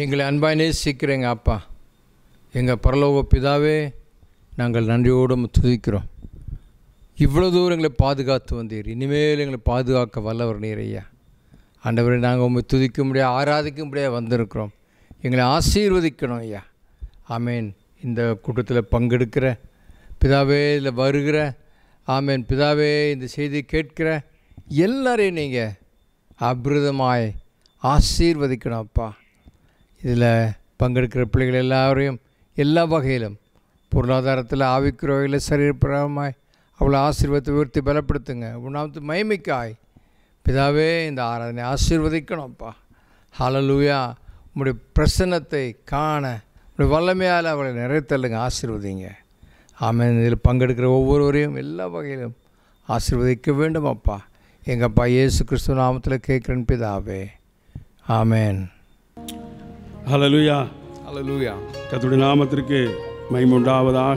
எங்களை அன்பாய் நேசிக்கிற எங்கள் அப்பா எங்கள் பரலோக பிதாவே நாங்கள் நன்றியோடு உம்மை துதிக்கிறோம் இவ்வளோ தூரம் எங்களை பாதுகாத்து வந்தீர் இனிமேல் எங்களை பாதுகாக்க வல்லவர் நீர் ஐயா ஆண்டவரை நாங்கள் உண்மை துதிக்க முடியாது ஆராதிக்க முடியாது வந்திருக்கிறோம் எங்களை ஆசீர்வதிக்கணும் ஐயா ஆமேன் இந்த கூட்டத்தில் பங்கெடுக்கிற பிதாவே இதில் வருகிற ஆமேன் பிதாவே இந்த செய்தி கேட்கிற எல்லாரையும் நீங்கள் அபிரதமாய் ஆசீர்வதிக்கணும் அப்பா இதில் பங்கெடுக்கிற பிள்ளைகள் எல்லாரையும் எல்லா வகையிலும் பொருளாதாரத்தில் ஆவிக்கிற வகையில் சரீரப்பிரமாய் அவ்வளோ ஆசீர்வாதத்தை உயர்த்தி பலப்படுத்துங்க உணாமத்து மகிமைக்காய் பிதாவே இந்த ஆராதனை ஆசீர்வதிக்கணும்ப்பா ஹalleluya உம்முடைய பிரசன்னத்தை காண உடைய வல்லமையால் அவளை நிறைத்தல்லுங்க ஆசீர்வதிங்க ஆமென் இதில் பங்கெடுக்கிற ஒவ்வொருவரையும் எல்லா வகையிலும் ஆசீர்வதிக்க வேண்டும் அப்பா எங்கள் அப்பா இயேசு கிறிஸ்துவ நாமத்தில் கேட்குறேன் பிதாவே ஆமென் ஹalleluya ஹalleluya கர்த்தருடைய நாமத்திற்கு மகிமுண்டாவதாக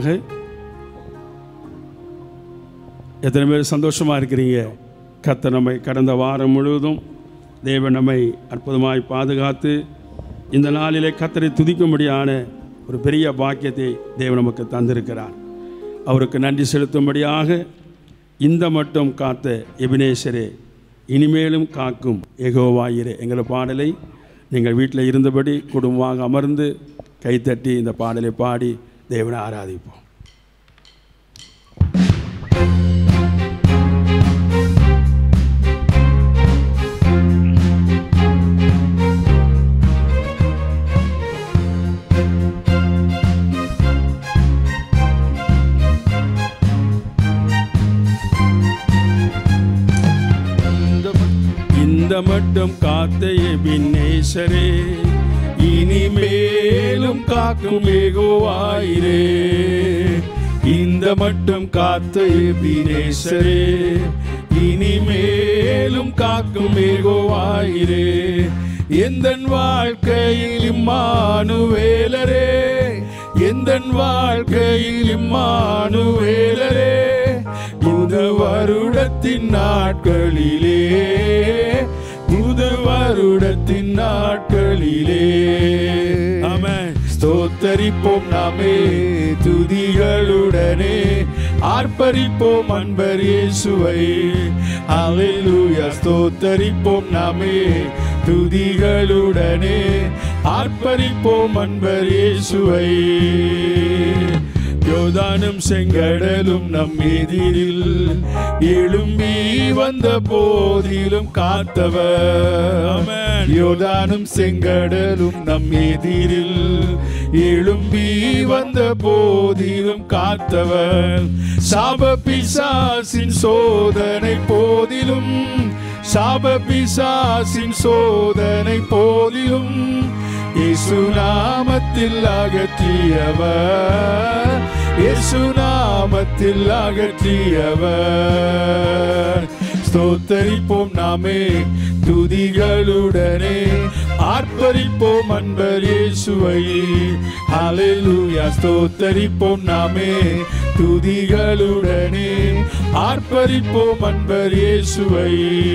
எத்தனை பேர் சந்தோஷமா இருக்கிறீங்க கர்த்தர் நம்மை கடந்த வாரம் முழுவதும் தேவன் நம்மை அற்புதமாய் பாதுகாத்து இந்த நாளிலே கர்த்தரை துதிக்கும்படியான ஒரு பெரிய பாக்கியத்தை தேவன் நமக்கு தந்திருக்கிறார் அவருக்கு நன்றி செலுத்தும்படியாக இந்த மட்டும் காத்த எபினேசரே இனிமேலும் காக்கும் எகோவாயிரே என்கிற பாடலை நீங்கள் வீட்டில் இருந்தபடி குடும்பமாக அமர்ந்து கைத்தட்டி இந்த பாடலை பாடி தேவனை ஆராதிப்போம் இந்த மட்- இந்த மட்டும் காத்த எபினேசரே இனிமேலும் காக்கும் ஏகோவாயிரே இந்த மட்டும் காத்த எபினேசரே இனிமேலும் காக்கும் ஏகோவாயிரே எந்தன் வாழ்க்கையில் இம்மானுவேலரே எந்தன் வாழ்க்கையில் இம்மானுவேலரே புது வருடத்தின் நாட்களிலே புது வருடத்தின் நாட்களிலே ஆமென் ஸ்தோத்தரிப்போம் நாமே துதிகளுடனே ஆர்ப்பரிப்போம் அன்பர் இயேசுவை அல்லேலூயா ஸ்தோத்தரிப்போம் நாமே துதிகளுடனே ஆர்ப்பரிப்போம் அன்பர் இயேசுவை யோதானும் செங்கடலும் நம் எதிரில் எழும்பி வந்த போதிலும் காத்தவர் யோதானும் செங்கடலும் நம் எதிரில் எழும்பி வந்த போதிலும் காத்தவர் சாப பிசாசின் சோதனை போதிலும் சாப பிசாசின் சோதனை போதிலும் இயேசு நாமத்தில் அகற்றியவர் இயேசு நாமத்தில் அகற்றியவர் ஸ்தோத்தரிப்போம் நாமே துதிகளுடனே ஆர்ப்பரிப்போம் அன்பர் இயேசுவை ஹalleluya ஸ்தோத்தரிப்போம் நாமே துதிகளுடனே ஆர்ப்பரிப்போம் அன்பர் இயேசுவை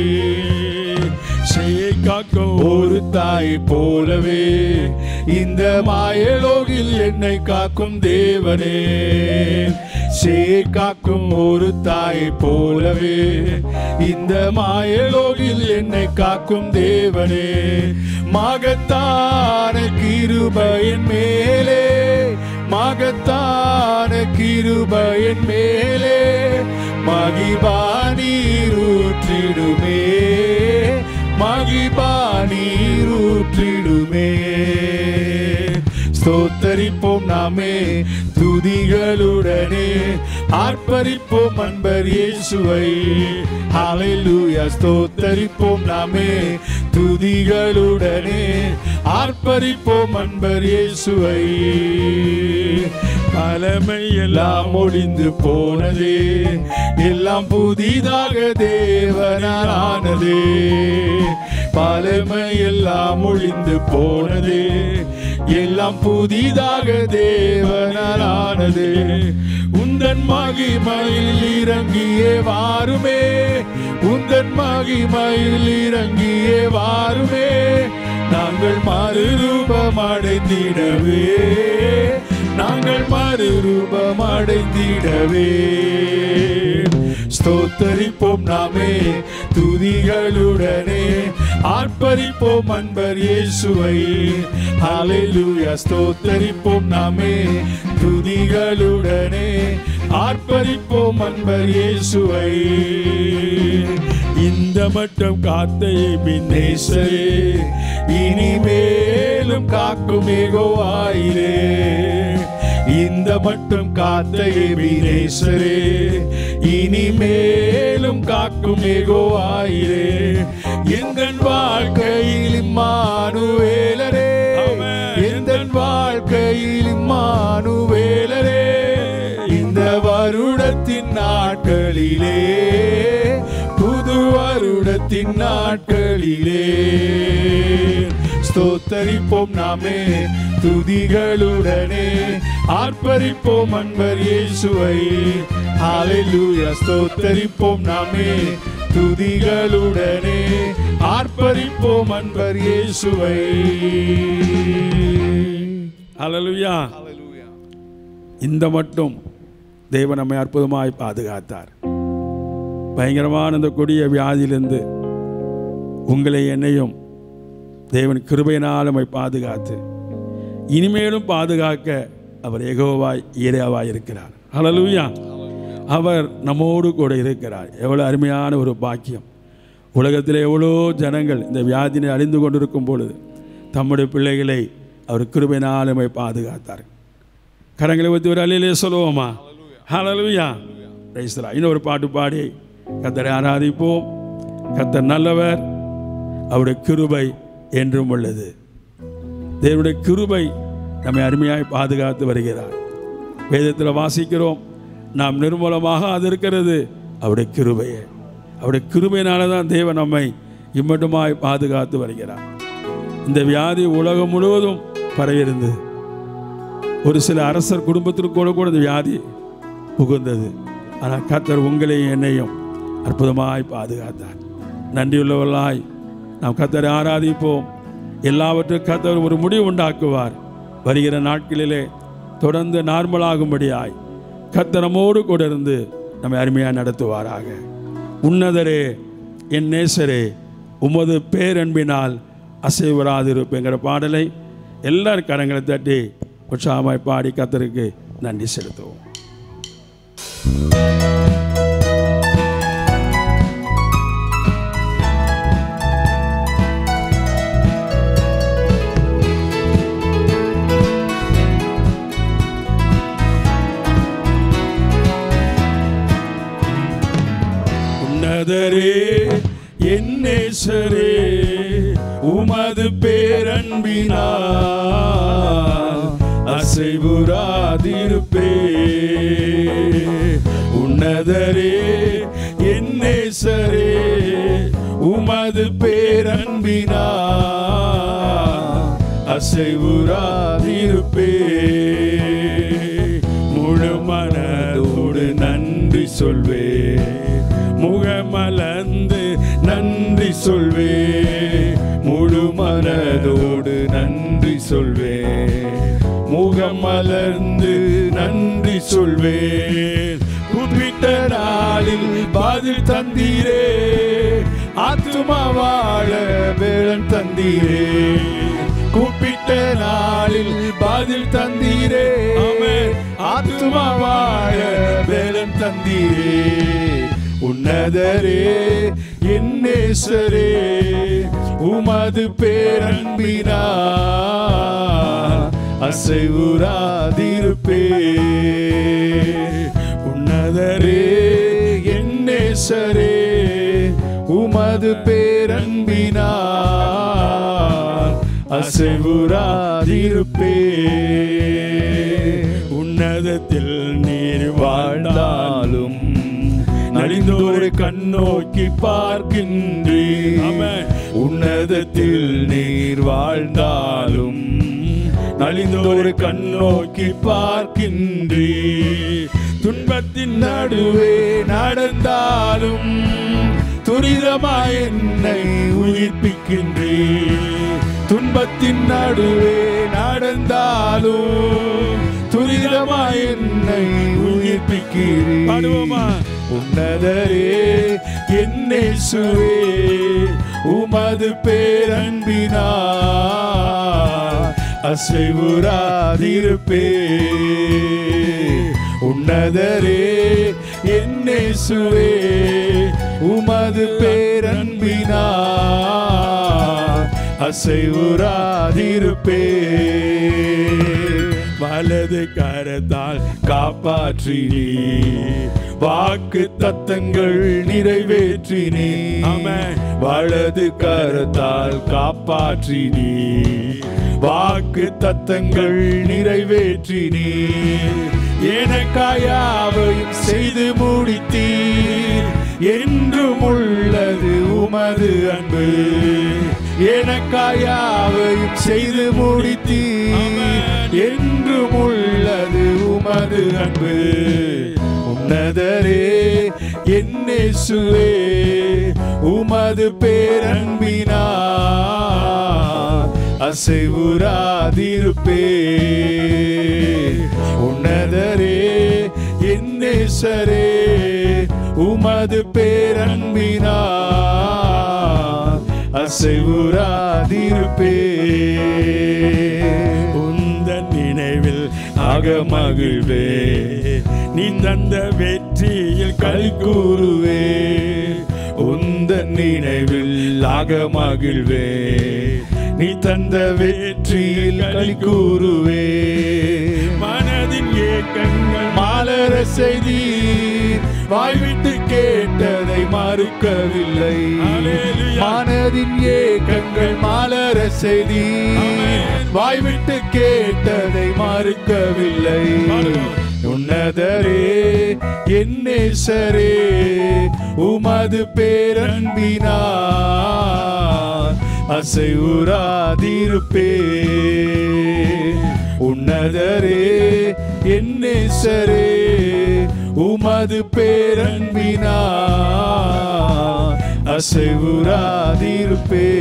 செய்யை காக்கும் ஒரு தாய் போலவே இந்த மாயலோகில் என்னை காக்கும் தேவனே செய்யை காக்கும் ஒரு தாய் போலவே இந்த மாயலோகில் என்னை காக்கும் தேவனே மகத்தான கிருபையின் மேலே மகத்தான கிருபையின் மேலே மகிபா நீரூற்றிடுமே மகிபா நீரூற்றிடுமே ஸ்தோத்தரிப்போம் நாமே துதிகளுடனே ஆர்ப்பரிப்போம் அன்பர் இயேசுவை ஹalleluya ஸ்தோத்தரிப்போம் நாமே துதிகளுடனே ஆர்ப்பரிப்போம் அன்பர் இயேசுவை பழமை எல்லாம் ஒளிந்து போனதே எல்லாம் புதிதாக தேவனால் ஆனதே பழமை எல்லாம் ஒளிந்து போனதே எல்லாம் புதிதாக தேவனால் ஆனதே உந்தன் மகிமையில் இறங்கியே வாருமே உந்தன் மகிமையில் இறங்கியே வாருமே நான் நாங்கள் மறுரூபமடைந்திடவே நாங்கள் மறுரூபமடைந்திடவே ஸ்தோத்தரிப்போம் நாமே துதிகளுடனே ஆர்ப்பரிப்போம் அன்பர் இயேசுவை ஹalleluya ஸ்தோத்தரிப்போம் நாமே துதிகளுடனே ஆர்ப்பரிப்போம் அன்பர் இயேசுவை இந்த மட்டும் காத்தை பின்னேசரே இனிமேலும் காக்கும் ஏகோவாயிரே இந்த மட்டும் காத்த எபினேசரே இனிமேலும் காக்கும் ஏகோவாயிரே எங்கள் வாழ்க்கையில் இம்மானுவேலரே எங்கள் வாழ்க்கையில் இம்மானுவேலரே இந்த வருடத்தின் நாட்களிலே புது வருடத்தின் நாட்களிலே ஸ்தோத்தரிப்போம் நாமே துதிகளுடனே ஆர்ப்பரிப்போம் அன்பர் இயேசுவை ஹalleluya ஸ்தோத்தரிப்போம் நாமே துதிகளுடனே ஆர்ப்பரிப்போம் அன்பர் இயேசுவை ஹalleluya இந்த மட்டும் தேவன் நம்மை அற்புதமாய் பாதுகாத்தார் பயங்கரமான இந்த கொடிய வியாதியிலிருந்து உங்களை என்னையும் தேவன் கிருபையினால் நம்மை பாதுகாத்து இனிமேலும் பாதுகாக்க அவர் எகோவாய் ஈரையாவாய் இருக்கிறார் ஹalleluya அவர் நம்மோடு கூட இருக்கிறார் எவ்வளோ அருமையான ஒரு பாக்கியம் உலகத்தில் எவ்வளோ ஜனங்கள் இந்த வியாதினை அழிந்து கொண்டிருக்கும் பொழுது தம்முடைய பிள்ளைகளை அவர் கிருபையினால் நம்மை பாதுகாத்தார் கரங்களை ஊற்றி ஒரு அலையிலே சொல்லுவோமா ஹalleluya பிரைஸ் தி லார்ட். இன்னொரு பாட்டு பாடி கத்தரை ஆராதிப்போம் கத்தர் நல்லவர் அவருடைய கிருபை என்றும் உள்ளது தேவனுடைய கிருபை நம்மை அருமையாய் பாதுகாத்து வருகிறார் வேதத்தில் வாசிக்கிறோம் நாம் நிர்மூலமாக அது இருக்கிறது அவருடைய கிருபையே அவருடைய கிருபையினால தான் தேவன் நம்மை இம்மட்டுமாய் பாதுகாத்து வருகிறார் இந்த வியாதி உலகம் முழுவதும் பரவியிருந்தது ஒரு சில அரசர் குடும்பத்திற்கு கூட கூட இந்த வியாதி புகுந்தது ஆனால் கர்த்தர் உங்களையும் என்னையும் அற்புதமாய் பாதுகாத்தார் நன்றியுள்ளவர்களாய் நாம் கர்த்தரை ஆராதிப்போம் எல்லாவற்றுக்கும் கர்த்தர் ஒரு முடிவு உண்டாக்குவார் வருகிற நாட்களிலே தொடர்ந்து நார்மலாகும்படியாய் கர்த்தர் நம்மோடு கூட இருந்து நம்மை அருமையாக நடத்துவாராக உன்னதரே என் நேசரே உமது பேரன்பினால் அசைவராதிருப்புங்கிற பாடலை எல்லாரும் கரங்களை தட்டி உற்சாகமாய் பாடி கத்தருக்கு நன்றி செலுத்துவோம் உன்னதரே என் நேசரே உமது பேரன்பினால் அசைவுறாதிருப்பே உன்னதரே என் நேசரே உமது பேரன்பினால் அசைவுறாதிருப்பே முழு மனதோடு நன்றி சொல்வே முகமலர்ந்து நன்றி சொல்வே முழு மனதோடு நன்றி சொல்வே முகமலர்ந்து நன்றி சொல்வேன் கூப்பிட்ட நாளில் பதில் தந்தீரே ஆத்துமா வாழ வேளன் தந்தீரே கூப்பிட்ட நாளில் பதில் தந்தீரே ஆமென். ஆத்துமா வாழ வேளன் தந்தீரே உன்னதரே என் நேசரே உமது பேரன்பினால் அசைவுறாதிருப்பே உன்னதரே என் நேசரே உமது பேரன்பினால் அசைவுறாதிருப்பே உன்னதத்தில் நீர் வாழ்ந்தாலும் நலிந்தோரை கண்ணோக்கி பார்க்கின்றீர் உன்னதத்தில் நீர் வாழ்ந்தாலும் நலிந்தோரை கண்ணோக்கி பார்க்கின்றீர் துன்பத்தின் நடுவே நடந்தாலும் துரிதமாய் என்னை உயிர்ப்பிக்கின்றே துன்பத்தின் நடுவே நடந்தாலும் துரிதமாய் என்னை உயிர்ப்பிக்கிறேன் பாடுவோமா உன்னதரே என்னேசுவே உமது பேரன்பினா அசைவுறாதிருப்பே உன்னதரே என்னேசுவே உமது பேரன்பினா அசைவுறாதிருப்பே வலது கரத்தால் காப்பாற்றினே வாக்கு தத்தங்கள் நிறைவேற்றினே ஆமென் வலது கரத்தால் காப்பாற்றினே வாக்கு தத்தங்கள் நிறைவேற்றினே எனக்காயாவையும் செய்து முடித்தீர் என்றும் உள்ளது உமது அன்பு எனக்காயாவையும் செய்து முடித்தீர் என்றும் உள்ளது உமது அன்பு உன்னதரே என்னேசுவே உமது பேரன்பினா அசைவுறாதிருப்பே உன்னதரே என்னேசரே உமது பேரன்பினா அசைவுறாதிருப்பே உந்தன் நினைவில் ஆக மகிழ்வே நீ தந்த வெற்றியில் களி கூறுவே உந்தன் நினைவில் ஆக மகிழ்வே நீ தந்த வெற்றியில் களி கூறுவே மனதின் ஏக்கங்கள் மாலர செய்தி வாய்விட்டு கேட்டதை மறுக்கவில்லை மனதின் ஏக்கங்கள் மாலர செய்தி வாய்விட்டு கேட்டதை மறுக்கவில்லை உன்னதரே என்னேசரே உமது பேரன்பினா அசைவுறாதிருப்பே உன்னதரே என்னேசரே உமது பேரன்பினா அசைவுறாதிருப்பே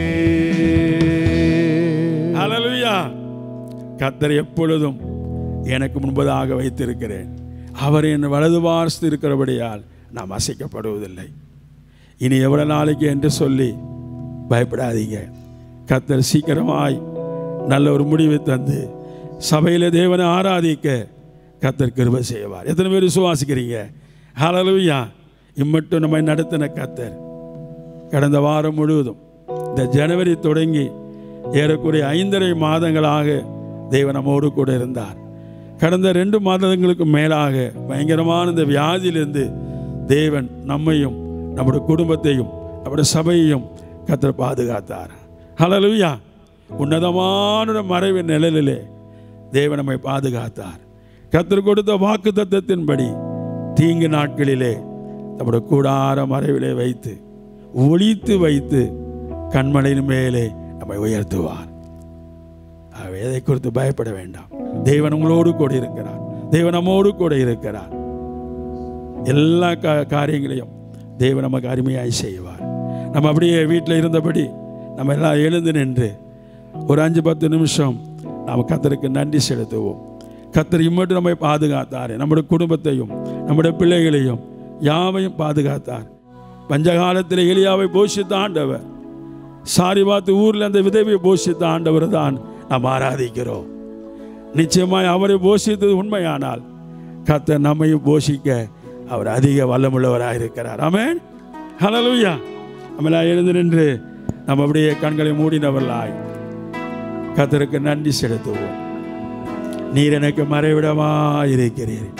ஹalleluya கர்த்தர் எப்பொழுதும் எனக்கு முன்பதாக வைத்திருக்கிறேன் அவர் என் வலது பார்த்து இருக்கிறபடியால் நாம் அசைக்கப்படுவதில்லை இனி எவ்வளவு நாளைக்கு என்று சொல்லி பயப்படாதீங்க கர்த்தர் சீக்கிரமாய் நல்ல ஒரு முடிவை தந்து சபையில் தேவனை ஆராதிக்க கர்த்தர் கிருபை செய்வார் எத்தனை பேர் விசுவாசிக்கிறீங்க ஹalleluya இம்மட்டும் நம்மை நடத்தின கர்த்தர் கடந்த வாரம் முழுவதும் இந்த ஜனவரி தொடங்கி ஏறக்குறைய ஐந்தரை மாதங்களாக தேவன் நம்மோடு கூட இருந்தார் கடந்த ரெண்டு மாதங்களுக்கு மேலாக பயங்கரமான இந்த வியாதியிலிருந்து தேவன் நம்மையும் நம்முடைய குடும்பத்தையும் நம்முடைய சபையையும் கத்தர் பாதுகாத்தார் ஹalleluya உன்னதமான மறைவின் நிழலிலே தேவன் நம்மை பாதுகாத்தார் கத்தர் கொடுத்த வாக்கு தத்தத்தின்படி தீங்கு நாட்களிலே நம்முடைய கூடார மறைவிலே வைத்து ஒளித்து வைத்து கண்மலையின் மேலே நம்மை உயர்த்துவார் ஆகவே எதை குறித்து பயப்பட வேண்டாம் தேவன் உங்களோடு கூட இருக்கிறார் தேவன் நம்மோடு கூட இருக்கிறார் எல்லா கா காரியங்களையும் தேவன் நமக்கு அருமையாய் செய்வார் நம்ம அப்படியே வீட்டில் இருந்தபடி நம்ம எல்லாம் எழுந்து நின்று ஒரு அஞ்சு பத்து நிமிஷம் நாம் கத்தருக்கு நன்றி செலுத்துவோம் கத்தர் இம்மட்டும் நம்மை பாதுகாத்தார் நம்முடைய குடும்பத்தையும் நம்முடைய பிள்ளைகளையும் யாவையும் பாதுகாத்தார் பஞ்சகாலத்தில் எலியாவை போஷித்த ஆண்டவர் சாரி பார்த்து ஊரில் அந்த விதவையை போஷித்த ஆண்டவர் தான் நாம் ஆராதிக்கிறோம் நிச்சயமாய் அவரை போஷித்தது உண்மையானால் கத்தர் நம்மையும் போஷிக்க அவர் அதிக வல்லமுள்ளவராக இருக்கிறார் ஆமென் ஹalleluya நம்மளா எழுந்து நின்று நம்ம அப்படியே கண்களை மூடினவர்களாய் கத்தருக்கு நன்றி செலுத்துவோம் நீர் எனக்கு மறைவிடமா இருக்கிறீர்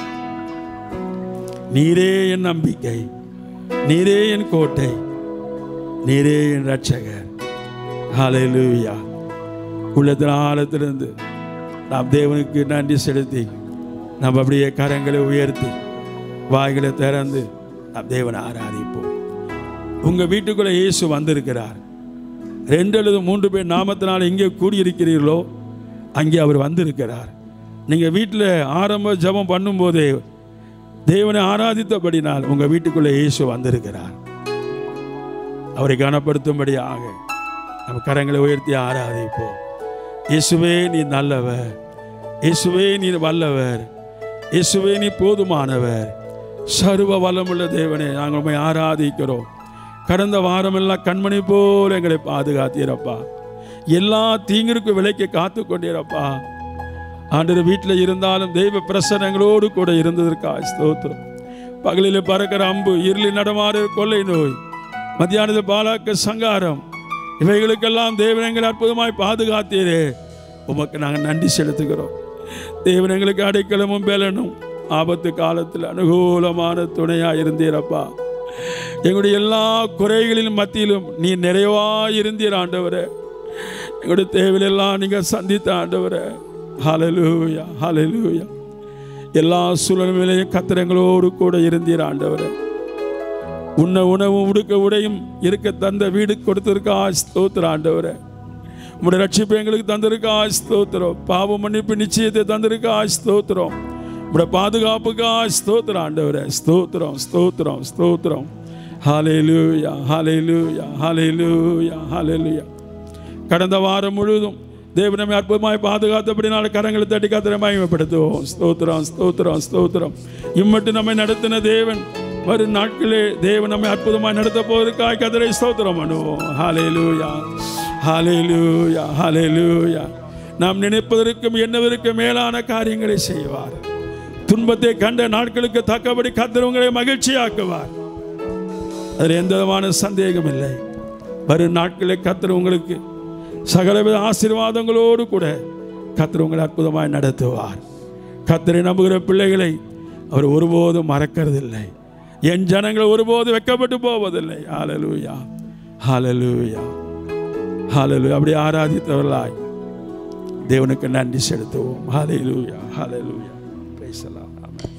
நீரே என் நம்பிக்கை நீரே என் கோட்டை நீரே என் ரட்சகர் ஹalleluya உள்ளத்தின் ஆழத்திலிருந்து நாம் தேவனுக்கு நன்றி செலுத்தி நாம் அப்படியே கரங்களை உயர்த்தி வாய்களை திறந்து நாம் தேவனை ஆராதிப்போம் உங்க வீட்டுக்குள்ள இயேசு வந்திருக்கிறார் ரெண்டு அல்லது மூன்று பேர் நாமத்தினால் எங்கே கூடியிருக்கிறீர்களோ அங்கே அவர் வந்திருக்கிறார் நீங்க வீட்டில் ஆரம்ப ஜெபம் பண்ணும்போதே தேவனை ஆராதித்தபடினால் உங்க வீட்டுக்குள்ள இயேசு வந்திருக்கிறார் அவரை கனப்படுத்தும்படியாக நம்ம கரங்களை உயர்த்தி ஆராதிப்போம் இயேசுவே நீ நல்லவர் இயேசுவே நீ வல்லவர் இயேசுவே நீ போதுமானவர் சர்வ வல்லமுள்ள தேவனே நாங்கள் உண்மை ஆராதிக்கிறோம் கடந்த வாரமெல்லாம் கண்மணி போல எங்களை பாதுகாத்தீரப்பா எல்லா தீங்கிற்கும் விலைக்கு காத்து கொண்டீரப்பா ஆண்டவர் வீட்டில் இருந்தாலும் தெய்வ பிரசனங்களோடு கூட இருந்ததற்கா ஸ்தோத்திரம் பகலில் பறக்கிற அம்பு இருளில் நடமாறு கொள்ளை நோய் மத்தியானத்தில் பாலாக்க சங்காரம் இவைகளுக்கெல்லாம் தேவன் எங்களை அற்புதமாய் பாதுகாத்தீரே உமக்கு நாங்கள் நன்றி செலுத்துகிறோம் தேவன் எங்களுக்கு அடைக்கலமும் பலனும் ஆபத்து காலத்தில் அனுகூலமான துணையாக இருந்தீரப்பா எங்களுடைய எல்லா குறைகளின் மத்தியிலும் நீ நிறைவாக இருந்தீர் ஆண்டவரே எங்களுடைய தேவையெல்லாம் நீங்கள் சந்தித்த ஆண்டவரே ஹalleluya ஹalleluya எல்லா சூழ்நிலையிலையும் கத்திரங்களோடு கூட இருந்தீர் ஆண்டவரே உண்ண உணவும் உடுக்க உடையும் இருக்க தந்த வீடு கொடுத்திருக்கா ஸ்தோத்திர ஆண்டவரே உங்களுடைய ரட்சிப்பு எங்களுக்கு தந்திருக்கா ஸ்தோத்திரம் பாவ மன்னிப்பு நிச்சயத்தை தந்திருக்கா ஸ்தோத்திரம் உங்களுடைய பாதுகாப்புக்கா ஸ்தோத்திரம் ஆண்டவரே ஸ்தோத்திரம் ஸ்தோத்திரம் ஸ்தோத்திரம் ஹalleluya ஹalleluya ஹalleluya ஹalleluya கடந்த வாரம் முழுவதும் தேவனமே அற்புதமாய் பாதுகாத்தபடினால கரங்களை தட்டி கத்திர மகிமைப்படுத்துவோம் ஸ்தோத்திரம் ஸ்தோத்திரம் ஸ்தோத்திரம் இம்மட்டு நம்மை நடத்தின தேவன் வரும் நாட்களே தேவன் நம்மை அற்புதமாய் நடத்த போவதற்காக கதிரை ஸ்தோத்திரம் பண்ணுவோம் ஹalleluya ஹalleluya ஹalleluya நாம் நினைப்பதற்கும் என்னவதற்கும் மேலான காரியங்களை செய்வார் துன்பத்தை கண்ட நாட்களுக்கு தக்கபடி கத்திரவங்களை மகிழ்ச்சியாக்குவார் அதில் எந்த விதமான சந்தேகம் இல்லை வரும் நாட்களில் கத்திர உங்களுக்கு சகலவித ஆசீர்வாதங்களோடு கூட கத்திர உங்களை அற்புதமாய் நடத்துவார் கத்தரை நம்புகிற பிள்ளைகளை அவர் ஒருபோதும் மறக்கிறதில்லை என் ஜனங்கள் ஒருபோதும் வெக்கப்பட்டு போவதில்லை ஹalleluya ஹalleluya ஹalleluya அப்படி ஆராதித்தவர்களாய் தேவனுக்கு நன்றி செலுத்துவோம் ஹalleluya ஹalleluya praise the Lord amen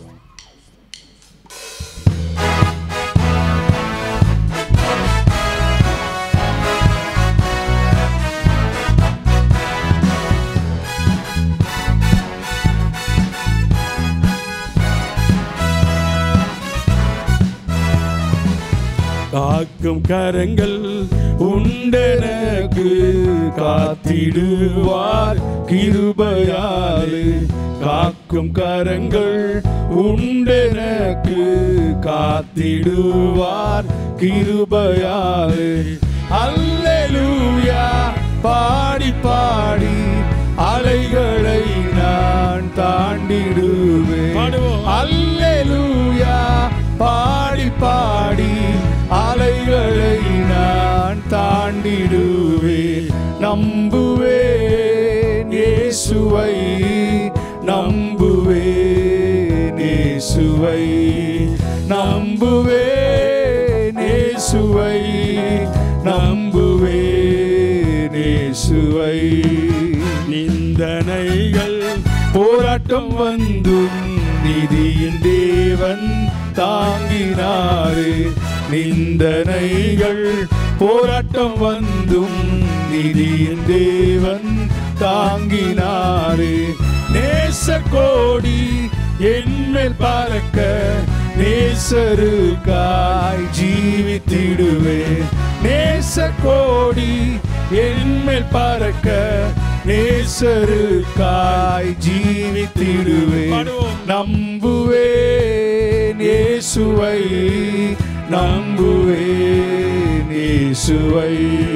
காக்கும் கரங்கள் உண்டெனக்கு காத்திடுவார் கிருபையாலே காக்கும் கரங்கள் உண்டெனக்கு காத்திடுவார் கிருபையாலே அல்லேலூயா பாடி பாடி அலைகளை நான் தாண்டிடுவேன் பாடுவோம். அல்லேலூயா பாடி பாடி அலைகளை நான் தாண்டிடுவேன் நம்புவேன் இயேசுவை நம்புவேன் இயேசுவை நம்புவேன் இயேசுவை நம்புவேன் இயேசுவை நிந்தனைகள் போராட்டம் வந்தும் நிதியின் தேவன் தாங்கினாரே நிந்தனைகள் போராட்டம் வந்தும் நிதியின் தேவன் தாங்கினாரே நேச கோடி என்மேல் பறக்க நேசருக்காய் ஜீவித்திடுவேன் நேச கோடி என்மேல் பறக்க நேசருக்காய் ஜீவித்திடுவேன் பாடுவோம். நம்புவேன் இயேசுவை நம்புவேன் இயேசுவை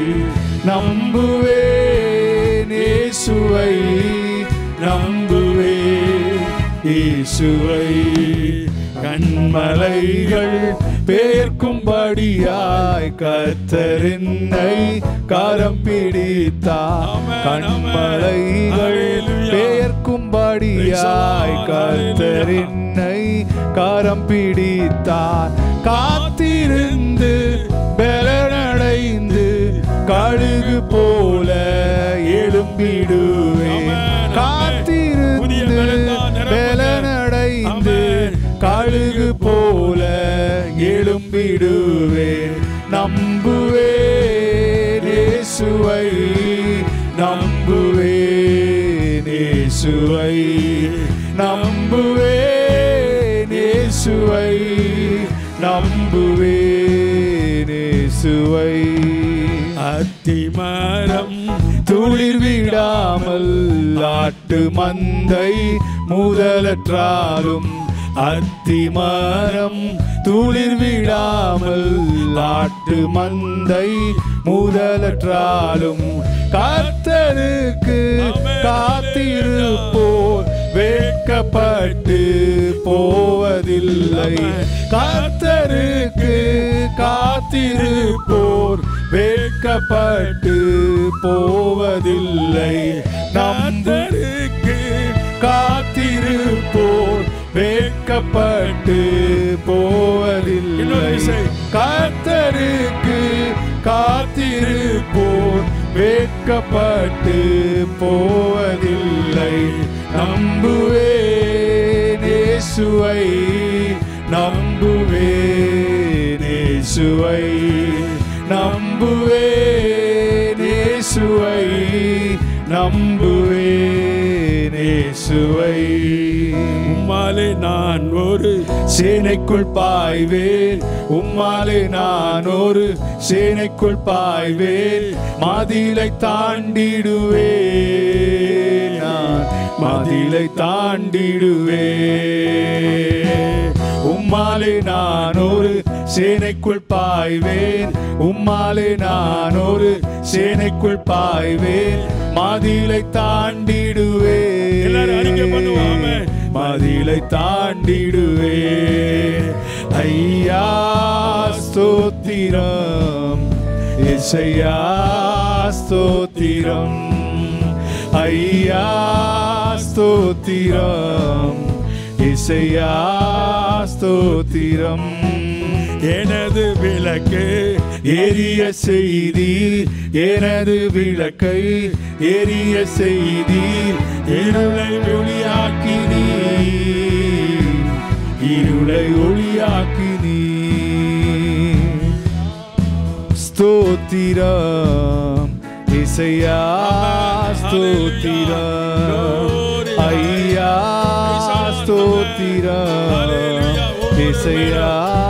நம்புவேன் இயேசுவை நம்புவேன் இயேசுவை கண்மலைகள் பேர்க்கும்படியாய் கத்தரின்னை கரம் பிடித்தார் ஆமென், கண்மலைகள் ஆமென். Hallelujah. பேர்க்கும்படியாய் கத்தரின்னை கரம் பிடித்தார் காத்திருந்து பலனடைந்து கழுகு போல எழும்பிடுவேன் ஆமென், ஆமென். புதிய காத்திருந்து பலத்தால் நிரப்புங்க. பலனடைந்து ஆமென். கழுகு போல எழும்பிடுவேன் நம்புவேன் இயேசுவை நம்புவேன் இயேசுவை நம்புவேன் இயேசுவை நம்புவேன் இயேசுவை இயேசுவை அத்திமரம் துளிர் விடாமல் ஆட்டு மந்தை முதலற்றாலும் அத்திமரம் துளிர் விடாமல் ஆட்டு மந்தை முதலற்றாலும் கர்த்தருக்கு காத்திருப்போர் வேட்கப்பட்டு போவதில்லை கர்த்தருக்கு காத்திருப்போர் வேட்கப்பட்டு போவதில்லை நம்பருக்கு காத்திருப்போர் வேட்கப்பட்டு போவதில்லை இன்னொரு இசை. கர்த்தருக்கு காத்திருப்போர் வேட்கப்பட்டு போவதில்லை நம்புவேன் இயேசுவை நம்புவேன் இயேசுவை நம்புவேன் இயேசுவை நம்புவேன் இயேசுவை உம்மாலே நான் ஒரு சேனைக்குள் பாய்வேன் உம்மாலே நான் ஒரு சேனைக்குள் பாய்வேன் மதிலை தாண்டிடுவேன் நான் மதிலை தாண்டிடுவேன் உம்மாலே நான் ஒரு சேனைக்குள் பாய்வேன் உம்மாலே நான் ஒரு சேனைக்குள் பாய்வேன் மதிலை எல்லாரும் அறிக்கை பண்ணுவோமே. தாண்டிடுவேன் மதிலை தாண்டிடுவே ஐயா ஸ்தோத்திரம் இசையா ஸ்தோத்திரம் ஐயா ஸ்தோத்திரம் இசையா ஸ்தோத்திரம் எனது விளக்கு எரிய செய்தி எனது விளக்கை எரிய செய்தி இருளை ஒளியாக்கினீ இருளை ஒளியாக்கினீ ஸ்தோத்திரம் இசையா ஸ்தோத்திரம் ஐயா ஸ்தோத்திரம் இசையா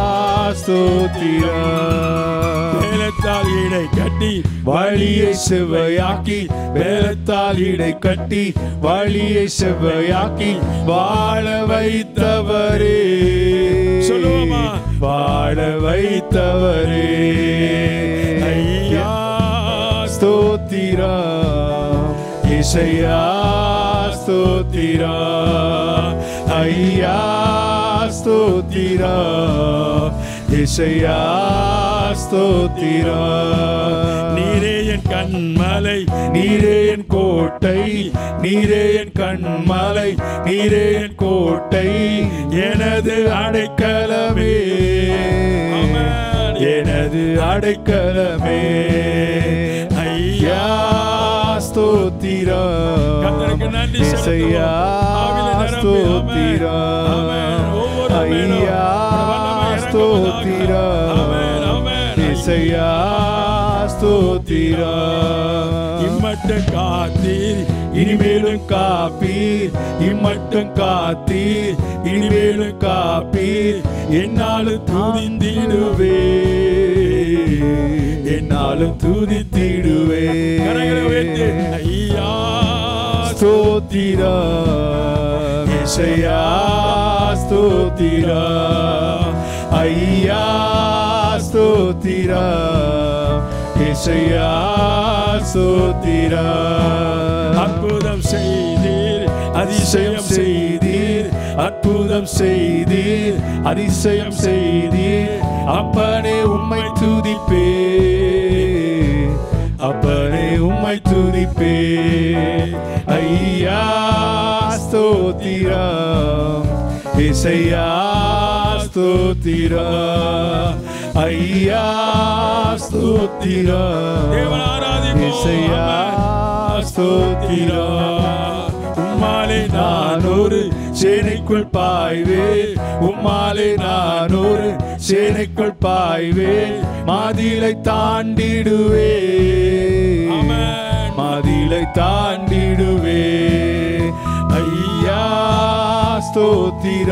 ஸ்தோத்திரம் வேலத்தால் இடை கட்டி வழியை செவ்வையாக்கி வேலத்தால் இடை கட்டி வழியை செவ்வையாக்கி வாழ வைத்தவரே சொல்லுவோமா? வாழ வைத்தவரே ஐயா ஸ்தோத்திரம் இசையா ஸ்தோத்திரம் ஐயா ஸ்தோத்திரம் இசையா ஸ்தோத்திரம் நீரே என் கண்மலை நீரே என் கோட்டை நீரே என் கண்மலை நீரே என் கோட்டை எனது அடைக்கலமே ஆமென். எனது அடைக்கலமே ஐயா ஸ்தோத்திரம் கர்த்தருக்கு நன்றி செலுத்துவோம். இசையா ஆவியிலே நிரம்பி, ஆமென். ஆமென். ஒவ்வொரு ஸ்தோத்திரம் ஆமெனும் ஐயா வல்லமை இறங்குவதாக. ஸ்தோத்திரம் ஆமென், ஆமென். இசையா ஸ்தோத்திரம் இம்மட்டும் காத்தீர் இனிமேலும் காப்பீர் இம்மட்டும் காத்தீர் இனிமேலும் காப்பீர் என்னாலும் துதித்திடுவே என்னாலும் துதித்திடுவே கரங்களை உயர்த்தி, ஐயா ஸ்தோத்திரம் இசையா ஸ்தோத்திரம் ஐயா ஸ்தோத்திரம் இசையா ஸ்தோத்திரம் அற்புதம் செய்தீர் அதிசயம் செய்தீர் அற்புதம் செய்தீர் அதிசயம் செய்தீர் அப்பனே உம்மை துதிப்பே அப்பனே உம்மை துதிப்பே ஐயா ஸ்தோத்திரம் இசையா ஸ்தோத்திரம் ஐயா ஸ்தோத்திரம் தேவனை ஆராதிப்போம். இசையா ஸ்தோத்திரம் உம்மாலே நான் ஒரு சேனைக்குள் பாய்வே உம்மாலே நான் ஒரு சேனைக்குள் பாய்வே மாதிலை தாண்டிடுவே ஆமென். மாதிலை தாண்டிடுவே ஐயா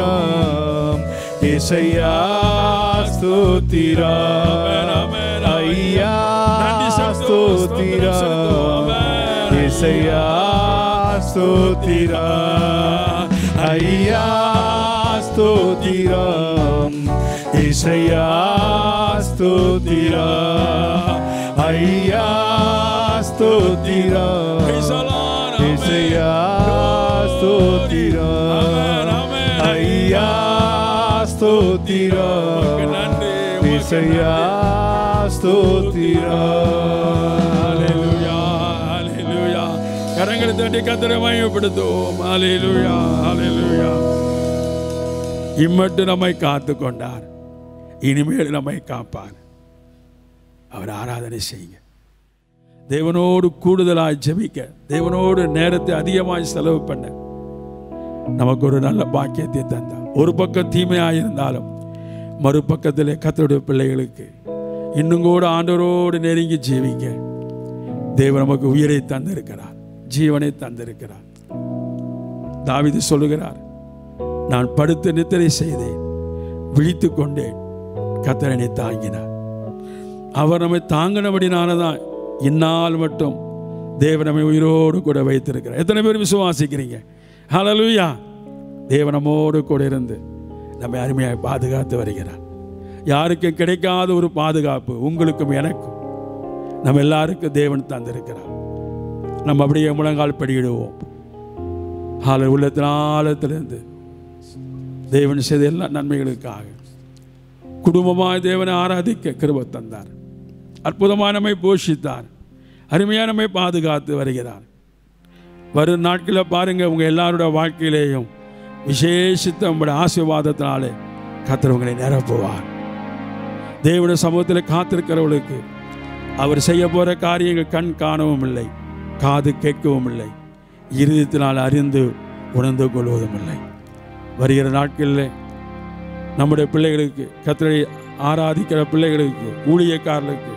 ஸ்தோத்திரம் இசையா ஆமென், ஸ்தோத்திரம் ஆமென், ஆமென். ஐயா நன்றி செலுத்துவோம், ஸ்தோத்திரம் ஸ்தோத்திரம். ஆமென். இசையா ஸ்தோத்திரம் ஐயா ஸ்தோத்திரம் இசையா ஸ்தோத்திரம் ஐயா ஸ்தோத்திரம் Praise the Lord. Amen. Isaiah Amen, ஸ்தோத்திரம் amen. ஐயா உமக்கு ஸ்தோத்திரம் நன்றி உமக்கு இசையா ஸ்தோத்திரம் ஹalleluya ஹalleluya கரங்களை தட்டி கத்தரை மகிமைப்படுத்துவோம் ஹalleluya ஹalleluya இம்மட்டு நம்மை காத்து கொண்டார் இனிமேல் நம்மை காப்பார் அவர் ஆராதனை செய்யுங்க தேவனோடு கூடுதலாய் ஜெபிக்க தேவனோடு நேரத்தை அதிகமாய் செலவு பண்ண நமக்கு ஒரு நல்ல பாக்கியத்தை தந்தார் ஒரு பக்கம் தீமையாக இருந்தாலும் மறுபக்கத்திலே கத்தருடைய பிள்ளைகளுக்கு இன்னும் கூட ஆண்டவரோடு நெருங்கி ஜீவிக்க தேவன் நமக்கு உயிரை தந்திருக்கிறார் ஜீவனை தந்திருக்கிறார் தாவீது சொல்லுகிறார் நான் படுத்து நித்திரை செய்தேன் விழித்து கொண்டேன் கத்தரனை தாங்கினார் அவர் நம்மை தாங்கினபடினாலதான் இந்நாள் மட்டும் தேவன் நம்மை உயிரோடு கூட வைத்திருக்கிறார் எத்தனை பேர் விசுவாசிக்கிறீங்க ஹalleluya தேவன் நம்மோடு கூட இருந்து நம்மை அருமையாக பாதுகாத்து வருகிறார் யாருக்கும் கிடைக்காத ஒரு பாதுகாப்பு உங்களுக்கும் எனக்கும் நம்ம எல்லாருக்கும் தேவன் தந்திருக்கிறார் நம்ம அப்படியே முழங்கால் படியிடுவோம் ஹால உள்ளத்தின் ஆழத்திலிருந்து தேவன் செய்த எல்லா நன்மைகளுக்காக குடும்பமாய் தேவனை ஆராதிக்க கிருபை தந்தார் அற்புதமாக நம்மை போஷித்தார் அருமையாக நம்மை பாதுகாத்து வருகிறார் வரும் நாட்களில் பாருங்க உங்க எல்லாரோட வாழ்க்கையிலேயும் விசேஷித்த உங்களுடைய ஆசீர்வாதத்தினாலே கர்த்தர் உங்களை நிரப்புவார் தேவனுடைய சமூகத்தில் காத்திருக்கிறவர்களுக்கு அவர் செய்ய போற காரியங்கள் கண் காணவும் இல்லை காது கேட்கவும் இல்லை இருதயத்தினால் அறிந்து உணர்ந்து கொள்வதும் இல்லை வருகிற நாட்களில் நம்முடைய பிள்ளைகளுக்கு கத்தரை ஆராதிக்கிற பிள்ளைகளுக்கு ஊழியக்காரர்களுக்கு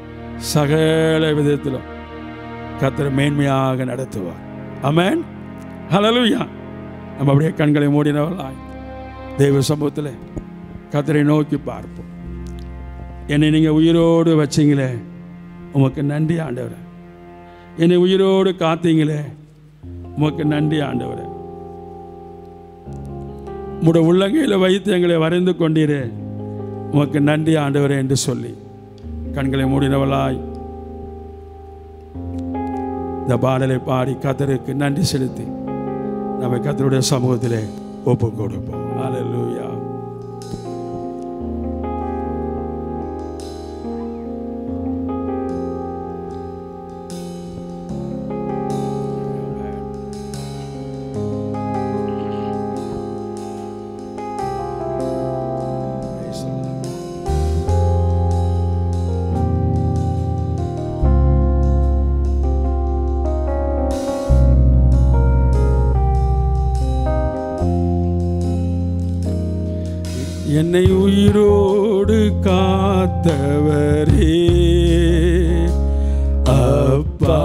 சகல விதத்திலும் கத்தர் மேன்மையாக நடத்துவார் அமேன் ஹalleluya நம்ம அப்படியே கண்களை மூடினவர்களாய் தெய்வ சமூகத்தில் கத்தரை நோக்கி பார்ப்போம் என்னை நீங்கள் உயிரோடு வச்சீங்களே உமக்கு நன்றி ஆண்டவரே என்னை உயிரோடு காத்தீங்களே உமக்கு நன்றி ஆண்டவரே உம்முடைய உள்ளங்கையில் வைத்து எங்களை வரைந்து கொண்டீரே உமக்கு நன்றி ஆண்டவரே என்று சொல்லி கண்களை மூடினவளாய் இந்த பாடலை பாடி கத்தருக்கு நன்றி செலுத்தி நம்ம கத்தருடைய சமூகத்திலே ஒப்பு கொடுப்போம் ஹalleluya என்னை உயிரோடு காத்தவரே அப்பா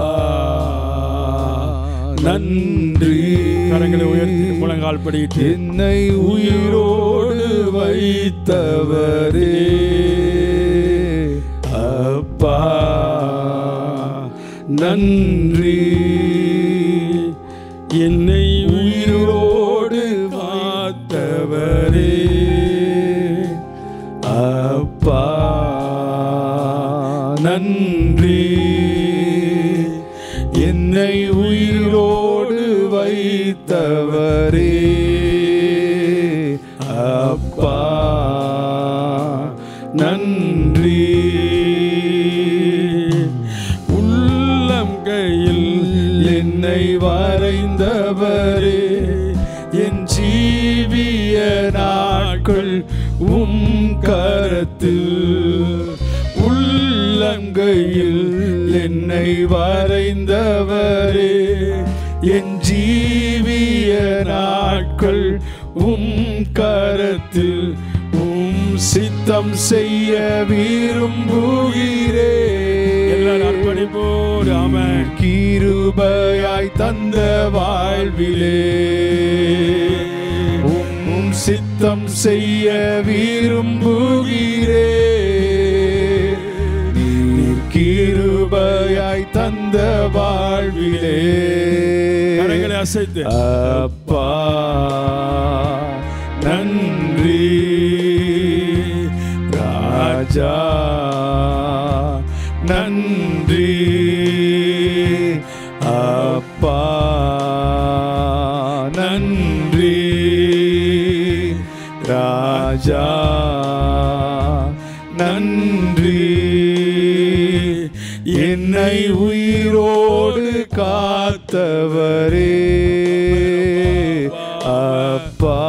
நன்றி கரங்களை உயர்த்தி முழங்கால் படிட்டு என்னை உயிரோடு வைத்தவரே அப்பா நன்றி என்னை உயிரோடு காத்தவரே அப்பா நன்றி என்னை உயிரோடு வைத்தவரே அப்பா நன்றி உள்ளம் கையில் என்னை வரைந்தவரே என் ஜீவிய நாட்கள் உம் கரத்தில் உள்ளங்கையில் என்னை வரைந்தவரே என் ஜீவிய நாட்கள் உம் கரத்தில் உம் சித்தம் செய்ய விரும்புகிறே அர்ப்பணிப்போடு ஆமென் கிருபையாய் தந்த வாழ்விலே உம் சித்தம் செய்ய விரும்புகிறே கிருபையாய் தந்த வாழ்விலே கரங்களை அசைத்து அப்பா நன்றி ராஜா நன்றி அப்பா நன்றி ராஜா நன்றி என்னை உயிரோடு காத்தவரே அப்பா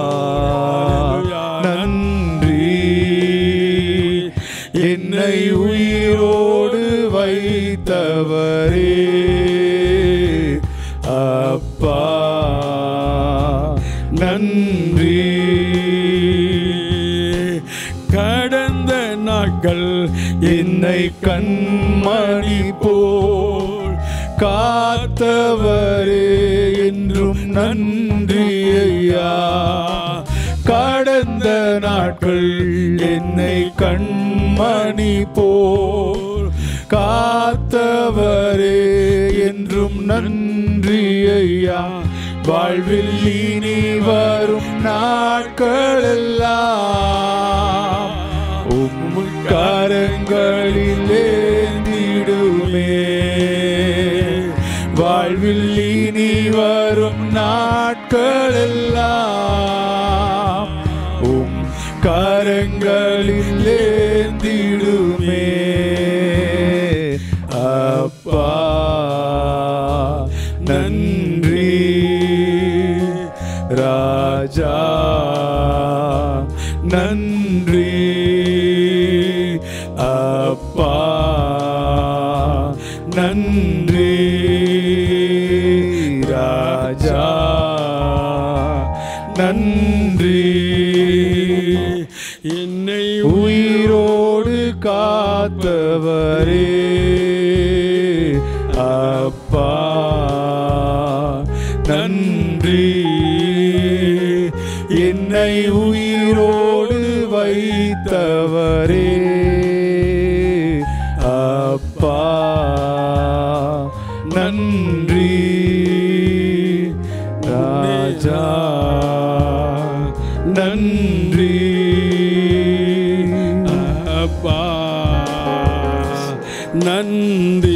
நன்றி என்னை உயிரோடு வைத்தவரே அப்பா நன்றி கடந்த நாட்கள் என்னை கண்மணி போல் காத்தவரே என்றும் நன்றி ஐயா கடந்த நாட்கள் என்னை கண்மணி போல் காத்தவரே என்றும் நன்றி ஐயா வாழ்வில் இனி வரும் நாட்களெல்லாம் உம் கரங்களில் ஏந்திடுமே வாழ்வில் இனி வரும் நாட்களெல்லாம் உம் கரங்களில் ஏந்திடுமே அப்பா நன்றி ராஜா நன்றி அப்பா நன்றி ராஜா நன்றி என்னை உயிரோடு காத்தவரே அப்பா நன்றி என்னை உயிரோடு வைத்தவரே அப்பா நன்றி ராஜா நன்றி அப்பா நன்றி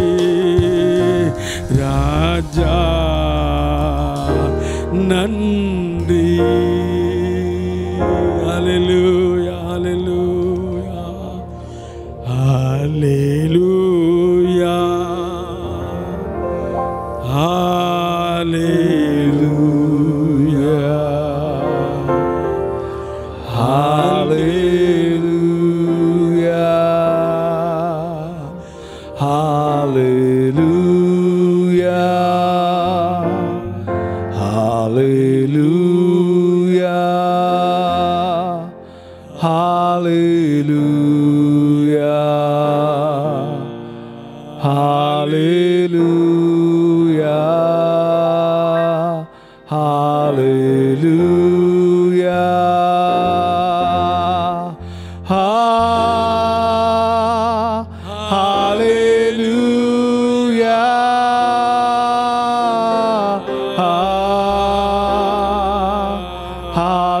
ராஜா நன்றி ஹalleluya ஹalleluya ஹalleluya Hallelujah. Hallelujah. Hallelujah. Hallelujah. Ha- Hallelujah. Ha-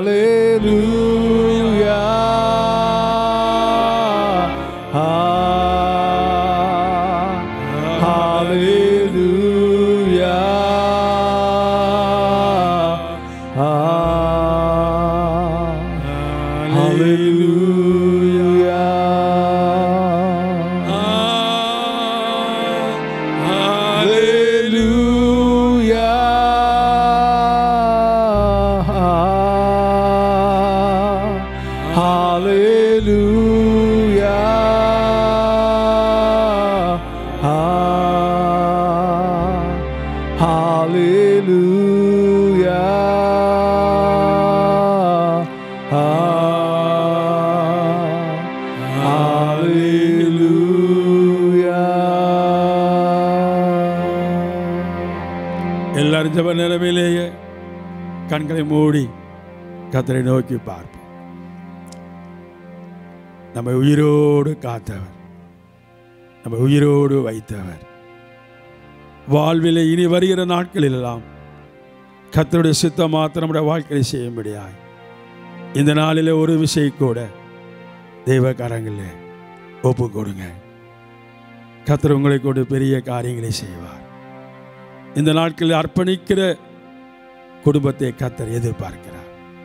Hallelujah. Ha- Hallelujah. Hallelujah. Hallelujah. Hallelujah. Hallelujah. எல்லாரும் ஜெப நிலைமையிலேயே கண்களை மூடி கத்தரை நோக்கி பார்ப்போம் நம்மை உயிரோடு காத்தவர் நம்ம உயிரோடு வைத்தவர் வாழ்விலே இனி வருகிற நாட்களில் எல்லாம் கத்தருடைய சித்தம் மாத்திரம் நம்முடைய வாழ்க்கையை செய்யும்படியாய் இந்த நாளில் ஒரு விஷயம் கூட தெய்வ கரங்களில் ஒப்பு கொடுங்க கத்தர் உங்களை கொண்டு பெரிய காரியங்களை செய்வார் இந்த நாட்களில் அர்ப்பணிக்கிற குடும்பத்தை கத்தர் எதிர்பார்க்கிறார்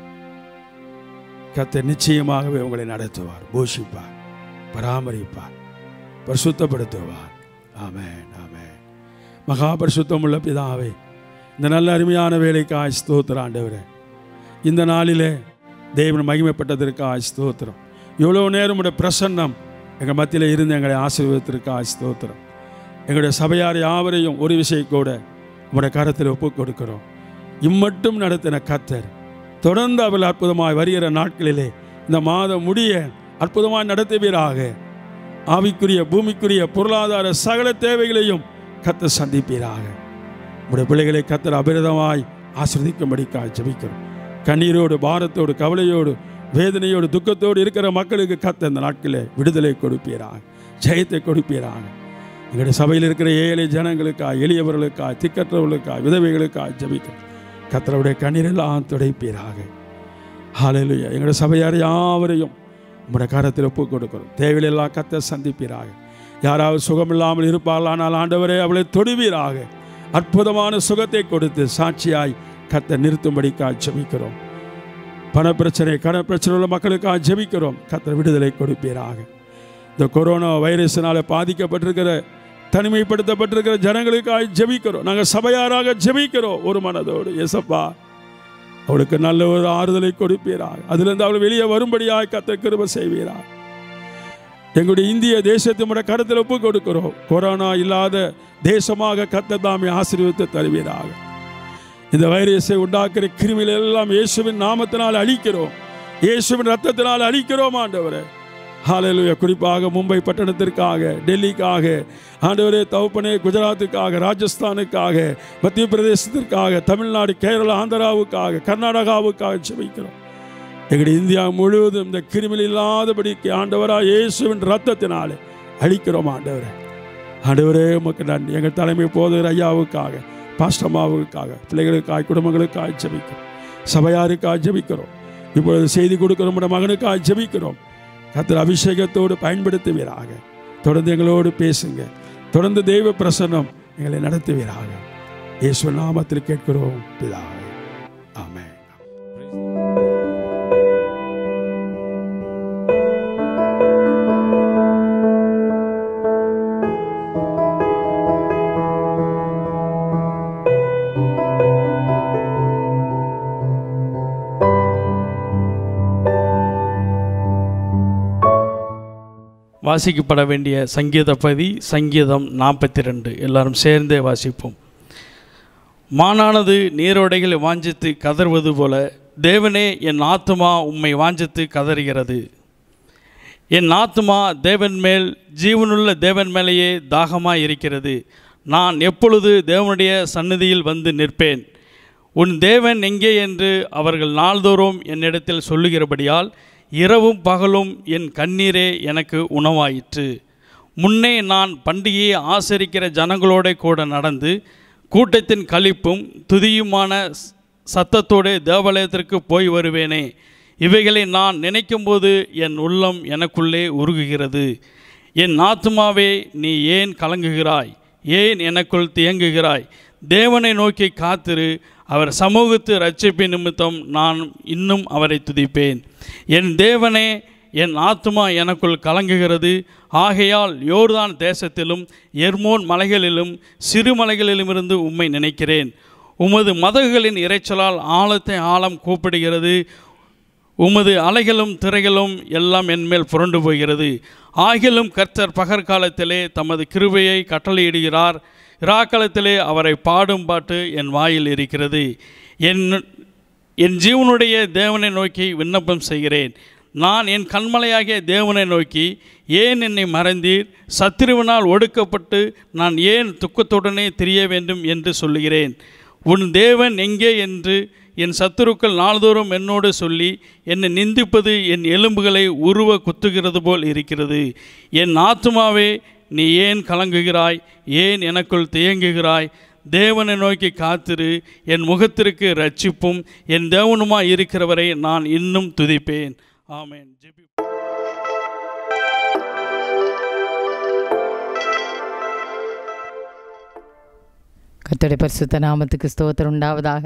கத்தர் நிச்சயமாகவே உங்களை நடத்துவார் போஷிப்பார் பராமரிப்பார் பரிசுத்தப்படுத்துவார் ஆமென் ஆமென் மகா பரிசுத்தமுள்ள பிதாவே இந்த நல்ல அருமையான வேலைக்காய் ஸ்தோத்திரம் ஆண்டவரே இந்த நாளிலே தேவன் மகிமைப்பட்டதற்காக ஸ்தோத்திரம் இவ்வளோ நேரம் உடைய பிரசன்னம் எங்கள் மத்தியில் இருந்து எங்களை ஆசீர்வதத்திற்காக ஸ்தோத்திரம் எங்களுடைய சபையார் யாவரையும் ஒரு விஷயம் கூட உங்களுடைய கரத்தில் ஒப்புக் கொடுக்கிறோம் இம்மட்டும் நடத்தின கத்தர் தொடர்ந்து அவள் அற்புதமாய் வருகிற நாட்களிலே இந்த மாதம் முடிய அற்புதமாய் நடத்துவீராக ஆவிக்குரிய பூமிக்குரிய பொருளாதார சகல தேவைகளையும் கத்தர் சந்திப்பீராக உடைய பிள்ளைகளை கத்தர் அபிரதமாய் ஆசிர்வதிக்கும்படிக்காக ஜெபிக்கிறோம் கண்ணீரோடு பாரத்தோடு கவலையோடு வேதனையோடு துக்கத்தோடு இருக்கிற மக்களுக்கு கத்த இந்த நாட்களில் விடுதலை கொடுப்பீராக ஜெயத்தை கொடுப்பீராக எங்களுடைய சபையில் இருக்கிற ஏழை ஜனங்களுக்காக எளியவர்களுக்காக திக்கற்றவர்களுக்காக விதவைகளுக்காக ஜெபிக்கிறோம் கத்தருடைய கண்ணீரெல்லாம் துடைப்பீராக ஹalleluya எங்களுடைய சபையார் யாவரையும் உங்களுடைய கரத்தில் ஒப்புக் கொடுக்கிறோம் தேவையிலெல்லாம் கத்த சந்திப்பீராக யாராவது சுகமில்லாமல் இருப்பார்கள் ஆனால் ஆண்டவரே அவளை தொடுவீராக அற்புதமான சுகத்தை கொடுத்து சாட்சியாய் கத்த நிறுத்தும்படிக்காக ஜெபிக்கிறோம் பணப்பிரச்சனை கடன் பிரச்சனை உள்ள மக்களுக்காக ஜெபிக்கிறோம் கத்த விடுதலை கொடுப்பீராக இந்த கொரோனா வைரஸினால் பாதிக்கப்பட்டிருக்கிற தனிமைப்படுத்தப்பட்டிருக்கிற ஜனங்களுக்காக ஜெபிக்கிறோம் நாங்கள் சபையாராக ஜெபிக்கிறோம் ஒரு மனதோடு எசப்பா அவளுக்கு நல்ல ஒரு ஆறுதலை கொடுப்பீராக அதிலிருந்து அவள் வெளியே வரும்படியாக கத்த கிருப செய்வீராக எங்களுடைய இந்திய தேசத்தினுடைய கருத்தில் ஒப்பு கொடுக்கிறோம் கொரோனா இல்லாத தேசமாக கத்த தாமே ஆசீர்வதித்து தருவீராக இந்த வைரஸை உண்டாக்குற கிருமிகள் எல்லாம் இயேசுவின் நாமத்தினால் அழிக்கிறோம் இயேசுவின் ரத்தத்தினால் அழிக்கிறோம் ஆண்டவரே ஹalleluya குறிப்பாக மும்பை பட்டணத்திற்காக டெல்லிக்காக ஆண்டவரே தவப்பனே குஜராத்துக்காக ராஜஸ்தானுக்காக மத்திய பிரதேசத்திற்காக தமிழ்நாடு கேரளா ஆந்திராவுக்காக கர்நாடகாவுக்காக ஜெபிக்கிறோம் எங்களுடைய இந்தியா முழுவதும் இந்த கிருமிகள் இல்லாதபடிக்கு ஆண்டவராக இயேசுவின் ரத்தத்தினாலே அழிக்கிறோம் ஆண்டவரே ஆண்டவரே உமக்கு நன்றி எங்கள் தலைமை போதகர் ஐயாவுக்காக பாஸ்டமாவுக்காக பிள்ளைகளுக்காக குடும்பங்களுக்காக ஜெபிக்கிறோம் சபையாருக்காக ஜெபிக்கிறோம் இப்பொழுது செய்தி கொடுக்கிற நம்முடைய மகனுக்காக ஜெபிக்கிறோம் கத்திர அபிஷேகத்தோடு பயன்படுத்துவீராக தொடர்ந்து எங்களோடு பேசுங்க தொடர்ந்து தெய்வ பிரசன்னம் எங்களை நடத்துவீராக இயேசு நாமத்தில் கேட்கிறோம் பிதாவே ஆமென் வாசிக்கப்பட வேண்டிய சங்கீத பதி சங்கீதம் நாற்பத்தி ரெண்டு எல்லாரும் சேர்ந்தே வாசிப்போம் மானானது நீரோடைகளை வாஞ்சித்து கதறுவது போல தேவனே என் ஆத்துமா உம்மை வாஞ்சித்து கதறுகிறது என் ஆத்துமா தேவன் மேல் ஜீவனுள்ள தேவன் மேலேயே தாகமாய் இருக்கிறது நான் எப்பொழுது தேவனுடைய சந்நிதியில் வந்து நிற்பேன் உன் தேவன் எங்கே என்று அவர்கள் நாள்தோறும் என்னிடத்தில் சொல்லுகிறபடியால் இரவும் பகலும் என் கண்ணீரே எனக்கு உணவாயிற்று முன்னே நான் பண்டிகையை ஆசரிக்கிற ஜனங்களோட கூட நடந்து கூட்டத்தின் களிப்பும் துதியுமான ஸ்- சத்தத்தோடு தேவாலயத்திற்கு போய் வருவேனே இவைகளை நான் நினைக்கும்போது என் உள்ளம் எனக்குள்ளே உருகுகிறது என் ஆத்துமாவே நீ ஏன் கலங்குகிறாய் ஏன் எனக்குள் தியங்குகிறாய் தேவனை நோக்கி காத்திரு அவர் சமூகத்து ரட்சிப்பின் நிமித்தம் நான் இன்னும் அவரை துதிப்பேன் என் தேவனே என் ஆத்துமா எனக்குள் கலங்குகிறது ஆகையால் யோர்தான் தேசத்திலும் எர்மோன் மலைகளிலும் சிறு மலைகளிலுமிருந்து உம்மை நினைக்கிறேன் உமது மதகுகளின் இரைச்சலால் ஆழத்தை ஆழம் கூப்பிடுகிறது உமது அலைகளும் திரைகளும் எல்லாம் என்மேல் புரண்டு போகிறது ஆகிலும் கர்த்தர் பகற்காலத்திலே தமது கிருபையை கட்டளையிடுகிறார் இராக்காலத்திலே அவரை பாடும் பாட்டு என் வாயில் இருக்கிறது என் என் ஜீவனுடைய தேவனை நோக்கி விண்ணப்பம் செய்கிறேன் நான் என் கண்மலையாகிய தேவனை நோக்கி ஏன் என்னை மறந்தீர் சத்துருவினால் ஒடுக்கப்பட்டு நான் ஏன் துக்கத்துடனே திரிய வேண்டும் என்று சொல்லுகிறேன் உன் தேவன் எங்கே என்று என் சத்துருக்கள் நாள்தோறும் என்னோடு சொல்லி என்னை நிந்திப்பது என் எலும்புகளை உருவ குத்துகிறது போல் இருக்கிறது என் ஆத்துமாவே நீ ஏன் கலங்குகிறாய் ஏன் எனக்குள் தியங்குகிறாய் தேவனை நோக்கி காத்திரு என் முகத்திற்கு ரட்சிப்பும் என் தேவனுமாய் இருக்கிறவரை நான் இன்னும் துதிப்பேன் ஆமென் ஜெபி கர்த்தருடைய பரிசுத்த நாமத்துக்கு ஸ்தோத்திரம் உண்டாவதாக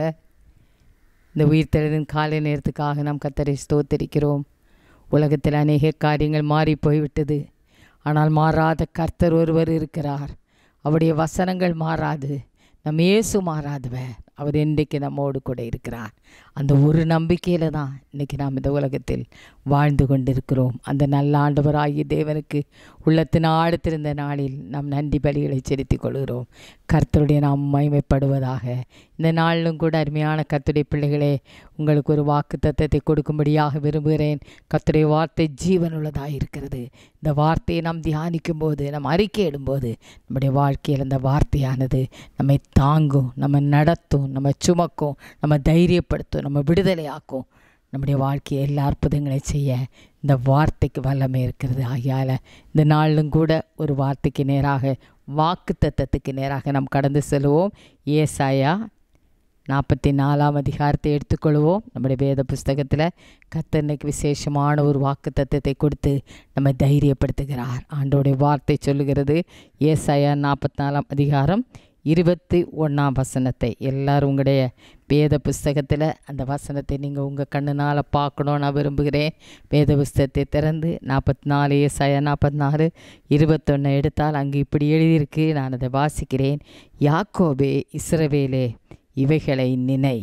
இந்த உயிர்த்தெழுதின் காலை நேரத்துக்காக நாம் கர்த்தரை ஸ்தோத்தரிக்கிறோம் உலகத்தில் அநேக காரியங்கள் மாறி போய்விட்டது ஆனால் மாறாத கர்த்தர் ஒருவர் இருக்கிறார் அவருடைய வசனங்கள் மாறாது நம் இயேசு மாறாதவர் அவர் இன்றைக்கு நம்மோடு கூட இருக்கிறார் அந்த ஒரு நம்பிக்கையில் தான் இன்றைக்கி நாம் இந்த உலகத்தில் வாழ்ந்து கொண்டிருக்கிறோம் அந்த நல்ல ஆண்டவராகிய தேவனுக்கு உள்ளத்தின் ஆழத்திருந்த நாளில் நாம் நன்றி பலிகளை செலுத்திக் கொள்கிறோம் கர்த்தருடைய நாம் மகிமைப்படுவதாக இந்த நாளிலும் கூட அருமையான கர்த்தருடைய பிள்ளைகளே உங்களுக்கு ஒரு வாக்கு தத்தத்தை கொடுக்கும்படியாக விரும்புகிறேன் கர்த்தருடைய வார்த்தை ஜீவனுள்ளதாக இருக்கிறது இந்த வார்த்தையை நாம் தியானிக்கும் போது நாம் அறிக்கையிடும்போது நம்முடைய வாழ்க்கையில் அந்த வார்த்தையானது நம்மை தாங்கும் நம்ம நடத்தும் நம்ம சுமக்கும் நம்ம தைரியப்படுத்தும் நம்ம விடுதலையாக்கும் நம்முடைய வாழ்க்கையை எல்லா அற்புதங்களையும் செய்ய இந்த வார்த்தைக்கு வல்லமை இருக்கிறது ஆகையால் இந்த நாளிலும் கூட ஒரு வார்த்தைக்கு நேராக வாக்கு தத்தத்துக்கு நேராக நாம் கடந்து செல்வோம் ஏசாயா நாற்பத்தி நாலாம் அதிகாரத்தை எடுத்துக்கொள்வோம் நம்முடைய வேத புஸ்தகத்தில் கர்த்தர் இன்னைக்கு விசேஷமான ஒரு வாக்கு தத்தத்தை கொடுத்து நம்ம தைரியப்படுத்துகிறார் ஆண்டோடைய வார்த்தை சொல்லுகிறது ஏசாயா நாற்பத்தி நாலாம் அதிகாரம் இருபத்தி ஒன்றாம் வசனத்தை எல்லாரும் உங்களுடைய வேத புஸ்தகத்தில் அந்த வசனத்தை நீங்கள் உங்கள் கண்ணுனால் பார்க்கணுன்னு நான் விரும்புகிறேன் வேத புஸ்தகத்தை திறந்து நாற்பத்தி நாலு ஏசாயா நாற்பத்தி நாலு இருபத்தொன்று எடுத்தால் அங்கே இப்படி எழுதியிருக்கு நான் அதை வாசிக்கிறேன் யாக்கோபே இஸ்ரவேலே இவைகளை நினை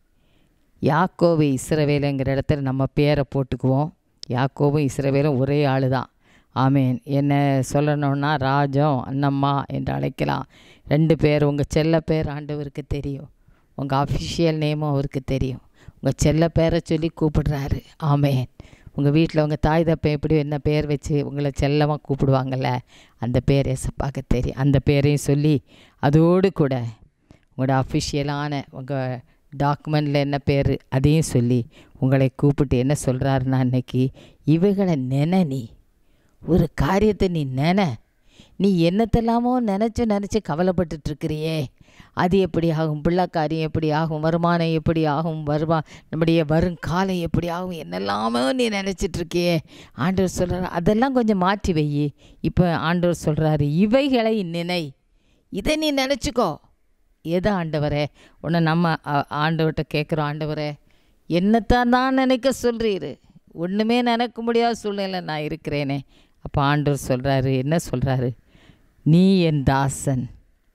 யாக்கோபு இஸ்ரவேலுங்கிற இடத்துல நம்ம பேரை போட்டுக்குவோம் யாக்கோபும் இஸ்ரவேலும் ஒரே ஆள் தான் ஆமேன் என்ன சொல்லணும்னா ராஜம் அண்ணம்மா என்று அழைக்கலாம் ரெண்டு பேர் உங்கள் செல்ல பேர் ஆண்டவருக்கு தெரியும் உங்கள் அஃபிஷியல் நேமும் அவருக்கு தெரியும் உங்கள் செல்ல பேரை சொல்லி கூப்பிடுறாரு ஆமேன் உங்கள் வீட்டில் உங்கள் தாய் தப்பை எப்படி என்ன பேர் வச்சு உங்களை செல்லமாக கூப்பிடுவாங்கள்ல அந்த பேர் எசப்பாக்க தெரியும் அந்த பேரையும் சொல்லி அதோடு கூட உங்களோட அஃபிஷியலான உங்கள் டாக்குமெண்ட்டில் என்ன பேர் அதையும் சொல்லி உங்களை கூப்பிட்டு என்ன சொல்கிறாருன்னா அன்னைக்கு இவைகளை நினை நீ ஒரு காரியத்தை நீ நினை நீ என்னத்தெல்லாமோ நினச்சி நினச்சி கவலைப்பட்டுட்ருக்கிறியே அது எப்படி ஆகும் பிள்ளை காரியம் எப்படி ஆகும் வருமானம் எப்படி ஆகும் வருமா நம்முடைய வருங்காலம் எப்படி ஆகும் என்னெல்லாமோ நீ நினச்சிட்ருக்கியே ஆண்டவர் சொல்கிறார் அதெல்லாம் கொஞ்சம் மாற்றி வை இப்போ ஆண்டவர் சொல்கிறாரு இவைகளை நினை இதை நீ நினச்சிக்கோ எது ஆண்டவரே உன்னை நம்ம ஆ- ஆண்டவர்கிட்ட கேட்குறோம் ஆண்டவரே என்னத்தான் தான் நினைக்க சொல்கிறீரு ஒன்றுமே நினைக்க முடியாத சூழ்நிலை நான் இருக்கிறேனே அப்போ ஆண்டவர் சொல்கிறாரு என்ன சொல்கிறாரு நீ என் தாசன்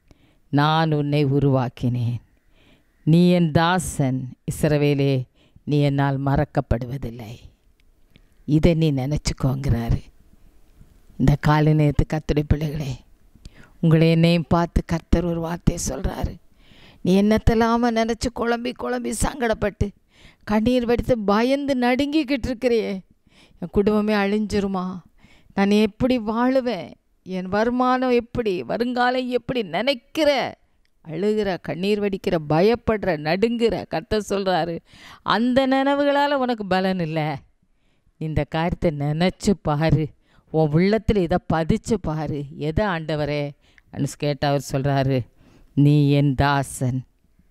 நான் உன்னை உருவாக்கினேன் நீ என் தாசன் இஸ்ரவேலே நீ என்னால் மறக்கப்படுவதில்லை இதை நீ நினச்சிக்கோங்கிறாரு இந்த காலை நேரத்து கத்துடைய பிள்ளைகளே உங்களை என்னையும் பார்த்து கர்த்தர் ஒரு வார்த்தையை சொல்கிறாரு நீ என்னத்தெல்லாம நினச்சி குழம்பி குழம்பி சங்கடப்பட்டு கண்ணீர் வடித்து பயந்து நடுங்கிக்கிட்டு இருக்கிறியே என் குடும்பமே அழிஞ்சிருமா நான் எப்படி வாழுவேன் என் வருமானம் எப்படி வருங்காலம் எப்படி நினைக்கிற அழுகிற கண்ணீர் வடிக்கிற பயப்படுற நடுங்குற கர்த்தர் சொல்கிறாரு அந்த நினைவுகளால் உனக்கு பலன் இல்லை இந்த காரியத்தை நினச்சி பாரு உன் உள்ளத்தில் இதை பதிச்சு பாரு எதை ஆண்டவரே அனுஸ் கேட்டு அவர் சொல்கிறாரு நீ என் தாசன்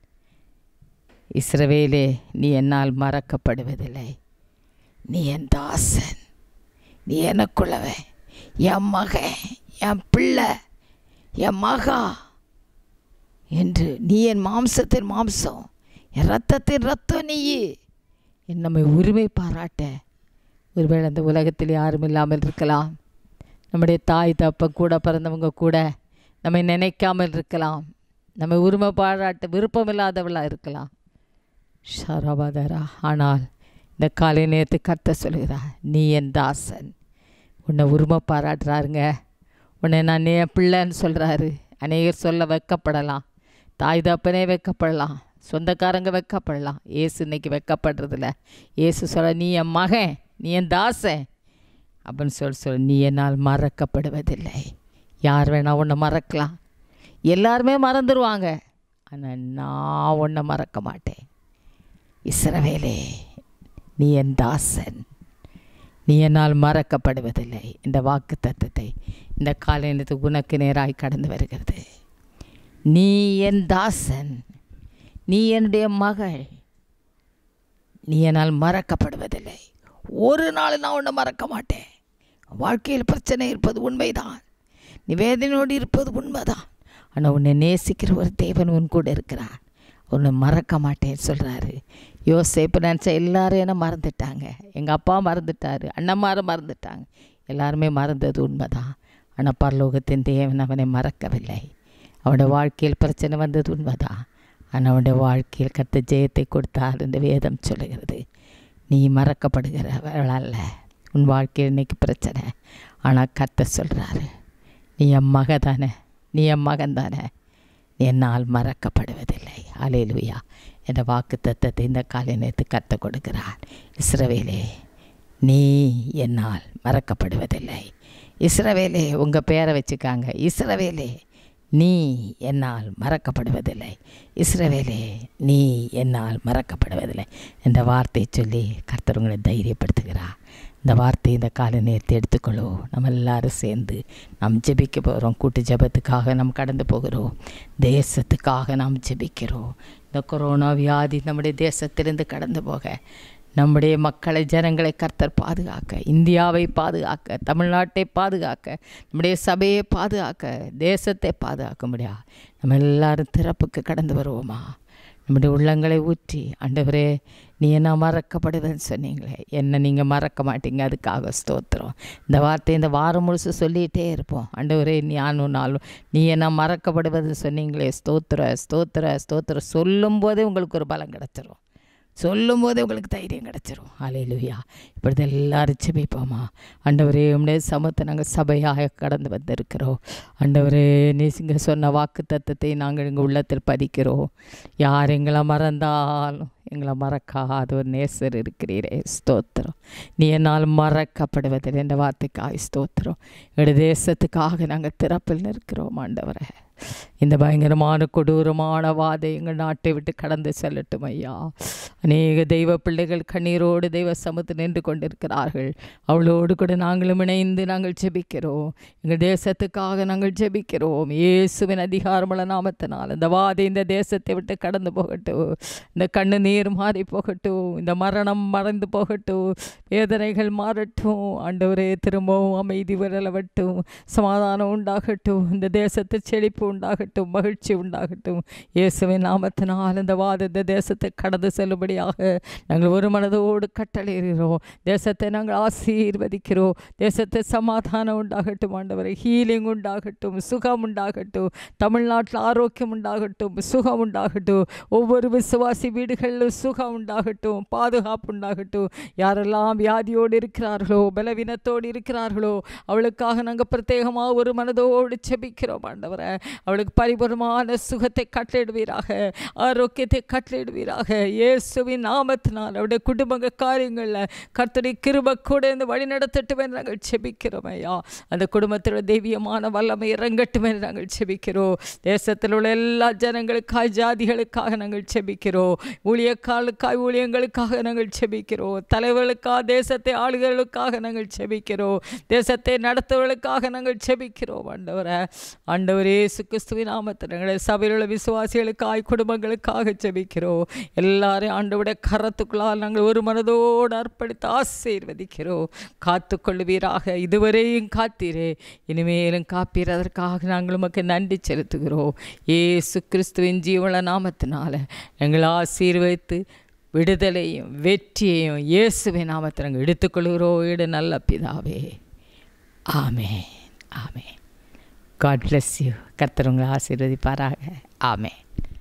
இஸ்ரவேலே நீ என்னால் மறக்கப்படுவதில்லை நீ என் தாசன் நீ எனக்குள்ளவன் என் மகன் என் பிள்ளை என் மகா என்று நீ என் மாம்சத்தின் மாம்சம் என் ரத்தத்தின் ரத்தம் நீயே என் நம்மை உரிமை பாராட்ட ஒருவேளை அந்த உலகத்தில் யாரும் இல்லாமல் இருக்கலாம் நம்முடைய தாய் தப்ப கூட பிறந்தவங்க கூட நம்மை நினைக்காமல் இருக்கலாம் நம்மை உரிமை பாராட்ட விருப்பமில்லாதவளாக இருக்கலாம் ஷரபாதரா ஆனால் இந்த காலை நேரத்து கத்த சொல்கிறா நீ என் தாசன் உன்னை உரிமை பாராட்டுறாருங்க உன்னை நான் என் பிள்ளைன்னு சொல்கிறாரு அநேகர் சொல்ல வைக்கப்படலாம் தாய் தப்பனே வைக்கப்படலாம் சொந்தக்காரங்க வைக்கப்படலாம் ஏசு இன்னைக்கு வைக்கப்படுறதில்ல ஏசு சொல்ல நீ என் மகன் நீ என் தாசன் அப்படின்னு சொல்லி சொல்ல நீ என்னால் மறக்கப்படுவதில்லை யார் வேணால் உன்னை மறக்கலாம் எல்லாருமே மறந்துடுவாங்க ஆனால் நான் உன்னை மறக்க மாட்டேன் இஸ்ரவேலே நீ என் தாசன் நீ என்னால் மறக்கப்படுவதில்லை இந்த வாக்கு தத்தத்தை இந்த காலையினத்து உனக்கு நேராய் கடந்து வருகிறது நீ என் தாசன் நீ என்னுடைய மகள் நீ என்னால் மறக்கப்படுவதில்லை ஒரு நாள் நான் உன்னை மறக்க மாட்டேன் வாழ்க்கையில் பிரச்சனை இருப்பது உண்மைதான் நீ வேதனையோடு இருப்பது உண்மைதான் ஆனால் உன்னை நேசிக்கிற ஒரு தேவன் உன் கூட இருக்கிறான் உன்னை மறக்க மாட்டேன்னு சொல்கிறாரு யோசேப்பு நினச்ச எல்லாரும் என்ன மறந்துட்டாங்க எங்கள் அப்பா மறந்துட்டாரு அண்ணம்மாரும் மறந்துட்டாங்க எல்லாருமே மறந்தது உண்மைதான் ஆனால் பரலோகத்தின் தேவன் அவனை மறக்கவில்லை அவனுடைய வாழ்க்கையில் பிரச்சனை வந்தது உண்மைதான் ஆனால் அவனுடைய வாழ்க்கையில் கத்த ஜெயத்தை கொடுத்தார் இந்த வேதம் சொல்லுகிறது நீ மறக்கப்படுகிறவள் அல்ல உன் வாழ்க்கையில் இன்னைக்கு பிரச்சனை ஆனால் கத்த சொல்கிறாரு நீ என் மக தானே நீ என் மகன் தானே நீ என்னால் மறக்கப்படுவதில்லை அலையிலுயா என்ற வாக்கு தத்தத்தை இந்த காலை நேரத்து கத்த கொடுக்கிறார் இஸ்ரவேலே நீ என்னால் மறக்கப்படுவதில்லை இஸ்ரவேலே உங்கள் பேரை வச்சுக்காங்க இஸ்ரவேலே நீ என்னால் மறக்கப்படுவதில்லை இஸ்ரவேலே நீ என்னால் மறக்கப்படுவதில்லை என்ற வார்த்தையை சொல்லி கர்த்தர் உங்களை தைரியப்படுத்துகிறார் இந்த வார்த்தை இந்த காலை நேரத்தை எடுத்துக்கொள்ளோ நம்ம எல்லாரும் சேர்ந்து நாம் ஜெபிக்க போகிறோம் கூட்டு ஜெபத்துக்காக நாம் கடந்து போகிறோம் தேசத்துக்காக நாம் ஜெபிக்கிறோம் இந்த கொரோனா வியாதி நம்முடைய தேசத்திலிருந்து கடந்து போக நம்முடைய மக்களை ஜனங்களை கர்த்தர் பாதுகாக்க இந்தியாவை பாதுகாக்க தமிழ்நாட்டை பாதுகாக்க நம்முடைய சபையை பாதுகாக்க தேசத்தை பாதுகாக்க முடியா நம்ம எல்லாரும் திறப்புக்கு கடந்து வருவோமா நம்முடைய உள்ளங்களை ஊற்றி ஆண்டவரே நீ என்ன மறக்கப்படுதுன்னு சொன்னீங்களே என்ன நீங்கள் மறக்க மாட்டீங்க அதுக்காக ஸ்தோத்திரம் இந்த வார்த்தை இந்த வாரம் முழுசு சொல்லிகிட்டே இருப்போம் ஆண்டவரே ஞானும் நாளும் நீ என்ன மறக்கப்படுவதுன்னு சொன்னீங்களே ஸ்தோத்திர ஸ்தோத்திர ஸ்தோத்திரம் சொல்லும்போதே உங்களுக்கு ஒரு பலம் கிடச்சிரும் சொல்லும் போதே உங்களுக்கு தைரியம் கிடச்சிரும் அலையிலுயா இப்பொழுது எல்லாரும் செபிப்போமா ஆண்டவரே உடைய சமத்தை நாங்கள் சபையாக கடந்து வந்திருக்கிறோம் ஆண்டவரே நீங்க சொன்ன வாக்கு தத்தத்தை நாங்கள் எங்கள் உள்ளத்தில் பதிக்கிறோம் யார் எங்களை மறந்தாலும் எங்களை மறக்காத ஒரு நேசர் இருக்கிறீரே ஸ்தோத்திரம் நீ என்னால் மறக்கப்படுவதில் என்ற வார்த்தைக்காக ஸ்தோத்திரம் எங்கள் தேசத்துக்காக நாங்கள் திறப்பில் நிற்கிறோம் ஆண்டவரை இந்த பயங்கரமான கொடூரமான வாதை எங்கள் நாட்டை விட்டு கடந்து செல்லட்டும் ஐயா அநேக தெய்வ பிள்ளைகள் கண்ணீரோடு தெய்வ சமத்து நின்று கொண்டிருக்கிறார்கள் அவளோடு கூட நாங்களும் இணைந்து நாங்கள் ஜெபிக்கிறோம் எங்கள் தேசத்துக்காக நாங்கள் ஜெபிக்கிறோம் இயேசுவின் அதிகாரமுள்ள நாமத்தினால் இந்த வாதை இந்த தேசத்தை விட்டு கடந்து போகட்டும் இந்த கண்ணு நீர் மாறி போகட்டும் இந்த மரணம் மறந்து போகட்டும் வேதனைகள் மாறட்டும் ஆண்டவரே திரும்பவும் அமைதி விரலவட்டும் சமாதானம் உண்டாகட்டும் இந்த தேசத்து செழிப்பு உண்டாகட்டும் மகிழ்ச்சி உண்டாகட்டும் இயேசுவின் நாமத்தினால் இந்த வாத இந்த தேசத்தை கடந்து செல்லும்படியாக நாங்கள் ஒரு மனதோடு கட்டளையிடுகிறோம் தேசத்தை நாங்கள் ஆசீர்வதிக்கிறோம் தேசத்தை சமாதானம் உண்டாகட்டும் ஆண்டவரை ஹீலிங் உண்டாகட்டும் சுகம் உண்டாகட்டும் தமிழ்நாட்டில் ஆரோக்கியம் உண்டாகட்டும் சுகம் உண்டாகட்டும் ஒவ்வொரு விசுவாசி வீடுகளிலும் சுகம் உண்டாகட்டும் பாதுகாப்பு உண்டாகட்டும் யாரெல்லாம் வியாதியோடு இருக்கிறார்களோ பலவீனத்தோடு இருக்கிறார்களோ அவளுக்காக நாங்கள் பிரத்யேகமாக ஒரு மனதோடு செபிக்கிறோம் ஆண்டவரை அவளுக்கு பரிபூர்ணமான சுகத்தை கட்டளிடுவீராக ஆரோக்கியத்தை கட்டளிடுவீராக இயேசுவின் நாமத்தினால் அவருடைய குடும்ப காரியங்களில் கர்த்தரை கிருப கூட இந்த வழி நடத்தட்டும் என்று நாங்கள் செபிக்கிறோம் ஐயா அந்த குடும்பத்தோட தெய்வீயமான வல்லமை இறங்கட்டும் என்று நாங்கள் செபிக்கிறோம் தேசத்தில் உள்ள எல்லா ஜனங்களுக்காக ஜாதிகளுக்காக நாங்கள் செபிக்கிறோம் ஊழியக்காலுக்காய் ஊழியங்களுக்காக நாங்கள் செபிக்கிறோம் தலைவர்களுக்காக தேசத்தை ஆளுகளுக்காக நாங்கள் செபிக்கிறோம் தேசத்தை நடத்துவர்களுக்காக நாங்கள் செபிக்கிறோம் ஆண்டவரை ஆண்டவரே இயேசு கிறிஸ்துவின் நாமத்தில் எங்களுடைய சபையில் உள்ள விசுவாசிகளுக்காய் குடும்பங்களுக்காக ஜெபிக்கிறோம் எல்லாரையும் ஆண்டவுடைய கரத்துக்குள்ளால் நாங்கள் ஒரு மனதோடு அர்ப்பணித்து ஆசீர்வதிக்கிறோம் காத்துக்கொள்வீராக இதுவரையும் காத்தீரே இனிமேலும் காப்பீர் அதற்காக நாங்கள் உமக்கு நன்றி செலுத்துகிறோம் ஏசு கிறிஸ்துவின் ஜீவன நாமத்தினால எங்களை ஆசீர்வதித்து விடுதலையும் வெற்றியையும் இயேசுவின் நாமத்தில் நாங்கள் எடுத்துக்கொள்கிறோம் ஈடு நல்ல பிதாவே ஆமே ஆமே காட் bless யூ கர்த்தர் உங்களை ஆசீர்வதிப்பாராக ஆமே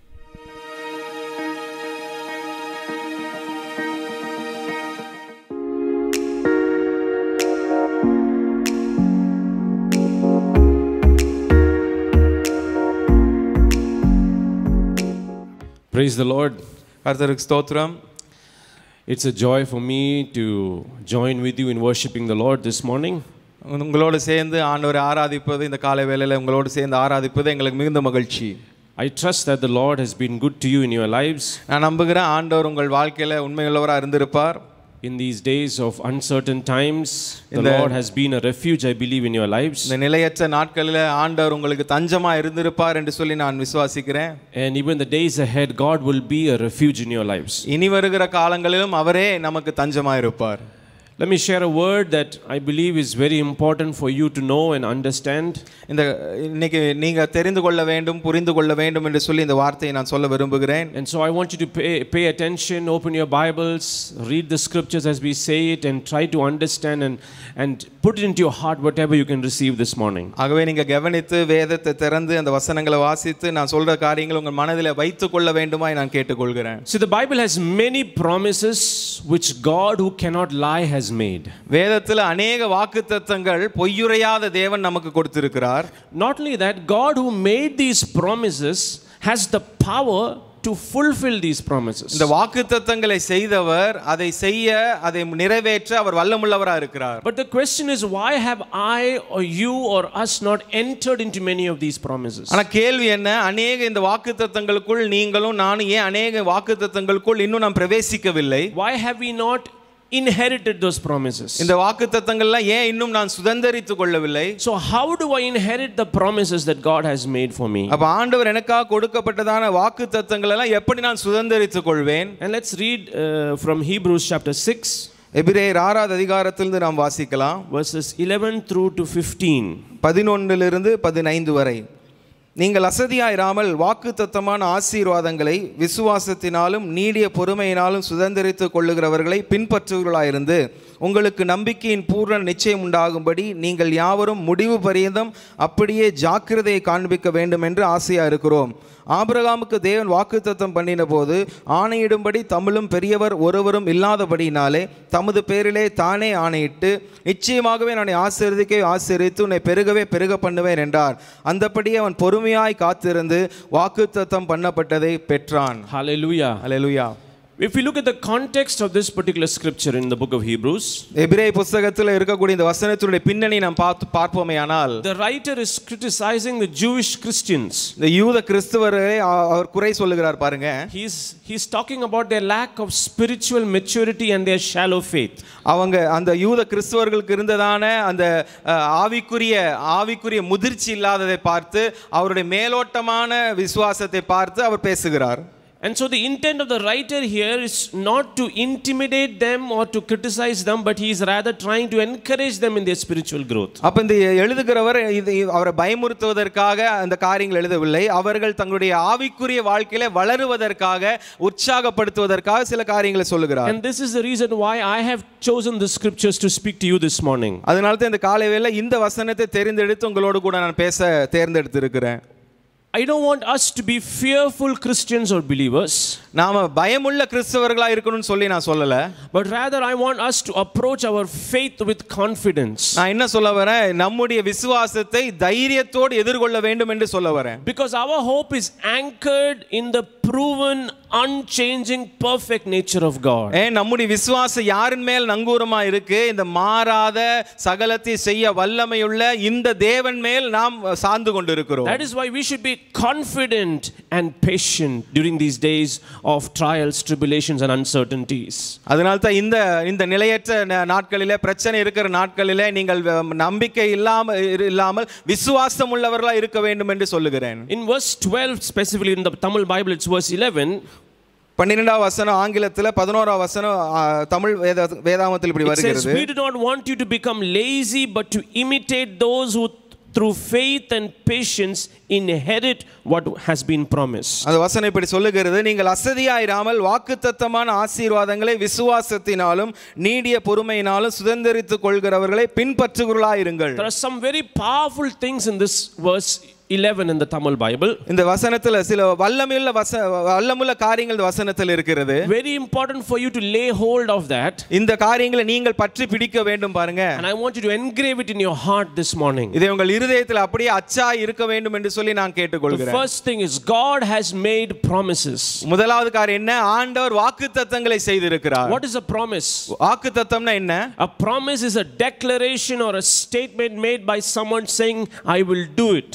Praise the Lord. கர்த்தருக்கு ஸ்தோத்திரம் It's a joy for me to join with you in worshiping the Lord this morning. உங்களோடு சேர்ந்து ஆண்டவரை ஆராதிப்பது இந்த காலை வேளையில் உங்களோடு சேர்ந்து ஆராதிப்பது எங்களுக்கு மிகுந்த மகிழ்ச்சி I trust that the Lord has been good to you in your lives. நான் நம்புகிறேன் ஆண்டவர் உங்கள் வாழ்க்கையில் உண்மையுள்ளவராக இருந்திருப்பார் In these days of uncertain times, the இந்த- Lord has been a refuge, I believe, in your lives. இந்த நிலையற்ற நாட்களில் ஆண்டவர் உங்களுக்கு தஞ்சமா இருந்திருப்பார் என்று சொல்லி நான் விசுவாசிக்கிறேன் And even the days ahead, God will be a refuge in your lives. இனி வருகிற காலங்களிலும் அவரே நமக்கு தஞ்சமா இருப்பார் Let me share a word that I believe is very important for you to know and understand. இந்த இன்னைக்கு நீங்க தெரிந்து கொள்ள வேண்டும் புரிந்து கொள்ள வேண்டும் என்று சொல்லி இந்த வார்த்தையை நான் சொல்ல விரும்புகிறேன் And so I want you to pay, pay attention, open your Bibles, read the scriptures as we say it, and try to understand and, and put it into your heart whatever you can receive this morning. ஆகவே நீங்க கவனித்து வேதத்தை திறந்து அந்த வசனங்களை வாசித்து நான் சொல்ற காரியங்கள் உங்கள் மனதில் வைத்துக் கொள்ள வேண்டுமாய் நான் கேட்டுக்கொள்கிறேன் See, the Bible has many promises which God, who cannot lie, has made. வேதத்தில் அநேக வாக்குத்தத்தங்கள் பொய்யுரையாத தேவன் நமக்கு கொடுத்திருக்கிறார் Not only that, God, who made these promises, has the power to fulfill these promises. இந்த வாக்குத்தத்தங்களை செய்தவர் அதை செய்ய அதை நிறைவேற்ற அவர் வல்லமுள்ளவராக இருக்கிறார் But the question is, why have I or you or us not entered into many of these promises? ஆனா கேள்வி என்ன அநேக இந்த வாக்குத்தத்தங்களுக்குள் நீங்களும் நானும் ஏன் அநேக வாக்குத்தத்தங்களுக்குள் இன்னும் நாம் பிரவேசிக்கவில்லை Why have we not inherited those promises? இந்த வாக்குத்தத்தங்கள்லாம் ஏன் இன்னும் நான் சுதந்தரித்துக் கொள்ளவில்லை So, how do I inherit the promises that God has made for me? அப்ப ஆண்டவர் எனக்காக கொடுக்கப்பட்டதான வாக்குத்தத்தங்கள் எல்லாம் எப்படி நான் சுதந்தரித்துக் கொள்வேன் And let's read uh, from Hebrews chapter 6, எபிரேயர் ஆறாவது அதிகாரத்திலிருந்து நாம் வாசிக்கலாம் verses 11 through to 15. பதினொன்றிலிருந்து பதினைந்து வரை நீங்கள் அசதியாயிராமல் வாக்குத்தத்தமான ஆசீர்வாதங்களை விசுவாசத்தினாலும் நீடிய பொறுமையினாலும் சுதந்திரித்துக் கொள்ளுகிறவர்களை பின்பற்றுவர்களாயிருந்து உங்களுக்கு நம்பிக்கையின் பூர்ண நிச்சயம் உண்டாகும்படி நீங்கள் யாவரும் முடிவு பரியந்தம் அப்படியே ஜாக்கிரதையை காண்பிக்க வேண்டும் என்று ஆசையா இருக்கிறோம் ஆபிரகாமுக்கு தேவன் வாக்குத்தத்தம் பண்ணின போது ஆணையிடும்படி தமிழும் பெரியவர் ஒருவரும் இல்லாதபடியினாலே தமது பேரிலே தானே ஆணையிட்டு நிச்சயமாகவே நான் ஆசீர்வதிக்க ஆசீர்வித்து உன்னை பெருகவே பெருக பண்ணுவேன் என்றார் அந்தபடியே அவன் பொறுமையாய் காத்திருந்து வாக்குத்தத்தம் பண்ணப்பட்டதை பெற்றான் Hallelujah. Hallelujah If we look at the context of this particular scripture in the book of Hebrews, எபிரே புஸ்தகத்தில் இருக்கக்கூடிய இந்த வசனத்தினுடைய பின்னணி நாம் பார்த்து பார்ப்போமே ஆனால் the writer is criticizing the Jewish Christians. இந்த யூத கிறிஸ்துவரை அ- அவர் குறை சொல்லுகிறார் பாருங்க He's, he's talking about their lack of spiritual maturity and their shallow faith. அவங்க அந்த யூத கிறிஸ்துவர்களுக்கு இருந்ததான அந்த அஹ், ஆவிக்குரிய ஆவிக்குரிய முதிர்ச்சி இல்லாததை பார்த்து அவருடைய மேலோட்டமான விசுவாசத்தை பார்த்து அவர் பேசுகிறார் And so the intent of the writer here is not to intimidate them or to criticize them, but he is rather trying to encourage them in their spiritual growth. அப்ப இந்த எழுதுகிறவர் இது அவரை பயமுறுத்துவதற்காக அந்த காரியங்கள் எழுதவில்லை அவர்கள் தங்களுடைய ஆவிக்குரிய வாழ்க்கையில வளருவதற்காக உற்சாகப்படுத்துவதற்காக சில காரியங்களை சொல்லுகிறார் And this is the reason why I have chosen the scriptures to speak to you this morning. அதனால தான் இந்த காலை வேளை இந்த வசனத்தை தெரிந்தெடுத்து உங்களோடு கூட நான் பேச தேர்ந்தெடுத்திருக்கிறேன் I don't want us to be fearful Christians or believers, நாம பயமுள்ள கிறிஸ்தவர்களா இருக்கணும்னு சொல்லி நான் சொல்லல but rather I want us to approach our faith with confidence. நான் என்ன சொல்ல வரேன் நம்முடைய விசுவாசத்தை தைரியத்தோடு எதிர்கொள்ள வேண்டும் என்று சொல்ல வரேன் Because our hope is anchored in the proven, unchanging, perfect nature of God. ஏன் நம்முடைய விசுவாசம் யாரின் மேல் நங்கூரமா இருக்கு இந்த மாறாத சகலத்தை செய்ய வல்லமையுள்ள இந்த தேவன் மேல் நாம் சார்ந்து கொண்டிருக்கிறோம் That is why we should be confident and patient during these days of trials, tribulations, and uncertainties. அதனால தான் இந்த இந்த நிலையற்ற ந- நாட்களிலே பிரச்சனை இருக்கிற நாட்களிலே நீங்கள் அஹ், நம்பிக்கை இல்லாமல் இல்லாமல் விசுவாசம் உள்ளவர்களா இருக்க வேண்டும் என்று சொல்லுகிறேன் In verse 12, specifically in the Tamil Bible, it's verse 11. பன்னிரெண்டாம் வசனம் ஆங்கிலத்தில் பதினோராம் வசனம் ஆ, தமிழ் வேத வேதாமத்தில் இப்படி It says, வருகிறது We do not want you to become lazy, but to imitate those who, through faith and patience, inherit what has been promised. அந்த வசனம் இப்படி சொல்லுகிறது நீங்கள் அசதியாயிராமல் வாக்குத்தத்தமான ஆசீர்வாதங்களை விசுவாசத்தினாலும் நீடிய பொறுமையினாலும் சுதந்திரித்துக் கொள்கிறவர்களை பின்பற்றுகிறவர்களாயிருங்கள் There are some very powerful things in this verse 11 in the Tamil Bible. இந்த வசனத்துல சில வல்லமுள்ள வச வல்லமுள்ள காரியங்கள் இந்த வசனத்தில் இருக்கிறது Very important for you to lay hold of that. இந்த காரியங்களை நீங்கள் பற்றி பிடிக்க வேண்டும் பாருங்க And I want you to engrave it in your heart this morning. இதை உங்கள் இருதயத்தில் அப்படியே அச்சா இருக்க வேண்டும் என்று சொல்லி நான் The கேட்டுக்கொள்கிறேன் first thing is God has made promises. முதலாவது காரியம் என்ன ஆண்டவர் வாக்குத்தத்தங்களை செய்திருக்கிறார் What is a promise? வாக்குத்தத்தம்னா என்ன A promise is a declaration or a statement made by someone saying, I will do it. வாக்கு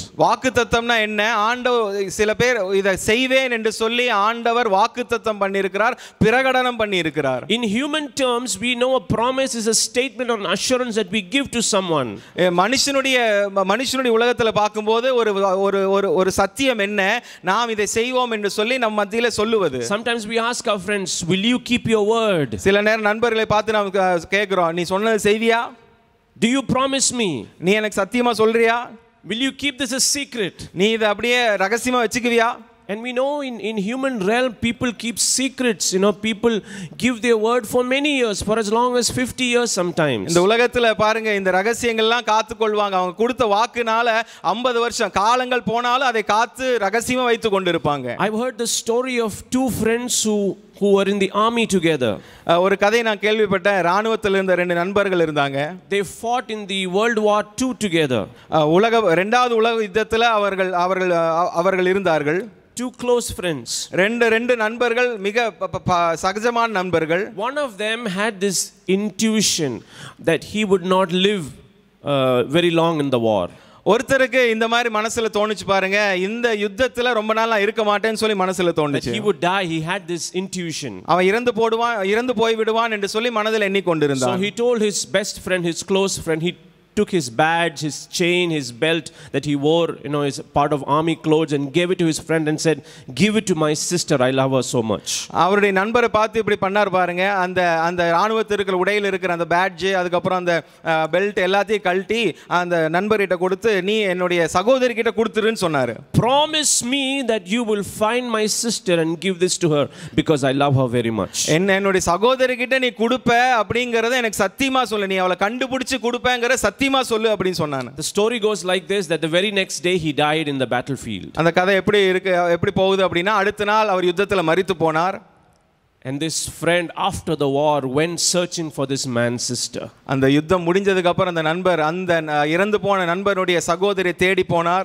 வாக்குத்தத்தம்னா என்ன ஆண்டவர் சில பேர் இதை செய்வேன் என்று சொல்லி ஆண்டவர் வாக்குத்தத்தம் பண்ணியிருக்கிறார் பிரகடனம் பண்ணியிருக்கிறார் In human terms, we know a promise is a statement or an assurance that we give to someone. எ, மனுஷனுடைய ம- மனுஷனுடைய உலகத்தில் பார்க்கும்போது ஒரு ஒரு ஒரு ஒரு சத்தியம் என்ன நாம் இதை செய்வோம் என்று சொல்லி நம் மத்தியில சொல்லுவது Sometimes we ask our friends, Will you keep your word? சில நேரம் நண்பர்களை பார்த்து நாம் க- கேட்கிறோம் நீ சொன்னது செய்வியா Do you promise me? நீ எனக்கு சத்தியமா சொல்றியா Will you keep this a secret? நீ இதை அப்படியே ரகசியமா வச்சுக்குவியா And we know in, in human realm, people keep secrets. You know, people give their word for many years, for as long as 50 years sometimes. இந்த உலகத்துல பாருங்க இந்த ரகசியங்கள்லாம் காத்து கொள்வாங்க அவங்க கொடுத்த வாக்குனால ஐம்பது வருஷம் காலங்கள் போனாலும் அதை காத்து ரகசியமா வைத்து கொண்டிருப்பாங்க I've heard the story of two friends who, who were in the army together. அஹ், ஒரு கதையை நான் கேள்விப்பட்டேன் ராணுவத்தில் இருந்த ரெண்டு நண்பர்கள் இருந்தாங்க They fought in the World War II together. அஹ், உலக ரெண்டாவது உலக யுத்தத்தில் அவர்கள் அவர்கள் அஹ், அவர்கள் இருந்தார்கள் Two close friends. ரெண்டு ரெண்டு நண்பர்கள் மிக ப- ப- ப- சகஜமான நண்பர்கள் One of them had this intuition that he would not live uh, very long in the war. ஒருத்தருக்கு இந்த மாதிரி மனசுல தோணுச்சு பாருங்க இந்த யுத்தத்துல ரொம்ப நாள் நான் இருக்க மாட்டேன்னு சொல்லி மனசுல That தோணுச்சு he would die. He had this intuition. அவன் இறந்து போடுவான் இறந்து போய் விடுவான் என்று சொல்லி மனதில் So எண்ணிக்கொண்டிருந்தான் he told his best friend, his close friend, he took his badge, his chain, his belt that he wore, you know, as part of army clothes and gave it to his friend and said, Give it to my sister. I love her so much. அவருடைய நண்பரை பார்த்து இப்படி பண்ணார் பாருங்க அந்த அந்த ராணுவத்தில் இருக்கிற உடையில் இருக்கிற அந்த பேட்ஜ் அதுக்கப்புறம் அந்த பெல்ட் எல்லாத்தையும் கழட்டி அந்த நண்பர்கிட்ட கொடுத்து நீ என்னுடைய சகோதரி கிட்ட கொடுத்துருன்னு சொன்னாரு Promise me that you will find my sister and give this to her because I love her very much. என்ன என்னுடைய சகோதரி கிட்ட நீ கொடுப்ப அப்படிங்கறத எனக்கு சத்தியமா சொல்லு நீ அவளை கண்டுபிடிச்சு கொடுப்பேங்கிற சத்தியமா சொல்லு அப்படின்னு சொன்னான் The story goes like this that the very next day he died in the battlefield. அந்த கதை எப்படி இருக்கு எப்படி போகுது அப்படின்னா அடுத்த நாள் அவர் யுத்தத்தில் மரித்து போனார் And this friend, after the war, went searching for this man's sister. அந்த யுத்தம் முடிஞ்சதுக்கு அப்புறம் அந்த நண்பர் அந்த அஹ், இறந்து போன நண்பருடைய சகோதரியை தேடி போனார்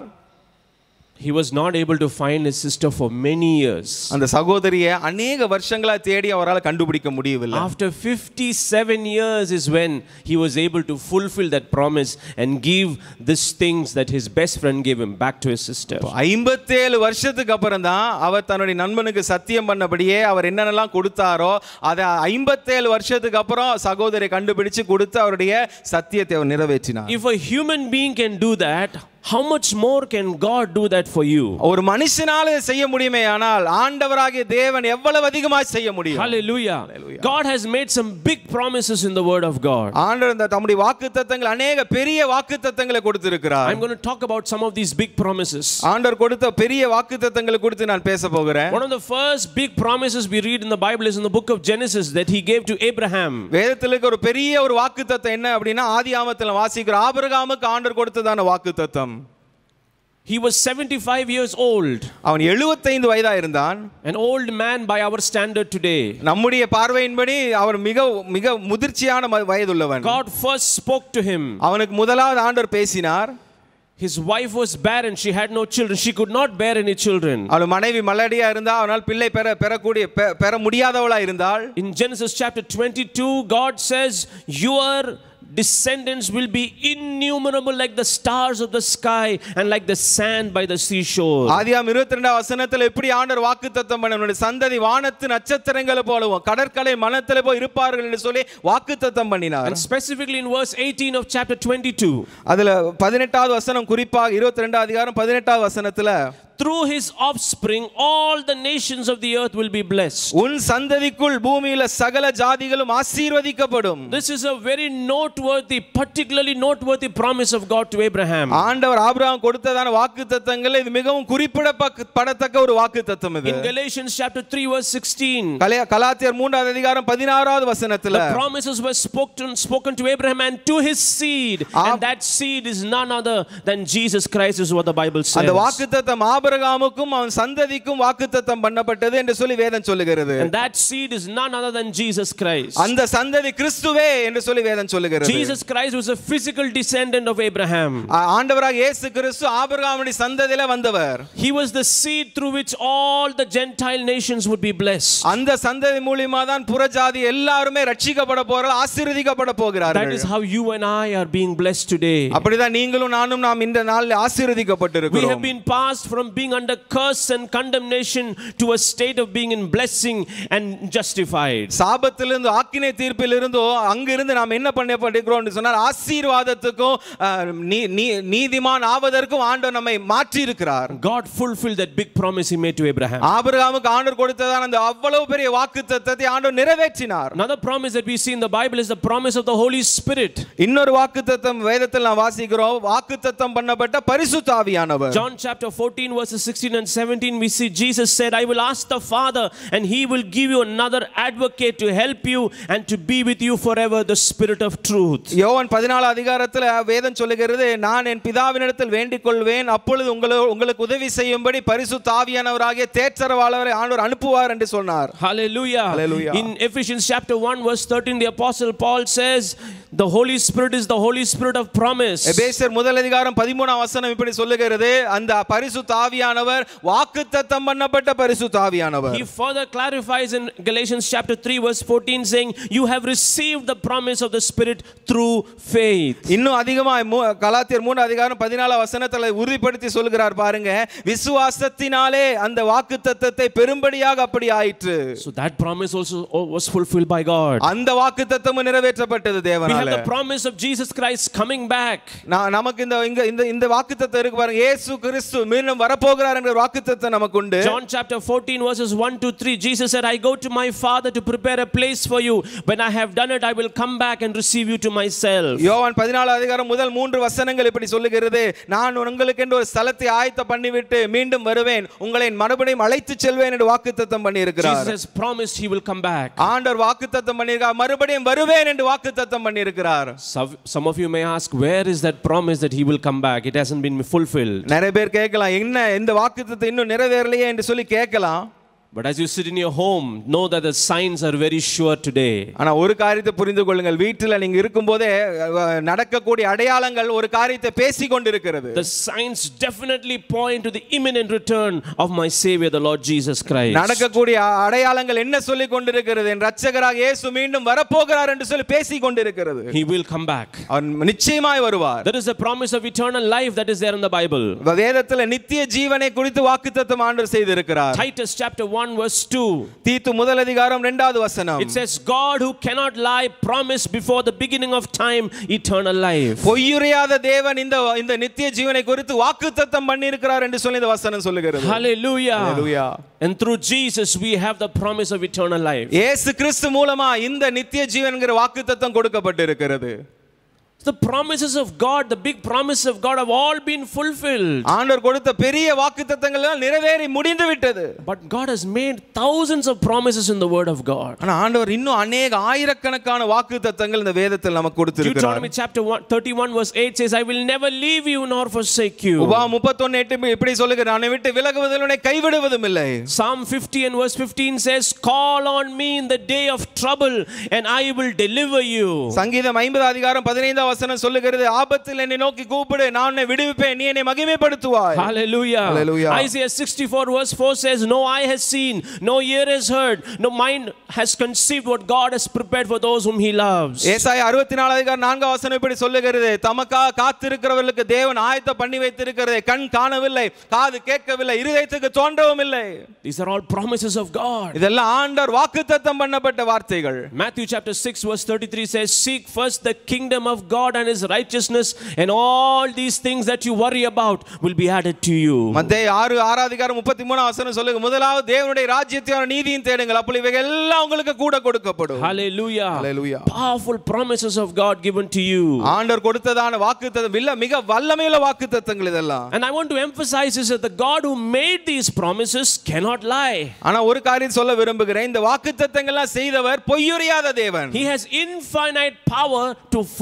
He was not able to find his sister for many years. அந்த சகோதரியை அநேக வருஷங்களா தேடி அவரால் கண்டுபிடிக்க முடியவில்லை After 57 years is when he was able to fulfill that promise and give these things that his best friend gave him back to his sister. ஐம்பத்தேழு வருஷத்துக்கு அப்புறம் தான் அவர் தன்னுடைய நண்பனுக்கு சத்தியம் பண்ணபடியே அவர் என்னென்னலாம் கொடுத்தாரோ அதை ஐம்பத்தேழு வருஷத்துக்கு அப்புறம் சகோதரியை கண்டுபிடிச்சு கொடுத்து அவருடைய சத்தியத்தை அவர் நிறைவேற்றினார் If a human being can do that, how much more can God do that for you? ஒரு மனுஷனால இதை செய்ய முடியுமே ஆனால் ஆண்டவராகிய தேவன் எவ்வளவு அதிகமாக செய்ய முடியும் Hallelujah. God has made some big promises in the Word of God. ஆண்டவர் இந்த தம்முடைய வாக்கு தத்தங்கள் அநேக பெரிய வாக்கு தத்தங்களை கொடுத்திருக்கிறார் I'm going to talk about some of these big promises. ஆண்டவர் கொடுத்த பெரிய வாக்கு தத்தங்களை குறித்து நான் பேச போகிறேன் One of the first big promises we read in the Bible is in the book of Genesis that he gave to Abraham. வேதத்தில் இருக்க ஒரு பெரிய ஒரு வாக்கு தத்தம் என்ன அப்படின்னா ஆதி ஆமத்தில் வாசிக்கிற ஆபிரகாமுக்கு ஆண்டவர் கொடுத்ததான வாக்கு தத்தம் He was 75 years old, அவன் 75 வயதா இருந்தான் an old man by our standard today. நம்முடைய பார்வையின்படி அவர் மிக மிக முதிர்ச்சியான ம- வயதுள்ளவன் God first spoke to him. அவனுக்கு முதலாவது ஆண்டவர் பேசினார் His wife was barren, she had no children, she could not bear any children. அவள் மனைவி மலடியா இருந்தா அவனால் பிள்ளை பெற பெறக்கூடிய பெ- பெற முடியாதவளா இருந்தாள் In Genesis chapter 22, God says, Your descendants will be innumerable like the stars of the sky and like the sand by the seashore. ஆதியாம் இருபத்தி ரெண்டாம் வசனத்துல எப்படி ஆண்டவர் வாக்கு தத்தம் பண்ண உன்னுடைய சந்ததி வானத்து நட்சத்திரங்களை போலவும் கடற்கரை மனத்திலே போய் இருப்பார்கள் என்று சொல்லி வாக்கு தத்தம் பண்ணினார் And specifically in verse 18 of chapter 22, அதுல பதினெட்டாவது வசனம் குறிப்பாக இருபத்தி ரெண்டாவது அதிகாரம் பதினெட்டாவது வசனத்துல through his offspring, all the nations of the earth will be blessed. உன் சந்ததிக்குள் பூமியில சகல ஜாதிகளும் ஆசீர்வதிக்கப்படும் This is a very noteworthy, particularly noteworthy promise of God to Abraham. ஆண்டவர் ஆபிரகாம் கொடுத்ததான வாக்கு தத்தங்கள் இது மிகவும் குறிப்பிடப்படத்தக்க ஒரு வாக்கு தத்தம் இது In Galatians chapter 3, verse 16, கலைய கலாத்தியர் மூன்றாவது அதிகாரம் பதினாறாவது வசனத்துல the promises were spoken, spoken to Abraham and to his seed. Ab- And that seed is none other than Jesus Christ, is what the Bible says. அந்த வாக்கு தத்தம் ஆபிரகாம் ஆபிரகாமுக்கும் அவன் சந்ததிக்கும் வாக்குத்தத்தம் பண்ணப்பட்டது என்று சொல்லி வேதம் சொல்லுகிறது And that seed is none other than Jesus Christ. அந்த சந்ததி கிறிஸ்துவே என்று சொல்லி வேதம் சொல்லுகிறது Jesus Christ was a physical descendant of Abraham. ஆ- ஆண்டவராக இயேசு கிறிஸ்து ஆபிரகாமுடைய சந்ததியில வந்தவர் He was the seed through which all the Gentile nations would be blessed. அந்த சந்ததி மூலியமா தான் புறஜாதி எல்லாருமே ரட்சிக்கப்பட போறார்கள் ஆசீர்வதிக்கப்பட That போகிறார்கள் is how you and I are being blessed today. அப்படிதான் நீங்களும் நானும் நாம் இந்த நாளில் We have ஆசீர்வதிக்கப்பட்டிருக்கிறோம் been passed from being under curse and condemnation to a state of being in blessing and justified. சாபத்திலிருந்து ஆக்கினை தீர்ப்பில் இருந்தோ அங்கிருந்து நாம் என்ன பண்ணப்பட்டிருக்கிறோம் சொன்னால் ஆசீர்வாதத்துக்கும் அஹ், நீ- நீ- நீதிமான் ஆவதற்கும் ஆண்டவர் நம்மை மாற்றி இருக்கிறார் God fulfilled that big promise he made to Abraham. ஆபிரகாமுக்கு ஆண்டவர் கொடுத்ததான அந்த அவ்வளவு பெரிய வாக்கு தத்தத்தை ஆண்டவர் நிறைவேற்றினார் Another promise that we see in the Bible is the promise of the Holy Spirit. இன்னொரு வாக்கு தத்தம் வேதத்தில் நாம் வாசிக்கிறோம் வாக்கு தத்தம் பண்ணப்பட்ட பரிசுத்த ஆவியானவர் John chapter 14, verses 16 and 17, we see Jesus said, I will ask the Father, and he will give you another advocate to help you and to be with you forever, the Spirit of truth. யோவான் பதினாலு அதிகாரத்தில் வேதம் சொல்லுகிறது நான் என் பிதாவினிடத்தில் வேண்டிக் கொள்வேன் அப்பொழுது உங்களு உங்களுக்கு உதவி செய்யும்படி பரிசுத்த ஆவியானவராகிய தேற்றரவாளரை ஆண்டவர் அனுப்புவார் என்று சொன்னார் Hallelujah. Hallelujah. In Ephesians chapter 1, verse 13, the Apostle Paul says, The Holy Spirit is the Holy Spirit of promise. எபேசியர் முதல் அதிகாரம் பதிமூணாம் வசனம் இப்படி சொல்லுகிறது அந்த பரிசுத்த ஆவியானவர் வாக்குத்தத்தம் பண்ணப்பட்ட பரிசுத்த ஆவியானவர் He further clarifies in Galatians chapter 3, verse 14, saying, You have received the promise of the Spirit through faith. இன்னும் அதிகமா மூ- கலாத்தியர் மூணு அதிகாரம் பதினாலாம் வசனத்தில் உறுதிப்படுத்தி சொல்கிறார் பாருங்க விசுவாசத்தினாலே அந்த வாக்கு தத்தத்தை பெரும்படியாக அப்படி ஆயிற்று So that promise also was fulfilled by God. அந்த வாக்கு தத்தமும் நிறைவேற்றப்பட்டது We have தேவனால the promise of Jesus Christ coming back. நான் நமக்கு இந்த இங்க இந்த இந்த வாக்குத்தத்தம் இருக்கு பாருங்க இயேசு கிறிஸ்து மீண்டும் வரப்போகிறார் என்ற வாக்குத்தத்தம் நமக்கு உண்டு John chapter 14, verses 1 to 3, Jesus said, I go to my Father to prepare a place for you. When I have done it, I will come back and receive you to myself. யோவான் பதினாலு அதிகாரம் முதல் மூன்று வசனங்கள் இப்படி சொல்லுகிறது நான் உங்களுக்கு என்று ஒரு ஸ்தலத்தை ஆயத்த பண்ணிவிட்டு மீண்டும் வருவேன் உங்களை மறுபடியும் அழைத்து செல்வேன் என்று வாக்குத்தத்தம் பண்ணி Jesus இருக்கிறார் has promised he will come back. ஆண்டவர் வாக்குத்தத்தம் பண்ணியிருக்கார் மறுபடியும் வருவேன் என்று வாக்குத்தத்தம் பண்ணியிருக்கிறார் Some some of you may ask, where is that promise that he will come back? It hasn't been fulfilled. நிறைய பேர் கேட்கலாம் என்ன இந்த வாக்குத்தத்தம் இன்னும் நிறைவேறலையே என்று சொல்லி கேட்கலாம் But as you sit in your home, know that the signs are very sure today. ஆனா ஒரு காரியத்தை புரிந்து கொள்ளுங்கள் வீட்டில் நீங்க இருக்கும்போதே அஹ், நடக்கக்கூடிய அடையாளங்கள் ஒரு காரியத்தை பேசி கொண்டிருக்கிறது The signs definitely point to the imminent return of my Savior, the Lord Jesus Christ. நடக்கக்கூடிய அ- அடையாளங்கள் என்ன சொல்லி கொண்டிருக்கிறது என் ரட்சகராக இயேசு மீண்டும் வரப்போகிறார் என்று சொல்லி பேசி கொண்டிருக்கிறது He will come back. அவர் நிச்சயமாய் வருவார் There is a promise of eternal life that is there in the Bible. வேதத்துல நித்திய ஜீவனை குறித்து வாக்குத்தத்தம் ஆண்டவர் செய்திருக்கிறார் Titus chapter 1, verse 2. தீத்து முதல் அதிகாரம் இரண்டாவது வசனம் It says, God who cannot lie promised before the beginning of time eternal life. பொய்யுரையாத தேவன் இந்த இந்த நித்திய ஜீவனை குறித்து வாக்குத்தத்தம் பண்ணியிருக்கிறார் என்று சொல்லி இந்த வசனம் சொல்லுகிறது Hallelujah. Hallelujah. And through Jesus, we have the promise of eternal life. இயேசு கிறிஸ்து மூலமா இந்த நித்திய ஜீவன்கிற வாக்குத்தத்தம் கொடுக்கப்பட்டிருக்கிறது The promises of God, the big promises of God have all been fulfilled. ஆண்டவர் கொடுத்த பெரிய வாக்குத்தத்தங்கள் எல்லாம் நிறைவேறி முடிந்து விட்டது But God has made thousands of promises in the Word of God. ஆனா ஆண்டவர் இன்னும் அநேக ஆயிரக்கணக்கான வாக்குத்தத்தங்கள் இந்த வேதத்தில் நமக்கு கொடுத்திருக்கிறார் Deuteronomy chapter 1, 31 verse 8 says, I will never leave you nor forsake you. உபா முப்பத்தொன்னு எட்டு இப்படி சொல்லுகிறார் நான் விட்டு விலகுவதில் உன்னை கைவிடுவதும் இல்லை Psalm 50 and verse 15 says, Call on me in the day of trouble, and I will deliver you. சங்கீதம் ஐம்பது அதிகாரம் பதினைந்தாம் வசனம் சொல்லுகிறது ஆபத்தில் என்னை நோக்கி கூப்பிடு நான் உன்னை விடுவிப்பேன் நீ என்னை மகிமைப்படுத்துவாய் Hallelujah. Hallelujah. Isaiah 64 verse 4 says, No eye has seen, no ear has heard, no mind has conceived what God has prepared for those whom He loves. ஏசாயா அறுபத்தி நாலு அதிகாரம் நான்காம் வசனம் இப்படி சொல்லுகிறது தமக்காக காத்திருக்கிறவர்களுக்கு தேவன் ஆயத்த பண்ணி வைத்திருக்கிறதை கண் காணவில்லை காது கேட்கவில்லை இருதயத்துக்கு தோன்றவும் இல்லை These are all promises of God. இதெல்லாம் ஆண்டவர் வாக்குத்தத்தம் பண்ணப்பட்ட வார்த்தைகள் Matthew chapter 6 verse 33 says, Seek first the kingdom of God and His righteousness, and all these things that you worry about will be added to you. மத்தேயு ஆறு ஆறாதிகாரம் முப்பத்தி மூணாம் வசனம் சொல்லுங்க முதலாவது தேவனுடைய ராஜ்யத்தையான நீதியும் தேடுங்கள் அப்படி இவைகள் எல்லாம் உங்களுக்கு கூட கொடுக்கப்படும் Hallelujah. Hallelujah. Powerful promises of God given to you. ஆண்டவர் கொடுத்ததான வாக்குத்தத்தம் இல்ல மிக வல்லமையுள்ள வாக்குத்தத்தங்கள் இதெல்லாம் And I want to emphasize is that the God who made these promises cannot lie. ஆனா ஒரு காரியம் சொல்ல விரும்புகிறேன் இந்த வாக்குத்தத்தங்கள்லாம் செய்தவர் பொய்யுரையாத தேவன் He has infinite power to fulfill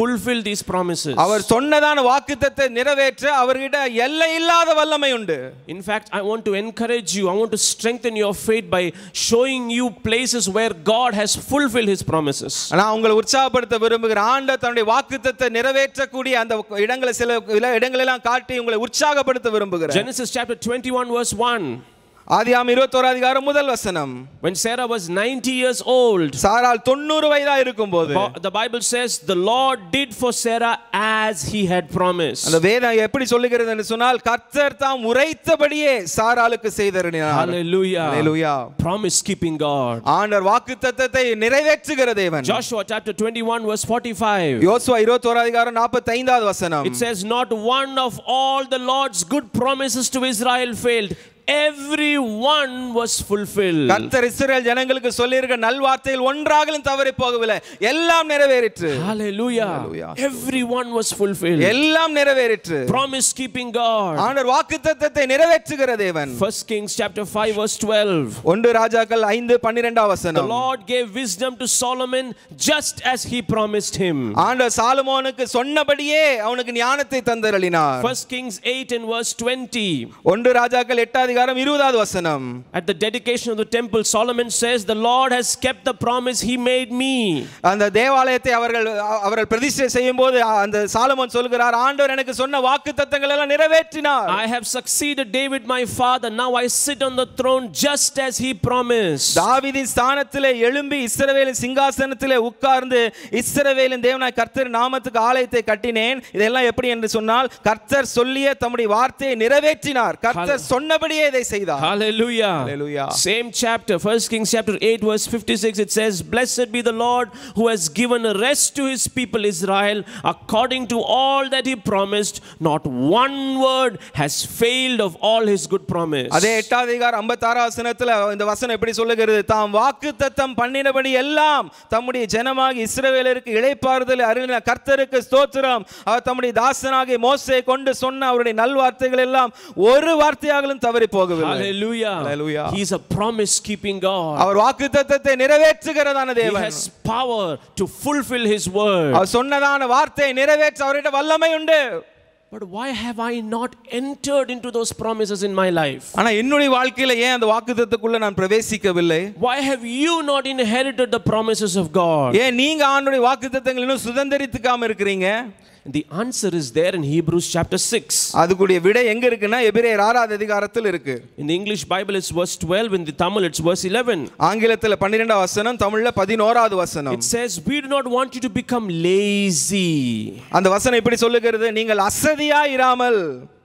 these promises. அவர் சொன்னதான வாக்குத்தத்தை நிறைவேற்ற அவர்கிட்ட எல்லை இல்லாத வல்லமை உண்டு In fact, I want to encourage you, I want to strengthen your faith by showing you places where God has fulfilled his promises. நான் உங்களை உற்சாகப்படுத்த விரும்புகிறேன் ஆண்டவர் தன்னுடைய வாக்குத்தத்தை நிறைவேற்றக்கூடிய அந்த இடங்களை சில சில இடங்களெல்லாம் காட்டி உங்களை உற்சாகப்படுத்த விரும்புகிறேன் Genesis chapter 21, verse 1. ஆதியாம் இருபத்தோரா அதிகாரம் முதல் வசனம் When Sarah was 90 years old, சாரால் தொண்ணூறு வயதா இருக்கும்போது Bo- the Bible says the Lord did for Sarah as he had promised. அந்த வேதம் எப்படி சொல்லுகிறது என்று சொன்னால் கர்த்தர் தாம் உரைத்தபடியே சாராளுக்கு செய்தருளினார் Hallelujah. Hallelujah. Promise keeping God. ஆண்டவர் வாக்கு தத்தத்தை நிறைவேற்றுகிற தேவன் Joshua chapter 21, verse 45. யோசுவா இருபத்தோரா அதிகாரம் நாற்பத்தி ஐந்தாவது வசனம் It says, Not one of all the Lord's good promises to Israel failed. Every one was fulfilled. கர்த்தர் இஸ்ரேல் ஜனங்களுக்கு சொல்லியிருக்க நல்வார்த்தையில் ஒன்றாகலும் தவறி போகவில்லை எல்லாம் நிறைவேறிற்று Hallelujah. Hallelujah. Every one was fulfilled. எல்லாம் நிறைவேறிற்று Promise keeping God. ஆண்டவர் வாக்கு தத்தத்தை நிறைவேற்றுகிற தேவன் First Kings chapter 5, verse 12. ஒன்று ராஜாக்கள் ஐந்து பன்னிரெண்டாம் The வசனம் Lord gave wisdom to Solomon just as he promised him. ஆண்டவர் சாலமோனுக்கு சொன்னபடியே அவனுக்கு ஞானத்தை தந்தருளினார் First Kings 8 and verse 20. ஒன்று ராஜாக்கள் எட்டாம் அதிகாரம் இருபதாவது வசனம் At the dedication of the temple, Solomon says, The Lord has kept the promise he made me. அந்த தேவாலயத்தை அவர்கள் அவர்கள் பிரதிஷ்டை செய்யும் போது அந்த சாலமோன் சொல்கிறார் ஆண்டவர் எனக்கு சொன்ன வாக்கு தத்தங்கள் எல்லாம் நிறைவேற்றினார் I have succeeded David my father. Now I sit on the throne just as he promised. தாவீதின் ஸ்தானத்திலே எழும்பி இஸ்ரவேலின் சிங்காசனத்திலே உட்கார்ந்து இஸ்ரவேலின் தேவனாய் கர்த்தர் நாமத்துக்கு ஆலயத்தை கட்டினேன் இதெல்லாம் எப்படி என்று சொன்னால் கர்த்தர் சொல்லிய தம்முடைய வார்த்தையை நிறைவேற்றினார் கர்த்தர் சொன்னபடியே இதை செய்தார் Hallelujah. Hallelujah. Same chapter, 1 Kings chapter 8, verse 56, it says, Blessed be the Lord who has given a rest to his people Israel according to all that he promised. Not one word has failed of all his good promise. அதே எட்டாவது அதிகாரம் ஐம்பத்தாறாம் வசனத்துல இந்த வசனம் எப்படி சொல்லுகிறது தாம் வாக்கு தத்தம் பண்ணினபடி எல்லாம் தம்முடைய ஜனமாகி இஸ்ரவேலருக்கு இளைப்பாறுதல் அருளின கர்த்தருக்கு ஸ்தோத்திரம் அவர் தம்முடைய தாசனாகிய மோசே கொண்டு சொன்ன அவருடைய நல்வார்த்தைகள் எல்லாம் ஒரு வார்த்தையாகலும் தவறி போகவில்லை Hallelujah. Hallelujah. He's a promise keeping God. அவர் வாக்கு தத்தத்தை நிறைவேற்றுகிறதான He தேவன் has power to fulfill his word. அவர் சொன்னதான வார்த்தையை நிறைவேற்ற அவர்கிட்ட வல்லமை உண்டு But why have I not entered into those promises in my life? ஆனா என்னுடைய வாழ்க்கையில ஏன் அந்த வாக்குத்தத்துக்குள்ள நான் பிரவேசிக்கவில்லை Why have you not inherited the promises of God? ஏன் நீங்க ஆண்டுடைய வாக்குத்தத்தங்கள் இன்னும் சுதந்திரித்துக்காம இருக்கிறீங்க The answer is there in Hebrews chapter 6. அதுக்குடைய விடை எங்க இருக்குன்னா எபிரேயர் ஆறாவது அதிகாரத்தில் இருக்கு In the English Bible, it's verse 12. In the Tamil, it's verse 11. ஆங்கிலத்தில் பன்னிரெண்டாம் வசனம் தமிழ்ல பதினோராவது வசனம் It says, We do not want you to become lazy. அந்த வசனம் இப்படி சொல்லுகிறது நீங்கள் அசதியா இராமல்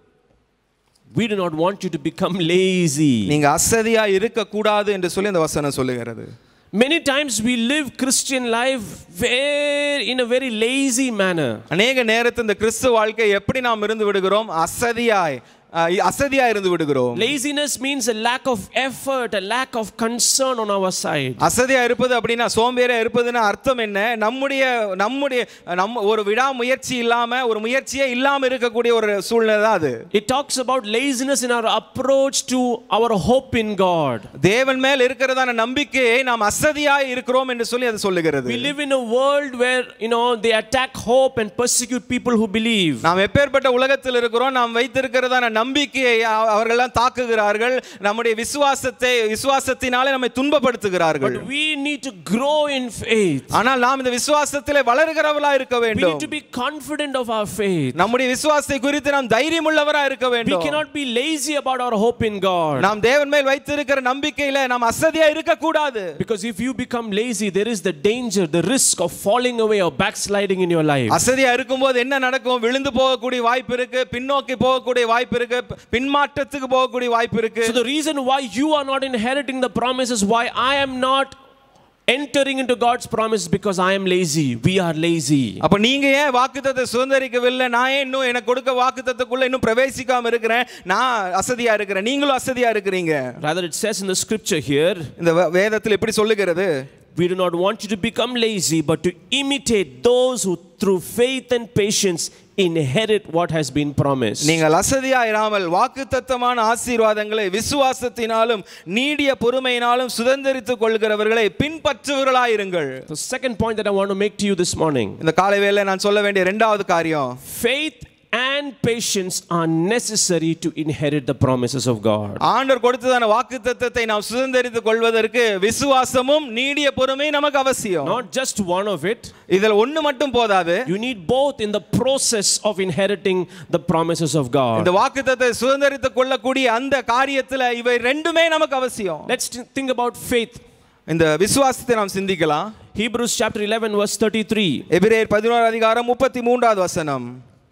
We do not want you to become lazy. நீங்க அசதியா இருக்க கூடாது என்று சொல்லி அந்த வசனம் சொல்லுகிறது Many times we live Christian life very, in a very lazy manner. அநேக நேரத்தில் இந்த கிறிஸ்து வாழ்க்கை எப்படி நாம் இருந்து விடுகிறோம் அசதியாய் அஹ், அசதியா இருந்து விடுகிறோம் Laziness means a lack of effort, a lack of concern on our side. அசதியா இருப்பது அப்படின்னா சோம்பேறியா இருப்பதுன்னு அர்த்தம் என்ன நம்முடைய நம்முடைய நம்ம ஒரு விடாமுயற்சி இல்லாம ஒரு முயற்சியே இல்லாம இருக்கக்கூடிய ஒரு சூழ்நிலை தான் அது It talks about laziness in our approach to our hope in God. தேவன் மேல் இருக்கிறதான நம்பிக்கையை நாம் அசதியாய் இருக்கிறோம் என்று சொல்லி அது சொல்லுகிறது We live in a world where, you know, they attack hope and persecute people who believe. நாம் எப்பேற்பட்ட உலகத்தில் இருக்கிறோம் நாம் வைத்திருக்கிறதான நம்பிக்கையை அ- அவர்கள்லாம் தாக்குகிறார்கள் நம்முடைய விசுவாசத்தை விசுவாசத்தினாலே நம்மை துன்பப்படுத்துகிறார்கள் But we need to grow in faith. ஆனால் நாம் இந்த விசுவாசத்திலே வளர்கிறவர்களா இருக்க We வேண்டும் need to be confident of our faith. நம்முடைய விசுவாசத்தை குறித்து நாம் தைரியம் உள்ளவரா இருக்க We வேண்டும் cannot be lazy about our hope in God. நாம் தேவன் மேல் வைத்திருக்கிற நம்பிக்கையில நாம் அசதியா இருக்க கூடாது Because if you become lazy, there is the danger, the risk of falling away or backsliding in your life. அசதியா இருக்கும்போது என்ன நடக்கும் விழுந்து போகக்கூடிய வாய்ப்பு இருக்கு பின்னோக்கி போகக்கூடிய வாய்ப்பு இருக்கு பின்மாற்றத்துக்கு போகக்கூடிய வாய்ப்பு இருக்கு So the reason why you are not inheriting the promises, why I am not entering into God's promise because I am lazy. We are lazy. அப்ப நீங்க ஏன் வாக்குத்தத்தை சுதந்திரிக்கவில்லை நான் ஏன் இன்னும் எனக்கு கொடுக்க வாக்குத்தத்துக்குள்ள இன்னும் பிரவேசிக்காம இருக்கிறேன் நான் அசதியா இருக்கிறேன் நீங்களும் அசதியா இருக்கிறீங்க Rather, it says in the scripture here, இந்த வே- வேதத்தில் எப்படி சொல்லுகிறது we do not want you to become lazy, but to imitate those who through faith and patience inherit what has been promised. நீங்கள் அசதியாயிராமல் வாக்குத்தத்தமான ஆசீர்வாதங்களை விசுவாசத்தினாலும் நீடிய பொறுமையினாலும் சுதந்திரித்துக் கொள்கிறவர்களை பின்பற்றுவர்களாயிருங்கள் The second point that I want to make to you this morning இந்த காலை வேளை நான் சொல்ல வேண்டிய இரண்டாவது காரியம் faith and patience are necessary to inherit the promises of God. ஆண்டவர் கொடுத்ததான வாக்குத்தத்தத்தை நாம் சுதந்திரித்துக் கொள்வதற்கு விசுவாசமும் நீடிய பொறுமையும் நமக்கு அவசியம் Not just one of it, இதுல ஒண்ணு மட்டும் போதாது you need both in the process of inheriting the promises of God. இந்த வாக்குத்தத்தை சுதந்திரித்துக் கொள்ளக்கூடிய அந்த காரியத்துல இவை ரெண்டுமே நமக்கு அவசியம் Let's t- think about faith. இந்த விசுவாசத்தை நாம் சிந்திக்கலாம் Hebrews chapter 11, verse 33. எபிரேயர் பதினோரு அதிகாரம் முப்பத்தி மூன்றாவது வசனம்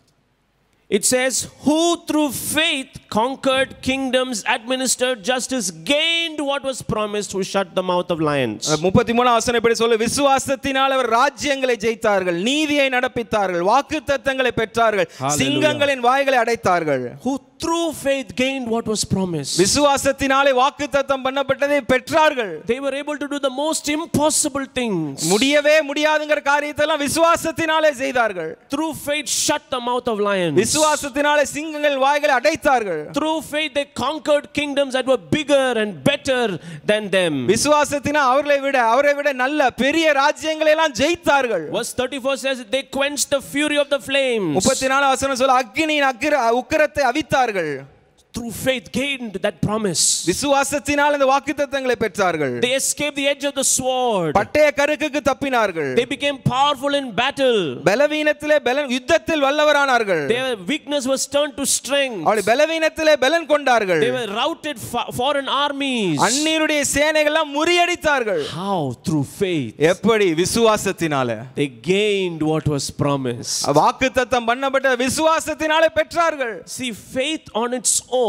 It says, Who through faith conquered kingdoms, administered justice, gained what was promised, who shut the mouth of lions. முப்பத்தி மூணாம் வசனம் இப்படி சொல்லு விசுவாசத்தினால் அவர் ராஜ்யங்களை ஜெயித்தார்கள் நீதியை நடப்பித்தார்கள் வாக்குத்தத்தங்களை பெற்றார்கள் சிங்கங்களின் வாய்களை அடைத்தார்கள் Who through faith gained what was promised. விசுவாசத்தினாலே வாக்குத்தத்தம் பண்ணப்பட்டதை பெற்றார்கள் They were able to do the most impossible things. முடியவே முடியாதுங்கிற காரியத்தை எல்லாம் விசுவாசத்தினாலே செய்தார்கள் Through faith, shut the mouth of lions. விசுவாசத்தினாலே சிங்கங்கள் வாய்களை அடைத்தார்கள் Through faith, they conquered kingdoms that were bigger and better than them. விசுவாசத்தினால் அவர்களை விட அவரை விட நல்ல பெரிய ராஜ்யங்களை எல்லாம் ஜெயித்தார்கள் Verse 34 says, They quenched the fury of the flames. முப்பத்தி நாலு வசனம் சொல்ல அக்னியின் அக்கிர உக்கிரத்தை அவித்தார்கள் Through faith, gained that promise. விசுவாசத்தினால் இந்த வாக்குத்தத்தங்களை பெற்றார்கள் They escaped the edge of the sword. பட்டய கருக்குக்கு தப்பினார்கள் They became powerful in battle. பலவீனத்திலே பலன் யுத்தத்தில் வல்லவரானார்கள் Their weakness was turned to strength. அவளை பலவீனத்திலே பலன் கொண்டார்கள் They were routed fa- foreign armies. அந்நியருடைய சேனைகள்லாம் முறியடித்தார்கள் How? Through faith. எப்படி விசுவாசத்தினால They gained what was promised. வாக்குத்தத்தம் பண்ணப்பட்ட விசுவாசத்தினாலே பெற்றார்கள் See, faith on its own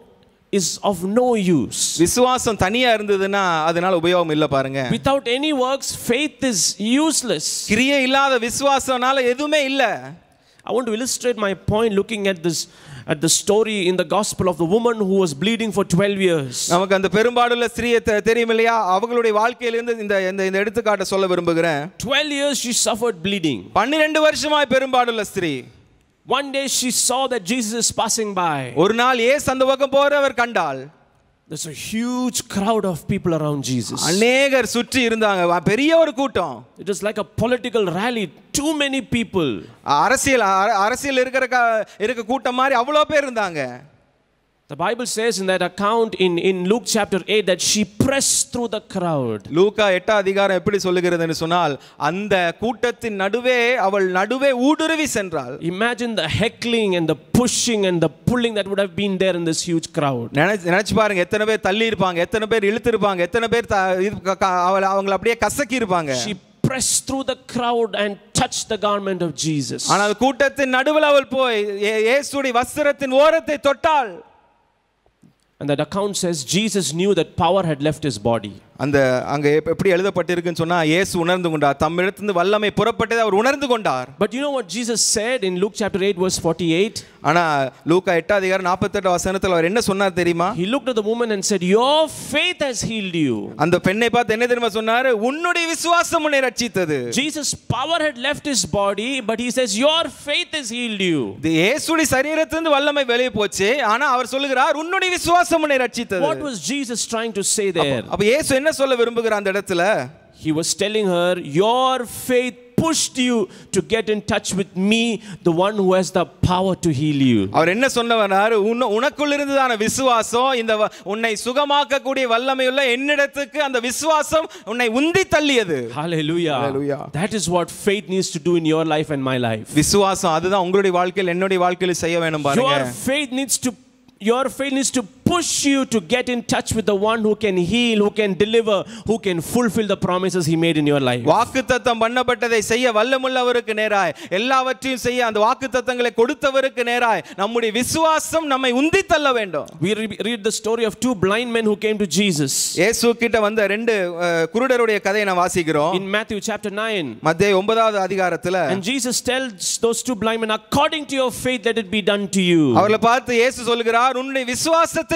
is of no use. விசுவாசம் தனியா இருந்ததுன்னா அதனால உபயோகம் இல்ல பாருங்க Without any works, faith is useless. கிரியை இல்லாத விசுவாசம்னால எதுவுமே இல்ல I want to illustrate my point looking at this at the story in the gospel of the woman who was bleeding for 12 years. நமக்கு அந்த பெரும்பாடுள்ள ஸ்திரீயை தெ- தெரியும் இல்லையா அவங்களுடைய வாழ்க்கையிலிருந்து இந்த இந்த இந்த எடுத்துக்காட்ட சொல்ல விரும்புகிறேன் 12 years she suffered bleeding. பன்னிரெண்டு வருஷமாய் பெரும்பாடுள்ள ஸ்திரீ One day she saw that Jesus is passing by. ஒரு நாள் ஏசு அந்த பக்கம் போறவர் கண்டாள் There's a huge crowd of people around Jesus. அநேகர் சுற்றி இருந்தாங்க வ- பெரிய ஒரு கூட்டம் It was like a political rally. Too many people. அரசியல் அர- அரசியல் இருக்கிற க- இருக்க கூட்டம் மாதிரி அவ்வளோ பேர் இருந்தாங்க The Bible says in that account in, in Luke chapter 8 that she pressed through the crowd. லூக்கா எட்டாம் அதிகாரம் எப்படி சொல்லுகிறதுன்னு சொன்னால் அந்த கூட்டத்தின் நடுவே அவள் நடுவே ஊடுருவி சென்றாள் Imagine the heckling and the pushing and the pulling that would have been there in this huge crowd. நினைச்சு நினைச்சு பாருங்க எத்தனை பேர் தள்ளி இருப்பாங்க எத்தனை பேர் இழுத்திருப்பாங்க எத்தனை பேர் த- இது க- க- அவளை அவங்கள அப்படியே கசக்கி இருப்பாங்க She pressed through the crowd and touched the garment of Jesus. ஆனால் கூட்டத்தின் நடுவில் அவள் போய் இயே- இயேசுடைய வஸ்திரத்தின் ஓரத்தை தொட்டாள் And that account says Jesus knew that power had left his body. அந்த அங்க எப்- எப்படி எழுதப்பட்டிருக்குன்னு சொன்னா இயேசு உணர்ந்து கொண்டார் தம்மிடத்திலிருந்து வல்லமை புறப்பட்டதை அவர் உணர்ந்து கொண்டார் But you know what Jesus said in Luke chapter 8, verse 48? ஆனா லூக்கா எட்டாம் அதிகாரம் நாற்பத்தெட்டு வசனத்தில் அவர் என்ன சொன்னார் தெரியுமா He looked at the woman and said, Your faith has healed you. அந்த பெண்ணை பார்த்து என்ன தெரியுமா சொன்னாரு உன்னுடைய விசுவாசம் உன்னை ரட்சித்தது Jesus' power had left his body, but he says, Your faith has healed you. இது இயேசுடைய சரீரத்திலிருந்து வல்லமை வெளியே போச்சு ஆனா அவர் சொல்லுகிறார் உன்னுடைய விசுவாசம் உன்னை ரட்சித்தது What was Jesus trying to say there? அப்ப இயேசு என்ன சொல்ல விரும்புகிறார் அந்த இடத்துல He was telling her, Your faith pushed you to get in touch with me, the one who has the power to heal you. அவர் என்ன சொன்னவனாரு உன்ன உனக்குள் இருந்ததான விசுவாசம் இந்த வ- உன்னை சுகமாக்கக்கூடிய வல்லமையுள்ள என்னிடத்துக்கு அந்த விசுவாசம் உன்னை உந்தி தள்ளியது Hallelujah. Hallelujah. That is what faith needs to do in your life and my life. விசுவாசம் அதுதான் உங்களுடைய வாழ்க்கையில் என்னுடைய வாழ்க்கையில் செய்ய வேணும் பாருங்க Your faith needs to your faith needs to push you to get in touch with the one who can heal, who can deliver, who can fulfill the promises he made in your life. வாக்குத்தத்தம் பண்ணப்பட்டதை செய்ய வல்லமுள்ளவருக்கு நேராய் எல்லாவற்றையும் செய்ய அந்த வாக்குத்தத்தங்களை கொடுத்தவருக்கு நேராய் நம்முடைய விசுவாசம் நம்மை உந்தி தள்ள வேண்டும் We re- read the story of two blind men who came to Jesus இயேசு கிட்ட வந்த ரெண்டு அஹ், குருடருடைய கதையை நான் வாசிக்கிறோம் in Matthew chapter 9. மத்திய ஒன்பதாவது அதிகாரத்துல And Jesus tells those two blind men, according to your faith, let it be done to you. அவர்களை பார்த்து இயேசு சொல்லுகிறார் உன்னுடைய விசுவாசத்தின்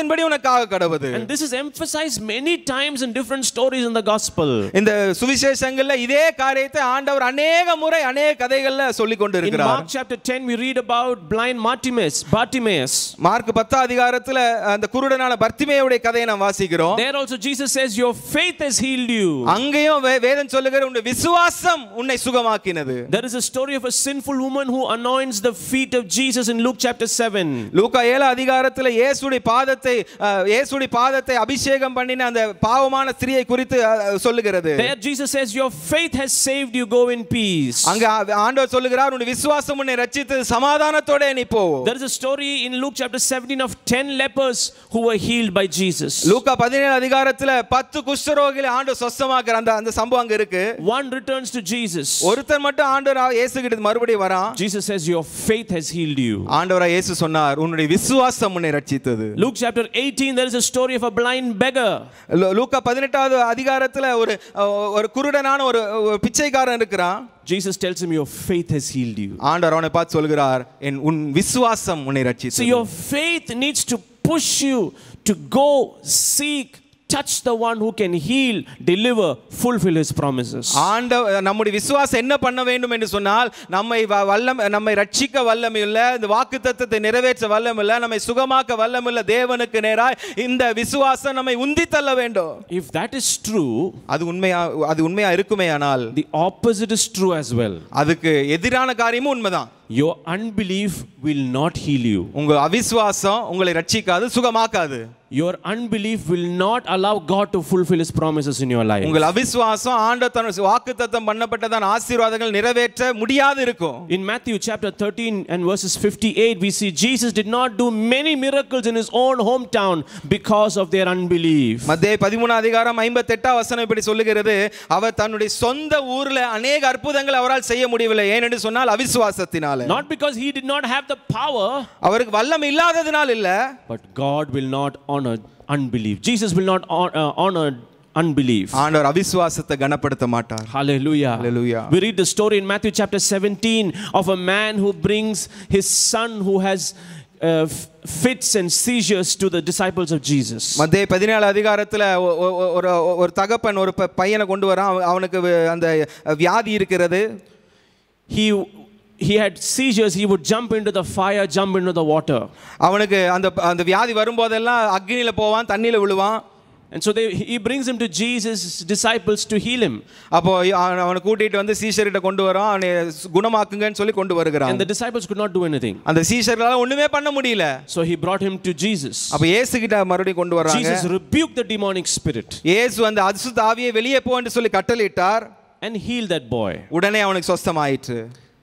வார்த்தையின்படி உனக்காக கடவுது And this is emphasized many times in different stories in the gospel. இந்த சுவிசேஷங்கள்ல இதே காரியத்தை ஆண்டவர் அநேக முறை அநேக கதைகள்ல சொல்லி கொண்டு In இருக்கிறார் Mark chapter 10, we read about blind Bartimaeus. Bartimaeus. Mark பத்தாம் அதிகாரத்துல அந்த குருடனான பர்த்திமேயுடைய கதையை நாம் வாசிக்கிறோம் There also Jesus says, Your faith has healed you. அங்கேயும் வே- வேதம் சொல்லுகிற உன்னுடைய விசுவாசம் உன்னை சுகமாக்கினது There is a story of a sinful woman who anoints the feet of Jesus in Luke chapter 7. லூக்கா ஏழு அதிகாரத்துல இயேசுடைய பாதத்தை அஹ், இயேசுடைய பாதத்தை அபிஷேகம் பண்ணின அந்த பாவமான ஸ்திரியை குறித்து அஹ், சொல்லுகிறது There Jesus says, Your faith has saved you, go in peace. அங்க ஆ- ஆண்டவர் சொல்லுகிறார் உன்னுடைய விசுவாசம் உன்னை ரட்சித்தது சமாதானத்தோட நீ போ There is a story in Luke chapter 17 of 10 lepers who were healed by Jesus. லூக்கா பதினேழு அதிகாரத்துல பத்து குஷ்டரோகிகளை ஆண்டவர் சொஸ்தமாக்குற அந்த அந்த சம்பவம் அங்க இருக்கு One returns to Jesus. ஒருத்தர் மட்டும் ஆண்டவர் இயேசு கிட்ட மறுபடியும் வரான் Jesus says, Your faith has healed you. ஆண்டவரா இயேசு சொன்னார் உன்னுடைய விசுவாசம் உன்னை ரட்சித்தது Luke chapter 18, there is a story of a blind beggar. லூ- லூக்கா பதினெட்டாவது அதிகாரத்துல ஒரு அஹ், ஒரு குருடனான ஒரு ஒரு பிச்சைக்காரன் இருக்கிறான் Jesus tells him, Your faith has healed you. ஆண்டவர் அவனை பார்த்து சொல்கிறார் என் உன் விசுவாசம் உன்னை So ரட்சித்தது your faith needs to push you to go seek, touch the one who can heal, deliver, fulfill his promises. ஆண்ட நம்முடைய விசுவாசம் என்ன பண்ண வேண்டும் என்று சொன்னால் நம்மை வ- வல்லம் நம்மை ரட்சிக்க வல்லம் இல்ல இந்த வாக்கு தத்தத்தை நிறைவேற்ற வல்லம் இல்ல நம்மை சுகமாக்க வல்லம் இல்ல தேவனுக்கு நேராய் இந்த விசுவாசம் நம்மை உந்தி தள்ள வேண்டும் If that is true, அது உண்மையா அது உண்மையா இருக்குமே ஆனால் the opposite is true as well. அதுக்கு எதிரான காரியமும் உண்மைதான் Your unbelief will not heal you. உங்க அவிசுவாசம் உங்களை ரட்சிக்காது சுகமாக்காது Your unbelief will not allow God to fulfill his promises in your life. உங்கள் அவிசுவாசம் ஆண்ட தன் வாக்கு தத்தம் பண்ணப்பட்டதான ஆசீர்வாதங்கள் நிறைவேற்ற முடியாது இருக்கும் In Matthew chapter 13 and verses 58, we see Jesus did not do many miracles in his own hometown because of their unbelief. மத்திய பதிமூணு அதிகாரம் ஐம்பத்தெட்டாம் வசனம் இப்படி சொல்லுகிறது அவர் தன்னுடைய சொந்த ஊர்ல அநேக அற்புதங்கள் அவரால் செய்ய முடியவில்லை ஏனென்று சொன்னால் அவிசுவாசத்தினால Not because he did not have the power, அவருக்கு வல்லம் இல்லாததினால் இல்ல but God will not honor unbelief. Jesus will not hon- uh, honor unbelief. ஆண்டவர் அவிசுவாசத்தை கனப்படுத்த மாட்டார் Hallelujah. Hallelujah. We read the story in Matthew chapter 17 of a man who brings his son who has uh, f- fits and seizures to the disciples of Jesus. மத்திய பதினேழு அதிகாரத்துல ஒ- ஒ- ஒ- ஒரு ஒரு தகப்பன் ஒரு ப- பையனை கொண்டு வரான் அவ- அவனுக்கு வி- அந்த வியாதி இருக்கிறது He he had seizures, he would jump into the fire, jump into the water. அவனுக்கு அந்த அந்த வியாதி வரும்போதெல்லாம் அக்னியில போவான் தண்ணியில விழுவான் And so they, he brings him to Jesus' disciples to heal him. அப்போ அவன் அவனை கூட்டிட்டு வந்து சீஷர்கிட்ட கொண்டு வரான் அவனை குணமாக்குங்கன்னு சொல்லி கொண்டு வருகிறான் And the disciples could not do anything. அந்த சீஷர்களால ஒண்ணுமே பண்ண முடியல So he brought him to Jesus. அப்ப இயேசு கிட்ட மறுபடியும் கொண்டு வர்றாங்க Jesus rebuked the demonic spirit இயேசு அந்த அசுத்த ஆவியை வெளியே போ என்று சொல்லி கட்டளையிட்டார் and healed that boy. உடனே அவனுக்கு சொஸ்தமாயிற்று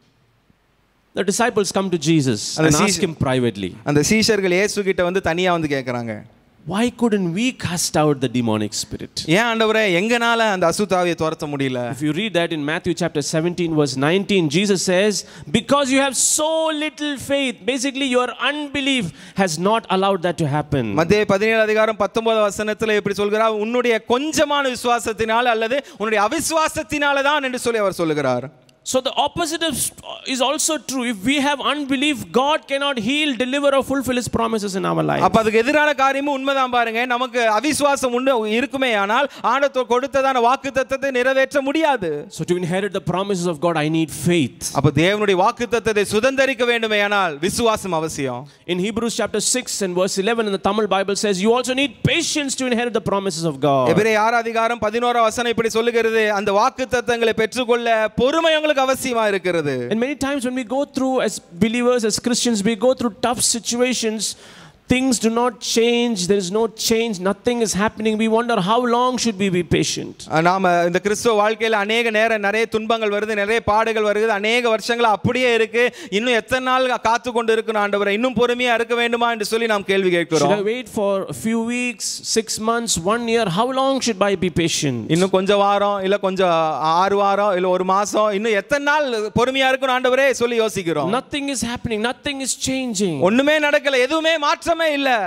The disciples come to Jesus And and the ask season- him privately, அந்த சீஷர்கள் இயேசு கிட்ட வந்து தனியா வந்து கேட்கறாங்க Why couldn't we cast out the demonic spirit? ஏன் ஆண்டவரே எங்கனால அந்த அசுத்த ஆவியை துரத்த முடியல If you read that in Matthew chapter 17, verse 19, Jesus says, Because you have so little faith, basically your unbelief has not allowed that to happen. மத்திய பதினேழு அதிகாரம் பத்தொன்பது வசனத்துல இப்படி சொல்கிறார் உன்னுடைய கொஞ்சமான விசுவாசத்தினால அல்லது உன்னுடைய அவிசுவாசத்தினால தான் என்று சொல்லி அவர் சொல்லுகிறார் So the opposite is, is also true. If we have unbelief, God cannot heal, deliver, or fulfill His promises in our life. அப்ப அதுக்கு எதிரான காரியமும் உண்மைதான் பாருங்க நமக்கு அவிசுவாசம் உண்டு இருக்குமே ஆனால் ஆண்டவர் கொடுத்ததான வாக்கு தத்தத்தை நிறைவேற்ற முடியாது So to inherit the promises of God, I need faith. அப்ப தேவனுடைய வாக்கு தத்தத்தை சுதந்திரிக்க வேண்டுமே ஆனால் விசுவாசம் அவசியம் In Hebrews chapter 6 and verse 11 in the Tamil Bible says, You also need patience to inherit the promises of God. எபிரே ஆறு அதிகாரம் பதினோரா வசனம் இப்படி சொல்லுகிறது அந்த வாக்கு தத்தங்களை பெற்றுக்கொள்ள பொறுமை உங்களுக்கு அவசியமா இருக்கிறது And many times when we go through, as believers, as Christians, we go through tough situations. Things do not change. There is no change. Nothing is happening. We wonder how long should we be patient? நாம இந்த கிறிஸ்துவ வாழ்க்கையில அநேக நேரம் நிறைய துன்பங்கள் வருது நிறைய பாடுகள் வருது அநேக வருஷங்கள் அப்படியே இருக்கு இன்னும் எத்தனை நாள் காத்து கொண்டு இருக்கணும் ஆண்டவரை இன்னும் பொறுமையா இருக்க வேண்டுமா என்று சொல்லி நாம் கேள்வி Should கேட்கிறோம் I wait for a few weeks, six months, one year? How long should I be patient? இன்னும் கொஞ்சம் வாரம் இல்ல கொஞ்சம் ஆறு வாரம் இல்ல ஒரு மாசம் இன்னும் எத்தனை நாள் பொறுமையா இருக்கணும் ஆண்டவரே சொல்லி யோசிக்கிறோம் Nothing is happening. Nothing is changing. ஒண்ணுமே நடக்கல எதுவுமே மாற்றமே இல்ல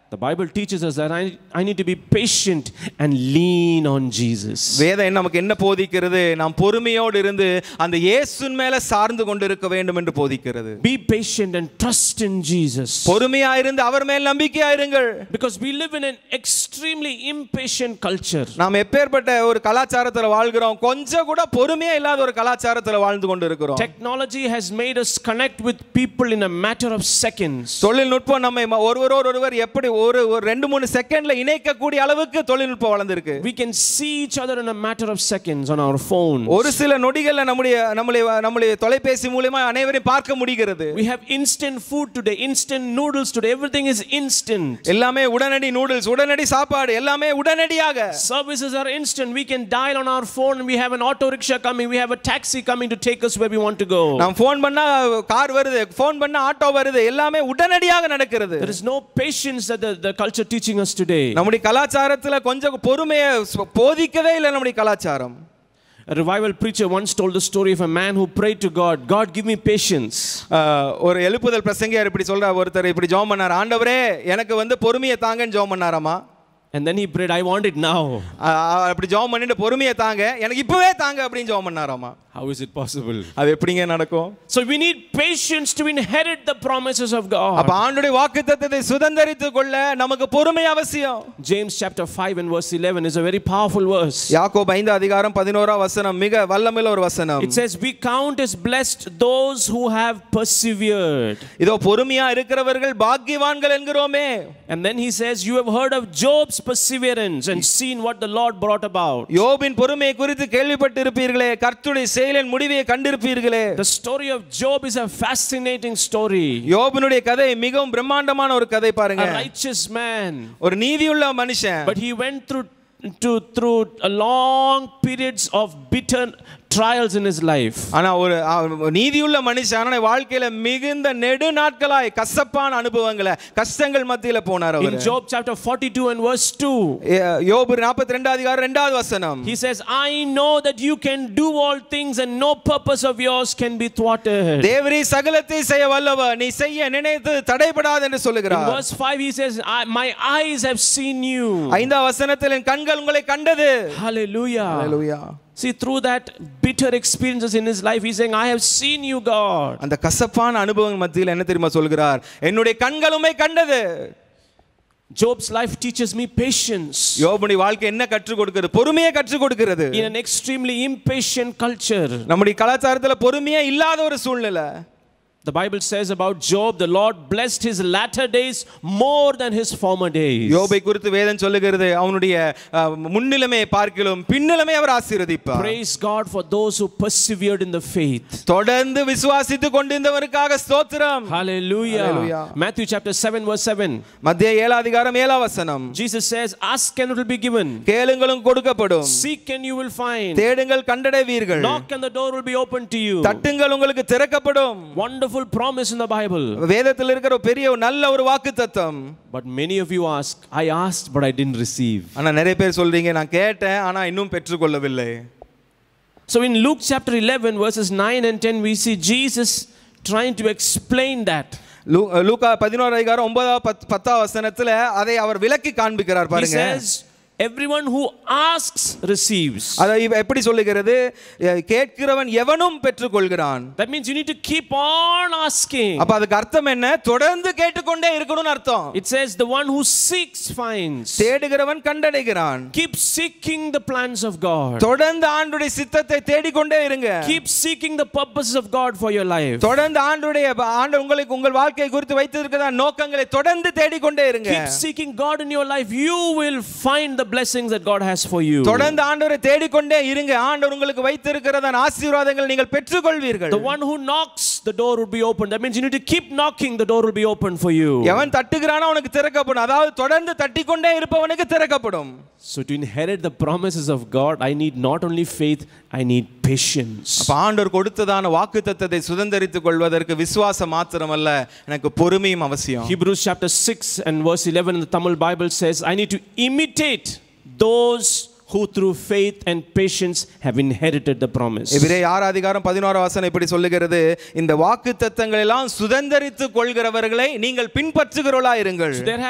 The Bible teaches us that I, I need to be patient and lean on Jesus. வேதம் நமக்கு என்ன போதிக்கிறது நாம் பொறுமையோடு இருந்து அந்த இயேசுவின் மேல சார்ந்து கொண்டு இருக்க வேண்டும் என்று போதிக்கிறது Be patient and trust in Jesus. பொறுமையா இருந்து அவர் மேல் நம்பிக்கையா இருங்கள் Because we live in an extremely impatient culture. நாம் எப்பேற்பட்ட ஒரு கலாச்சாரத்துல வாழ்கிறோம் கொஞ்சம் கூட பொறுமையா இல்லாத ஒரு கலாச்சாரத்துல வாழ்ந்து கொண்டு இருக்கிறோம் Technology has made us connect with people in a matter of seconds. தொழில்நுட்பம் நம்மை ம- ஒருவரோடு ஒருவர் எப்படி ஒரு ஒரு ரெண்டு மூணு செகண்ட்ல இணைக்கக்கூடிய அளவுக்கு தொழில்நுட்பம் வளர்ந்திருக்கு We can see each other in a matter of seconds on our phone. ஒரு சில நொடிகள்ல நம்முடைய நம்முடைய நம்முடைய தொலைபேசி மூலியமா அனைவரையும் பார்க்க முடிகிறது We have instant food today, instant noodles today. Everything is instant. எல்லாமே உடனடி நூடுல்ஸ் உடனடி சாப்பாடு எல்லாமே உடனடியாக Services are instant. We can dial on our phone and we have an auto rickshaw coming. We have a taxi coming to take us where we want to go. நாம் phone பண்ணா car வருது phone பண்ணா auto வருது எல்லாமே உடனடியாக நடக்கிறது There is no patience that the, the culture teaching us today. நம்முடைய கலாச்சாரத்துல கொஞ்சம் பொறுமையை ச- போதிக்கவே இல்லை நம்முடைய கலாச்சாரம் A revival preacher once told the story of a man who prayed to God, God, give me patience. ஆஹ், ஒரு எழுப்புதல் பிரசங்கியார் இப்படி சொல்ற ஒருத்தர் இப்படி ஜெபம் பண்ணார் ஆண்டவரே எனக்கு வந்து பொறுமையை தாங்கன்னு ஜெபம் பண்ணாராமா And then he prayed, I want it now. ஆஹ், அப்படி ஜெபம் பண்ணிட்டு பொறுமையை தாங்க எனக்கு இப்பவே தாங்க அப்படின்னு ஜெபம் பண்ணாராமா How is it possible? அது எப்படிங்க நடக்கும் So we need patience to inherit the promises of அப்ப God. ஆண்டுடைய வாக்கு தத்தத்தை சுதந்திரித்துக் கொள்ள நமக்கு பொறுமை அவசியம் James chapter 5 and verse 11 is a very powerful verse. யாக்கோபு ஐந்து அதிகாரம் பதினோரா வசனம் மிக வல்லமில்ல ஒரு வசனம் It says, We count as blessed those who have persevered. இதோ பொறுமையா இருக்கிறவர்கள் பாக்கியவான்கள் என்கிறோமே And then he says, You have heard of Job's perseverance and seen what the Lord brought about. யோபின் பொறுமையை குறித்து கேள்விப்பட்டிருப்பீர்களே கர்த்துடைய செயலின் முடிவை கண்டிருப்பீர்களே The story of Job is a fascinating story. யோபினுடைய கதை மிகவும் பிரம்மாண்டமான ஒரு கதை பாருங்க A righteous man, ஒரு நீதியுள்ள மனுஷன் but he went through to through a long periods of bitter trials in his life. ஆனா ஒரு அ- நீதியுள்ள மனுஷன் ஆனா வாழ்க்கையில மிகுந்த நெடு நாட்களாய் கசப்பான அனுபவங்களை கஷ்டங்கள் மத்தியில போனார் In our Job chapter 42 and verse 2, யோபு நாற்பத்தி ரெண்டு அதிகாரம் ரெண்டாவது வசனம் he says, I know that you can do all things and no purpose of yours can be thwarted. தேவரீ சகலத்தை செய்ய வல்லவர் நீ செய்ய நினைத்து தடைபடாது என்று In சொல்லுகிறார் verse 5, he says, I, My eyes have seen you. ஐந்தாம் வசனத்தில் என் கண்கள் உங்களை கண்டது Hallelujah. Hallelujah. See, through that bitter experiences in his life, he's saying, I have seen you, God. அந்த கசப்பான அனுபவங்கள் மத்தியில் என்ன தெரியுமா சொல்கிறார் என்னுடைய கண்கள் உம்மை கண்டது Job's life teaches me patience. யோபுடைய வாழ்க்கை என்ன கற்றுக் கொடுக்கிறது பொறுமையை கற்றுக் கொடுக்கிறது In an extremely impatient culture, நம்முடைய கலாச்சாரத்துல பொறுமையே இல்லாத ஒரு சூழ்நிலை the Bible says about Job, the Lord blessed his latter days more than his former days. யோபை குறித்து வேதம் சொல்லுகிறது அவனுடைய அஹ், முன்னிலைமையை பார்க்கிலும் பின்னிலைமை அவர் ஆசீர்வதிப்பார் Praise God for those who persevered in the faith. தொடர்ந்து விசுவாசித்து கொண்டிருந்தவருக்காக ஸ்தோத்திரம் Hallelujah. Hallelujah. Matthew chapter 7, verse 7. மத்திய ஏழாதிகாரம் ஏழாம் வசனம் Jesus says, Ask and it will be given. கேளுங்களும் கொடுக்கப்படும் Seek and you will find. தேடுங்கள் கண்டடைவீர்கள் Knock and the door will be opened to you. தட்டுங்கள் உங்களுக்கு திறக்கப்படும் Wonderful promise in the Bible. வேதத்தில் இருக்கிற ஒரு பெரிய ஒரு நல்ல ஒரு வாக்கு தத்தம் But many of you ask, I asked, but I didn't receive. ஆனா நிறைய பேர் சொல்றீங்க நான் கேட்டேன் ஆனா இன்னும் பெற்றுக்கொள்ளவில்லை So in Luke chapter 11, verses 9 and 10, we see Jesus trying to explain that. லூ- லூக்கா பதினோரு அதிகாரம் ஒன்பதாம் பத் பத்தாம் வசனத்துல அதை அவர் விளக்கி காண்பிக்கிறார் He பாருங்க says, Everyone who asks receives. அதை இவ எப்படி சொல்லுகிறது எ- கேட்கிறவன் எவனும் பெற்றுக்கொள்கிறான் That means you need to keep on asking. அப்ப அதுக்கு அர்த்தம் என்ன தொடர்ந்து கேட்டுக்கொண்டே இருக்கணும்னு அர்த்தம் It says, The one who seeks finds. தேடுகிறவன் கண்டடைகிறான் Keep seeking the plans of God. தொடர்ந்து ஆண்டுடைய சித்தத்தை தேடிக்கொண்டே இருங்க Keep seeking the purposes of God for your life. தொடர்ந்து ஆண்டுடைய ஆண்டு உங்களுக்கு உங்கள் வாழ்க்கை குறித்து வைத்திருக்கிற நோக்கங்களை தொடர்ந்து தேடிக்கொண்டே இருங்க Keep seeking God in your life. You will find the blessings that God has for you. தொடர்ந்து ஆண்டவரை தேடிக்கொண்டே இருங்க ஆண்டவர் உங்களுக்கு வைத்திருக்கிறதன் ஆசீர்வாதங்கள் நீங்கள் பெற்றுக்கொள்வீர்கள் The one who knocks, the door will be open. That means you need to keep knocking, the door will be open for you. எவன் தட்டுகிறானோ அவனுக்கு திறக்கப்படும் அதாவது தொடர்ந்து தட்டிக்கொண்டே இருப்பவனுக்கு திறக்கப்படும் So, to inherit the promises of God, I need not only faith, I need patience. அப்ப ஆண்டவர் கொடுத்ததான வாக்கு தத்தத்தை சுதந்திரித்துக் கொள்வதற்கு விசுவாசம் மாத்திரமல்ல எனக்கு பொறுமையும் அவசியம் Hebrews chapter 6 and verse 11 in the Tamil Bible says, I need to imitate those who through faith and patience have inherited the promise. எபிரே ஆறு அதிகாரம் பதினோரு வசனம் இப்படி சொல்லுகிறது இந்த வாக்கு தத்தங்கள் எல்லாம் சுதந்திரித்துக் கொள்கிறவர்களை நீங்கள் பின்பற்றுகிறவர்களா இருங்கள் So there have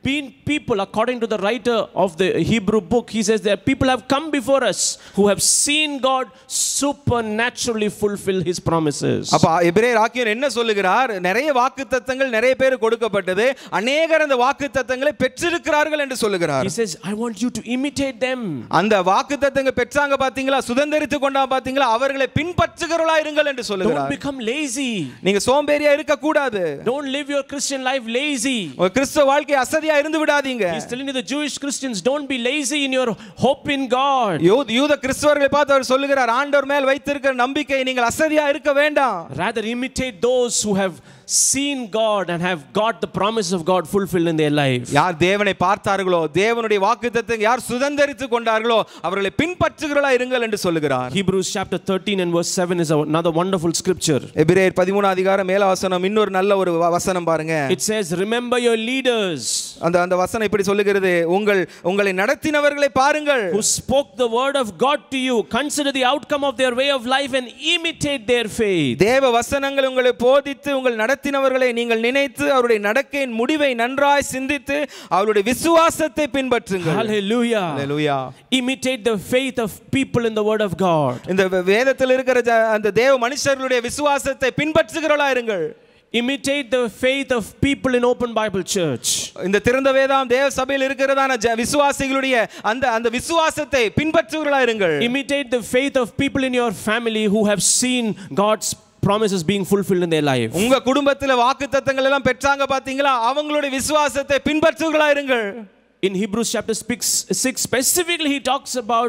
been people, according to the writer of the Hebrew book, he says that people have come before us who have seen God supernaturally fulfill his promises. அப்ப எபிரேயர் ஆக்கியர் என்ன சொல்லுகிறார் நிறைய வாக்குத்தத்தங்கள் நிறைய பேர் கொடுக்கப்பட்டது அநேகர் அந்த வாக்குத்தத்தங்களை பெற்றிருக்கிறார்கள் என்று சொல்லுகிறார் He says, I want you to imitate them. அந்த வாக்குத்தத்தங்கள் பெற்றாங்க பாத்தீங்களா சுதந்திரித்து கொண்டா பாத்தீங்களா அவர்களை பின்பற்றுகிறவர்களா இருங்கள் என்று Don't சொல்லுகிறார் become lazy. நீங்க சோம்பேறியா இருக்க கூடாது Don't live your Christian life lazy. உங்க கிறிஸ்தவ வாழ்க்கை அசதியா இருந்து விடாதீங்க He's telling you the Jewish Christians, don't be lazy in your hope in God. யூத யூத கிறிஸ்தவர்களை பார்த்து அவர் சொல்லுகிறார் ஆண்டவர் மேல் வைத்திருக்கிற நம்பிக்கை நீங்கள் அசதியா இருக்க வேண்டாம் Rather, imitate those who have seen God and have got the promise of God fulfilled in their life. யார் தேவனை பார்த்தார்களோ தேவனுடைய வாக்குத்தத்தை யார் சுதந்திரித்து கொண்டார்களோ அவர்களை பின்பற்றுகிறவர்களா இருங்கள் என்று சொல்லுகிறார் Hebrews chapter 13 and verse 7 is another wonderful scripture. எபிரேயர் பதிமூணு அதிகாரம் மேல வசனம் இன்னொரு நல்ல ஒரு வ- வசனம் பாருங்க It says, Remember your leaders அந்த அந்த வசனம் இப்படி சொல்லுகிறது உங்கள் உங்களை நடத்தினவர்களை பாருங்கள் who spoke the word of God to you. Consider the outcome of their way of life and imitate their faith. தேவ வசனங்கள் உங்களை போதித்து உங்கள் நடத்தினவர்களை நீங்கள் நினைத்து அவருடைய நடக்கையின் முடிவை நன்றாய் சிந்தித்து அவருடைய விசுவாசத்தை பின்பற்றுங்கள் Hallelujah. Hallelujah. Imitate the faith of people in the word of God. இந்த வே- வேதத்தில் இருக்கிற ஜ- அந்த தேவ மனுஷர்களுடைய விசுவாசத்தை பின்பற்றுகிறவர்களா இருங்கள் Imitate the faith of people in Open Bible Church. இந்த திறந்த வேதாம் தேவ சபையில் இருக்கிறதான ஜ- விசுவாசிகளுடைய அந்த அந்த விசுவாசத்தை பின்பற்றுகிறவர்களா இருங்கள் Imitate the faith of people in your family who have seen God's promises being fulfilled in their life. உங்க குடும்பத்துல வாக்கு தத்தங்கள் எல்லாம் பெற்றாங்க பாத்தீங்களா அவங்களுடைய விசுவாசத்தை பின்பற்றுகிறவர்களா இருங்கள் In Hebrews chapter 6, 6 specifically, he talks about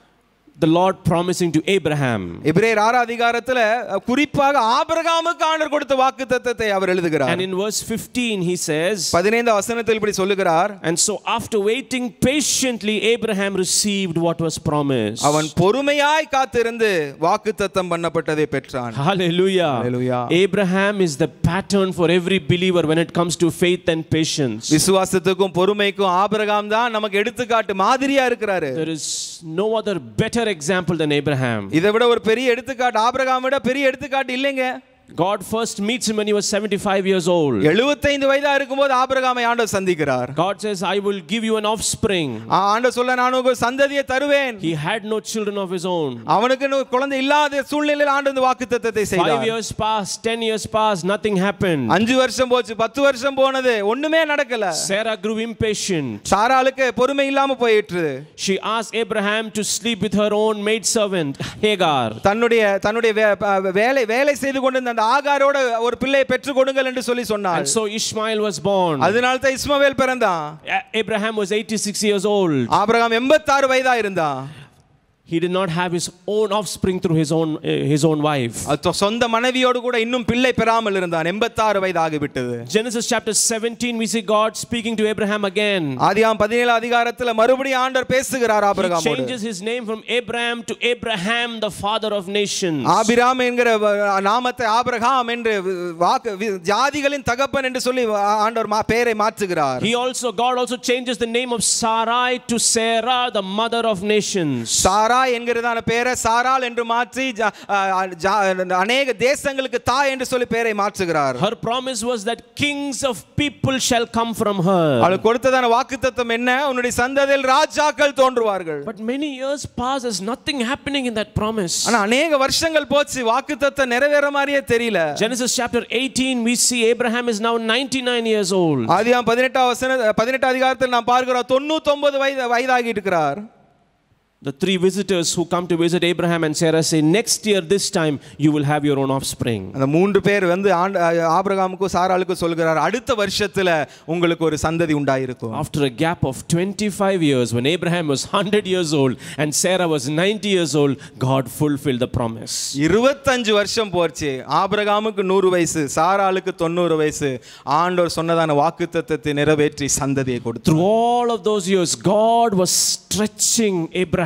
the Lord promising to Abraham. எபிரேயர் ஆறு அதிகாரத்துல அஹ், குறிப்பாக ஆபிரகாமுக்கு ஆண்டர் கொடுத்த வாக்கு தத்தத்தை அவர் எழுதுகிறார் And in verse 15, he says, பதினைந்து வசனத்தில் இப்படி சொல்லுகிறார் And so, after waiting patiently, Abraham received what was promised. அவன் பொறுமையாய் காத்திருந்து வாக்கு தத்தம் பண்ணப்பட்டதை பெற்றான் Hallelujah. Hallelujah. Abraham is the pattern for every believer when it comes to faith and patience. விசுவாசத்துக்கும் பொறுமைக்கும் ஆபிரகாம் தான் நமக்கு எடுத்துக்காட்டு மாதிரியா இருக்கிறாரு There is no other better example than Abraham. இதை விட ஒரு பெரிய எடுத்துக்காட்டு ஆபிரகாம் விட பெரிய எடுத்துக்காட்டு இல்லைங்க God first meets him when he was 75 years old. எழுபத்தைந்து வயதா இருக்கும்போது ஆபிரகாமை ஆண்டவர் சந்திக்கிறார் God says, I will give you an offspring. ஆ, ஆண்டவர் சொல்ல நான் உங்க சந்ததியை தருவேன் He had no children of his own. அவனுக்கு இன்னும் குழந்தை இல்லாத சூழ்நிலையில் ஆண்டு இந்த வாக்கு தத்தத்தை Five செய்தார் years passed, ten years passed, nothing happened. அஞ்சு வருஷம் போச்சு பத்து வருஷம் போனது ஒண்ணுமே நடக்கல Sarah grew impatient. சாராளுக்கு பொறுமை இல்லாம போயிற்று She asked Abraham to sleep with her own maidservant, Hagar. தன்னுடைய தன்னுடைய வே- ப- வேலை வேலை செய்து கொண்டிருந்த அந்த ஆகாரோட ஒரு பிள்ளையை பெற்றுக் கொடுங்கள் என்று சொல்லி And சொன்னார் so Ishmael was born. அதனால தான் இஸ்மவேல் பிறந்தான் A- Abraham was 86 years old. Abraham எண்பத்தாறு வயதா இருந்தான் He did not have his own offspring through his own, uh, his own wife. அது சொந்த மனைவியோடு கூட இன்னும் பிள்ளை பெறாமல் இருந்தான் எண்பத்தாறு வயது ஆகிவிட்டது Genesis chapter 17, we see God speaking to Abraham again. ஆதியாம் பதினேழு அதிகாரத்துல மறுபடியும் ஆண்டவர் பேசுகிறார் He ஆபிரகாமோடு changes his name from Abraham to Abraham, the father of nations. Abram என்கிற வ- நாமத்தை ஆபிரகாம் என்று வாக்கு வி- ஜாதிகளின் தகப்பன் என்று சொல்லி ஆ- ஆண்டவர் மா- பெயரை மாற்றுகிறார் He also, God also changes the name of Sarai to Sarah, the mother of nations. சாரா என்கிறதான பெயரை சாராள் என்று மாற்றி ஜா- ஆ, ஜா- அநேக தேசங்களுக்கு தாய் என்று சொல்லி பெயரை மாற்றுகிறார் Her promise was that kings of people shall come from her. அவளுக்கு கொடுத்ததான வாக்குத்தத்தம் என்ன உன்னுடைய சந்ததியில் ராஜாக்கள் தோன்றுவார்கள் But many years pass, there's nothing happening in that promise. ஆனா அநேக வருஷங்கள் போச்சு வாக்குத்தத்தம் நிறைவேற மாதிரியே தெரியல Genesis chapter 18, we see Abraham is now 99 years old. ஆதியாம் பதினெட்டாம் வசன பதினெட்டாம் அதிகாரத்தில் நாம் பார்க்கிறோம் தொண்ணூத்தொன்பது வயது வயதாகி இருக்கிறார் The three visitors who come to visit Abraham and Sarah say, Next year, this time, you will have your own offspring. அந்த மூன்று பேர் வந்து ஆண்டு ஆபிரகாமுக்கும் சாராளுக்கும் சொல்கிறார் அடுத்த வருஷத்துல உங்களுக்கு ஒரு சந்ததி உண்டாயிருக்கும் After a gap of 25 years, when Abraham was 100 years old and Sarah was 90 years old, God fulfilled the promise. இருபத்தஞ்சு வருஷம் போச்சு ஆபிரகாமுக்கு நூறு வயசு சாராளுக்கு தொண்ணூறு வயசு ஆண்டவர் சொன்னதான வாக்குத்தத்தத்தை நிறைவேற்றி சந்ததியை கொடுத்து Through all of those years, God was stretching Abraham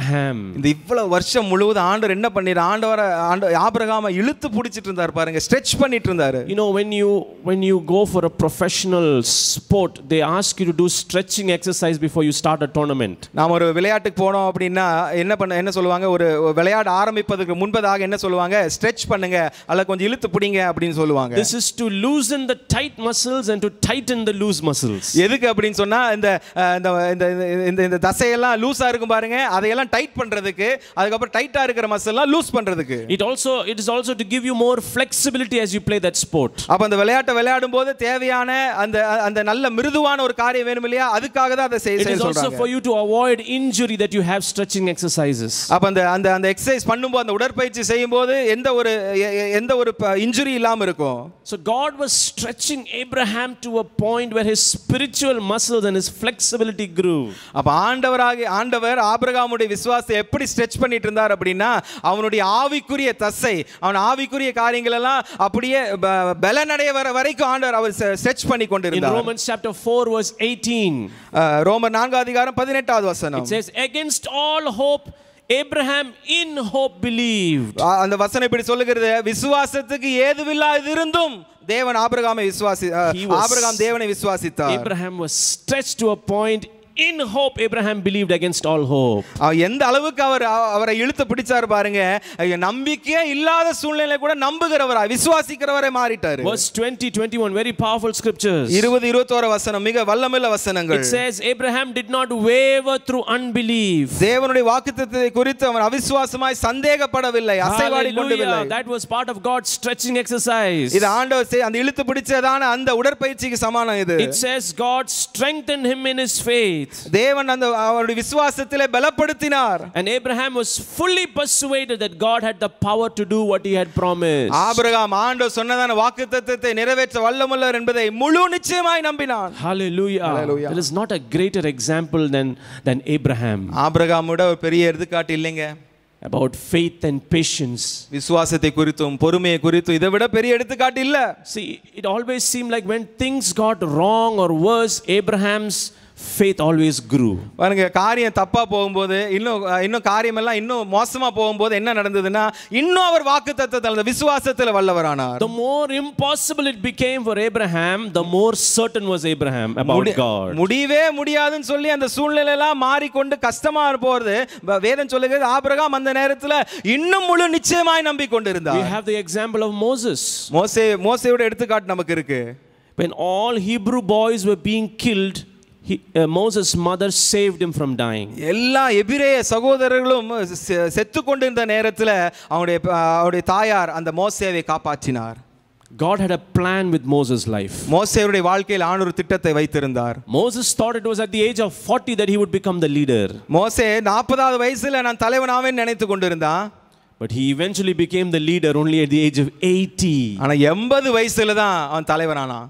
Abraham. இந்த இவ்வளவு வருஷம் முழுவதும் ஆண்டவர் என்ன பண்ணிரு ஆண்டவர ஆண்ட ஆபிரகாம இழுத்து பிடிச்சிட்டு இருந்தார் பாருங்க ஸ்ட்ரெச் பண்ணிட்டு இருந்தாரு You know, when you when you go for a professional sport, they ask you to do stretching exercise before you start a tournament. நாம் ஒரு விளையாட்டுக்கு போனோம் அப்படின்னா என்ன பண்ண என்ன சொல்லுவாங்க ஒரு விளையாட ஆரம்பிப்பதற்கு முன்பதாக என்ன சொல்லுவாங்க ஸ்ட்ரெச் பண்ணுங்க அல்ல கொஞ்சம் இழுத்து பிடிங்க அப்படின்னு சொல்லுவாங்க This is to loosen the tight muscles and to tighten the loose muscles. எதுக்கு அப்படின்னு சொன்னா இந்த அஹ், இந்த இந்த இந்த இந்த தசையெல்லாம் லூஸா இருக்கும் பாருங்க அதையெல்லாம் டைட் பண்றதுக்கு அதுக்கப்புறம் டைட்டா இருக்கிற மசில்லாம் லூஸ் பண்றதுக்கு It also it is also to give you more flexibility as you play that sport. அப்ப அந்த விளையாட்டை விளையாடும் போது தேவையான அந்த அந்த நல்ல மிருதுவான ஒரு காரியம் வேணும் இல்லையா அதுக்காக தான் அதை செய்ய It செய்ய is also சொல்றாங்க for you to avoid injury that you have stretching exercises. அப்ப அந்த அந்த அந்த எக்ஸசைஸ் பண்ணும்போது அந்த உடற்பயிற்சி செய்யும்போது எந்த ஒரு எ- எ- எந்த ஒரு இன்ஜுரி இல்லாம இருக்கும் So God was stretching Abraham to a point where his spiritual muscles and his flexibility grew. அப்ப ஆண்டவராக ஆண்டவர் ஆபிரகாமுடைய விசுவாசத்தை எப்படி ஸ்ட்ரெச் பண்ணிட்டு இருந்தார் அப்படின்னா அவனுடைய ஆவிக்குரிய தசை அவன் ஆவிக்குரிய காரியங்கள் எல்லாம் அப்படியே ப- பலனடைய வர வரைக்கும் ஆண்டவர் அவர் ஸ்ட்ரெச் பண்ணி In கொண்டிருந்தார் Romans chapter 4 verse 18, அஹ், ரோமர் நான்காம் அதிகாரம் பதினெட்டாவது வசனம் it says, Against all hope, Abraham in hope believed. அ- அந்த வசனம் இப்படி சொல்லுகிறது விசுவாசத்துக்கு ஏதுவில்லாது இருந்தும் தேவன் ஆபிரகாமை விசுவாசி அஹ், He was- ஆபிரகாம் தேவனை விசுவாசித்தார் Abraham was stretched to a point. In hope, Abraham believed against all hope. அவர் எந்த அளவுக்கு அவர் அவ- அவரை இழுத்து பிடிச்சார் பாருங்க ஐயோ, நம்பிக்கையே இல்லாத சூழ்நிலை கூட நம்புகிறவரா விசுவாசிக்கிறவரை மாறிட்டாரு Verse 20, 21, very powerful scriptures. இருபது இருபத்தோர வசனம் மிக வல்லமில்ல வசனங்கள் It says, Abraham did not waver through unbelief. தேவனுடைய வாக்குத்தத்தத்தை குறித்து அவன் அவிசுவாசமாய் சந்தேகப்படவில்லை அசைவாடி கொண்டவில்லை Hallelujah. That was part of God's stretching exercise. இது ஆண்டவர் செய்- அந்த இழுத்து பிடிச்சதான அந்த உடற்பயிற்சிக்கு சமானம் இது It says God strengthened him in his faith. தேவன் அந்த அவருடைய விசுவாசத்திலே பலப்படுத்தினார் And Abraham was fully persuaded that God had the power to do what he had promised. Abraham ஆண்டவர் சொன்னதான வாக்குத்தத்தத்தை நிறைவேற்ற வல்லமுள்ளவர் என்பதை முழு நிச்சயமாய் நம்பினான் Hallelujah. Hallelujah. There is not a greater example than, than Abraham ஆபிரகாமோட ஒரு பெரிய எடுத்துக்காட்டு இல்லைங்க about faith and patience. விசுவாசத்தை குறித்தும் பொறுமையை குறித்தும் இதை விட பெரிய எடுத்துக்காட்டு இல்ல See, it always seemed like when things got wrong or worse, Abraham's faith always grew. பாருங்க காரியம் தப்பா போகும்போது இன்னும் இன்னும் காரியம் எல்லாம் இன்னும் மோசமா போகும்போது என்ன நடந்ததுன்னா இன்னும் அவர் வாக்கு தத்தத்தில் விசுவாசத்துல வல்லவரானார் The more impossible it became for Abraham, the more certain was Abraham about முடி- God. முடியவே முடியாதுன்னு சொல்லி அந்த சூழ்நிலை எல்லாம் மாறிக்கொண்டு கஷ்டமா போறது ப- வேதம் சொல்லுகிறது ஆபிரகாம் அந்த நேரத்துல இன்னும் முழு நிச்சயமாய் We நம்பிக்கொண்டிருந்தார் have the example of Moses. மோசே மோசையோட எடுத்துக்காட்டு நமக்கு இருக்கு When all Hebrew boys were being killed, he, uh, Moses' mother saved him from dying. எல்லா எபிரேய சகோதரர்களும் செ- செத்து கொண்டிருந்த நேரத்துல அவனுடைய அவருடைய தாயார் அந்த மோசேவை காப்பாற்றினார் God had a plan with Moses' life. மோசேயுடைய வாழ்க்கையில் ஆண் ஒரு திட்டத்தை வைத்திருந்தார் Moses thought it was at the age of 40 that he would become the leader. மோசே நாற்பதாவது வயசுல நான் தலைவனாவேன்னு நினைத்து கொண்டிருந்தான் But he eventually became the leader only at the age of 80. ஆனா எண்பது வயசுல தான் அவன் தலைவனானான்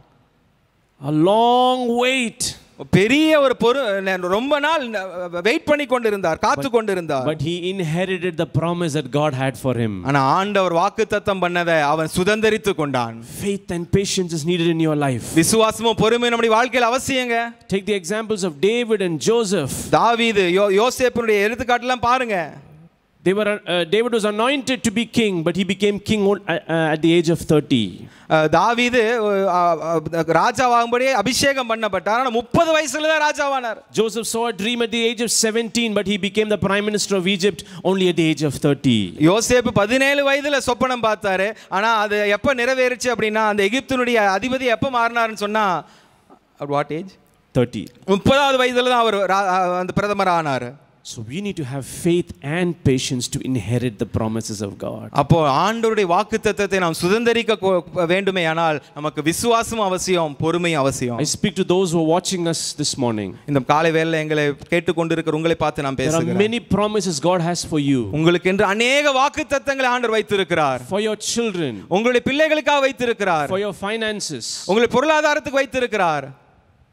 A long wait. பெரிய ஒரு பொறு ரொம்ப நாள் வெயிட் பண்ணி கொண்டிருந்தார் காத்து கொண்டிருந்தார் But he inherited the promise that God had for him. ஆனா ஆண்டவர் வாக்குத்தத்தம் பண்ணதை அவன் சுதந்தரித்து கொண்டான் Faith and patience is needed in your life. விசுவாசமும் பொறுமை நம்முடைய வாழ்க்கையில் அவசியங்க Take the examples of David and Joseph. தாவீது யோ யோசேப்பினுடைய எடுத்துக்காட்டுலாம் பாருங்க They were, uh, David was anointed to be king, but he became king on- uh, uh, at the age of 30. அஹ், தாவீது அஹ், அஹ், ராஜாவாகும்படியே அபிஷேகம் பண்ணப்பட்டார் ஆனா முப்பது வயசுல தான் ராஜாவானார் Joseph saw a dream at the age of 17, but he became the prime minister of Egypt only at the age of 30. யோசேப்பு பதினேழு வயதுல சொப்பனம் பார்த்தாரு ஆனா அது எப்ப நிறைவேறுச்சு அப்படின்னா அந்த எகிப்தினுடைய அதிபதி எப்ப மாறினாருன்னு சொன்னா வாட் ஏஜ் 30. முப்பதாவது வயதுல தான் அவர் ரா- அந்த பிரதமர் ஆனார் So we need to have faith and patience to inherit the promises of God. அப்போ ஆண்டவருடைய வாக்குத்தத்தத்தை நாம் சுதந்திரிக்க கொ- வேண்டுமே ஆனால் நமக்கு விசுவாசமும் அவசியம் பொறுமையும் அவசியம் I speak to those who are watching us this morning. இந்த காலை வேளையில எங்களை கேட்டுக்கொண்டிருக்கிற உங்களை பார்த்து நான் There are பேசுகிறேன் many promises God has for you, உங்களுக்கு என்று அநேக வாக்குத்தத்தங்களை ஆண்டவர் வைத்திருக்கிறார் for your children, உங்களுடைய பிள்ளைகளுக்காக வைத்திருக்கிறார் for your finances. உங்களுடைய பொருளாதாரத்துக்கு வைத்திருக்கிறார்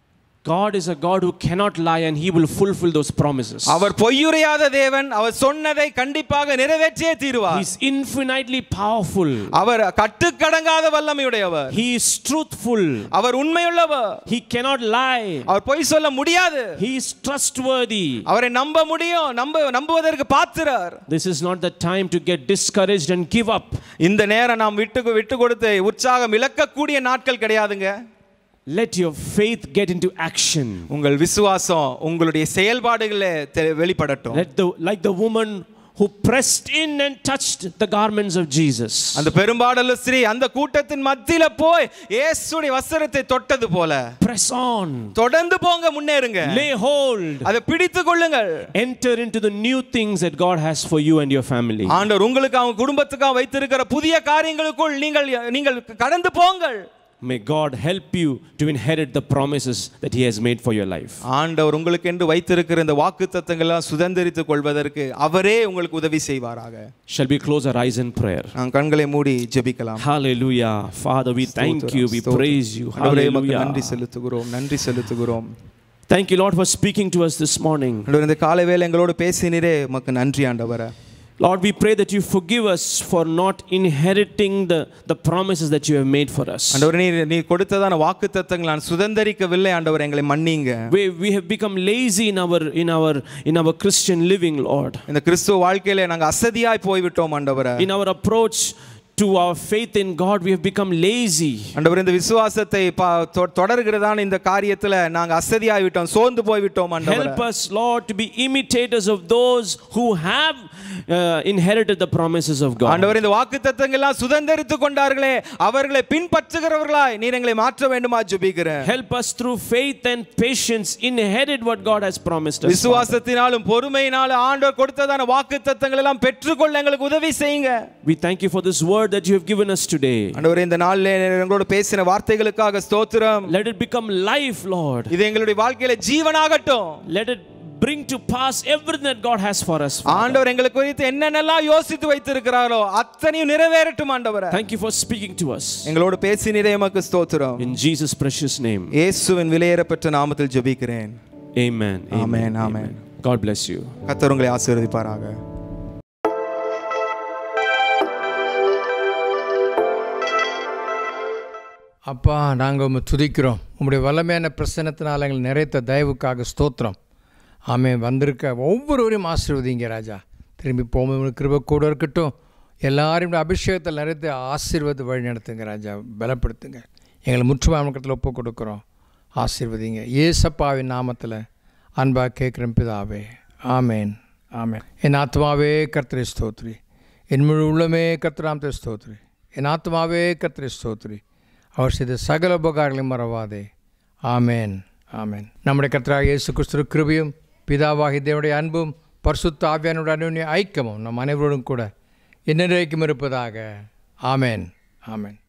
God is a God who cannot lie and He will fulfill those promises. அவர் பொய்யுரையாத தேவன் அவர் சொன்னதை கண்டிப்பாக நிறைவேற்றியே தீருவார் He's infinitely powerful. Our கட்டுக்கடங்காத வல்லமையுடையவர் He is truthful. அவர் உண்மையுள்ளவர் He cannot lie. அவர் பொய் சொல்ல முடியாது He is trustworthy. அவரை நம்ப முடியும் நம்ப நம்புவதற்கு பாத்திரர் This is not the time to get discouraged and give up. இந்த நேரம் நாம் விட்டு விட்டு கொடுத்து உற்சாகம் இழக்கக்கூடிய நாட்கள் கிடையாதுங்க Let your faith get into action. உங்கள் விசுவாசம் உங்களுடைய செயல்பாடுகளே தெ- வெளிப்படட்டும் Let the like the woman who pressed in and touched the garments of Jesus. அந்த பெரும்பாடல ஸ்ரீ அந்த கூட்டத்தின் மத்தியில போய் இயேசுடைய வஸ்திரத்தை தொட்டது போல Press on. தொடர்ந்து போங்க முன்னேறுங்க Lay hold. அதை பிடித்துக் கொள்ளுங்கள் Enter into the new things that God has for you and your family. ஆண்டவர் உங்களுக்கு அவங்க குடும்பத்துக்காக வைத்திருக்கிற புதிய காரியங்களுக்குள் நீங்கள் நீங்கள் கடந்து போங்கள் May God help you to inherit the promises that He has made for your life. ஆண்டவர் உங்களுக்கு என்று வைத்திருக்கிற இந்த வாக்கு தத்தங்கள்லாம் சுதந்திரித்துக் கொள்வதற்கு அவரே உங்களுக்கு உதவி செய்வாராக Shall we close our eyes in prayer? நாம் கண்களை மூடி ஜெபிக்கலாம் Hallelujah. Father, we thank you. We ஸ்தோத்திரம். praise you. ஆண்டவரே, உமக்கு நன்றி Hallelujah. செலுத்துகிறோம் நன்றி செலுத்துகிறோம் Thank you, Lord, for speaking to us this morning. ஆண்டவர் இந்த காலை வேளை எங்களோடு பேசினீரே உமக்கு நன்றி ஆண்டவரே Lord, we pray that you forgive us for not inheriting the, the promises that you have made for us. ஆண்டவர் நீ நீ கொடுத்ததான வாக்கு தத்தங்கள் நான் சுதந்திரிக்கவில்லை ஆண்டவர் எங்களை மன்னிங்க We, we have become lazy in our, in, our, in our Christian living, Lord. இந்த கிறிஸ்துவ வாழ்க்கையில நாங்க அசதியாய் போய்விட்டோம் ஆண்டவரே In our approach to our faith in God, we have become lazy. ஆண்டவர் இந்த விசுவாசத்தை பா- தொ- தொடர்கிறதான இந்த காரியத்துல நாங்க அசதியாய் விட்டோம் சோர்ந்து போய் விட்டோம் ஆண்டவரே Help us, Lord, to be imitators of those who have uh, inherited the promises of God. ஆண்டவர் இந்த வாக்கு தத்தங்கள்லாம் சுதந்திரித்துக் கொண்டார்களே அவர்களை பின்பற்றுகிறவர்களாய் நீர் எங்களை மாற்ற வேண்டுமா ஜெபிக்கிறேன் Help us through faith and patience inherit what God has promised us. Father. விசுவாசத்தினாலும் பொறுமையினாலும் ஆண்டவர் கொடுத்ததான வாக்கு தத்தங்கள் எல்லாம் பெற்றுக்கொள்ள எங்களுக்கு உதவி செய்யுங்க We thank you for this word that you have given us today. ஆண்டவர் இந்த நாளில் எங்களோட பேசின வார்த்தைகளுக்காக ஸ்தோத்திரம் Let it become life, Lord. இது எங்களுடைய வாழ்க்கையில ஜீவனாகட்டும் Let it bring to pass everything that God has for us. Father. ஆண்டவர் எங்களுக்கு குறித்து என்னென்னலாம் யோசித்து வைத்திருக்கிறாரோ அத்தனையும் நிறைவேறட்டும் ஆண்டவரே Thank you for speaking to us. எங்களோடு பேசி நிறையமக்கு ஸ்தோத்திரம் In Jesus' precious name. இயேசுவின் விலையேறப்பெற்ற நாமத்தில் ஜெபிக்கிறேன் Amen. Amen, amen. God bless you. கர்த்தர் உங்களை ஆசீர்வதிப்பாராக அப்பா நாங்கள் உம்மை துதிக்கிறோம் உம்முடைய வல்லமையான பிரசனத்தினால் எங்களை நிறைத்த தயவுக்காக ஸ்தோத்திரம் ஆமே வந்திருக்க ஒவ்வொருவரையும் ஆசீர்வதிங்க ராஜா திரும்பி போகும்போது கிருப கூட இருக்கட்டும் எல்லாரையும் அபிஷேகத்தில் நிறைத்து ஆசீர்வாத வழி நடத்துங்க ராஜா பலப்படுத்துங்க எங்களை முற்றுமான பக்கத்தில் ஒப்பு கொடுக்குறோம் ஆசீர்வதிங்க ஏசப்பாவின் நாமத்தில் அன்பாக கேட்குறேன் பிதாவே ஆமேன் ஆமேன் என் ஆத்மாவே கர்த்தரை ஸ்தோத்ரி என் முழு உள்ளமே கர்த்தராமத்தை ஸ்தோத்ரி என் ஆத்மாவே கர்த்தரை ஸ்தோத்ரி அவர் செய்த சகல உபகாரங்களையும் மறவாதே ஆமேன் ஆமேன் நம்முடைய கர்த்தராக இயேசு கிறிஸ்து கிருபையும் பிதாவாகி தேவனுடைய அன்பும் பரிசுத்த ஆவியானுடைய அனுநிய ஐக்கியமும் நம் அனைவரோடும் கூட என்னென்றைக்கும் இருப்பதாக ஆமேன் ஆமேன்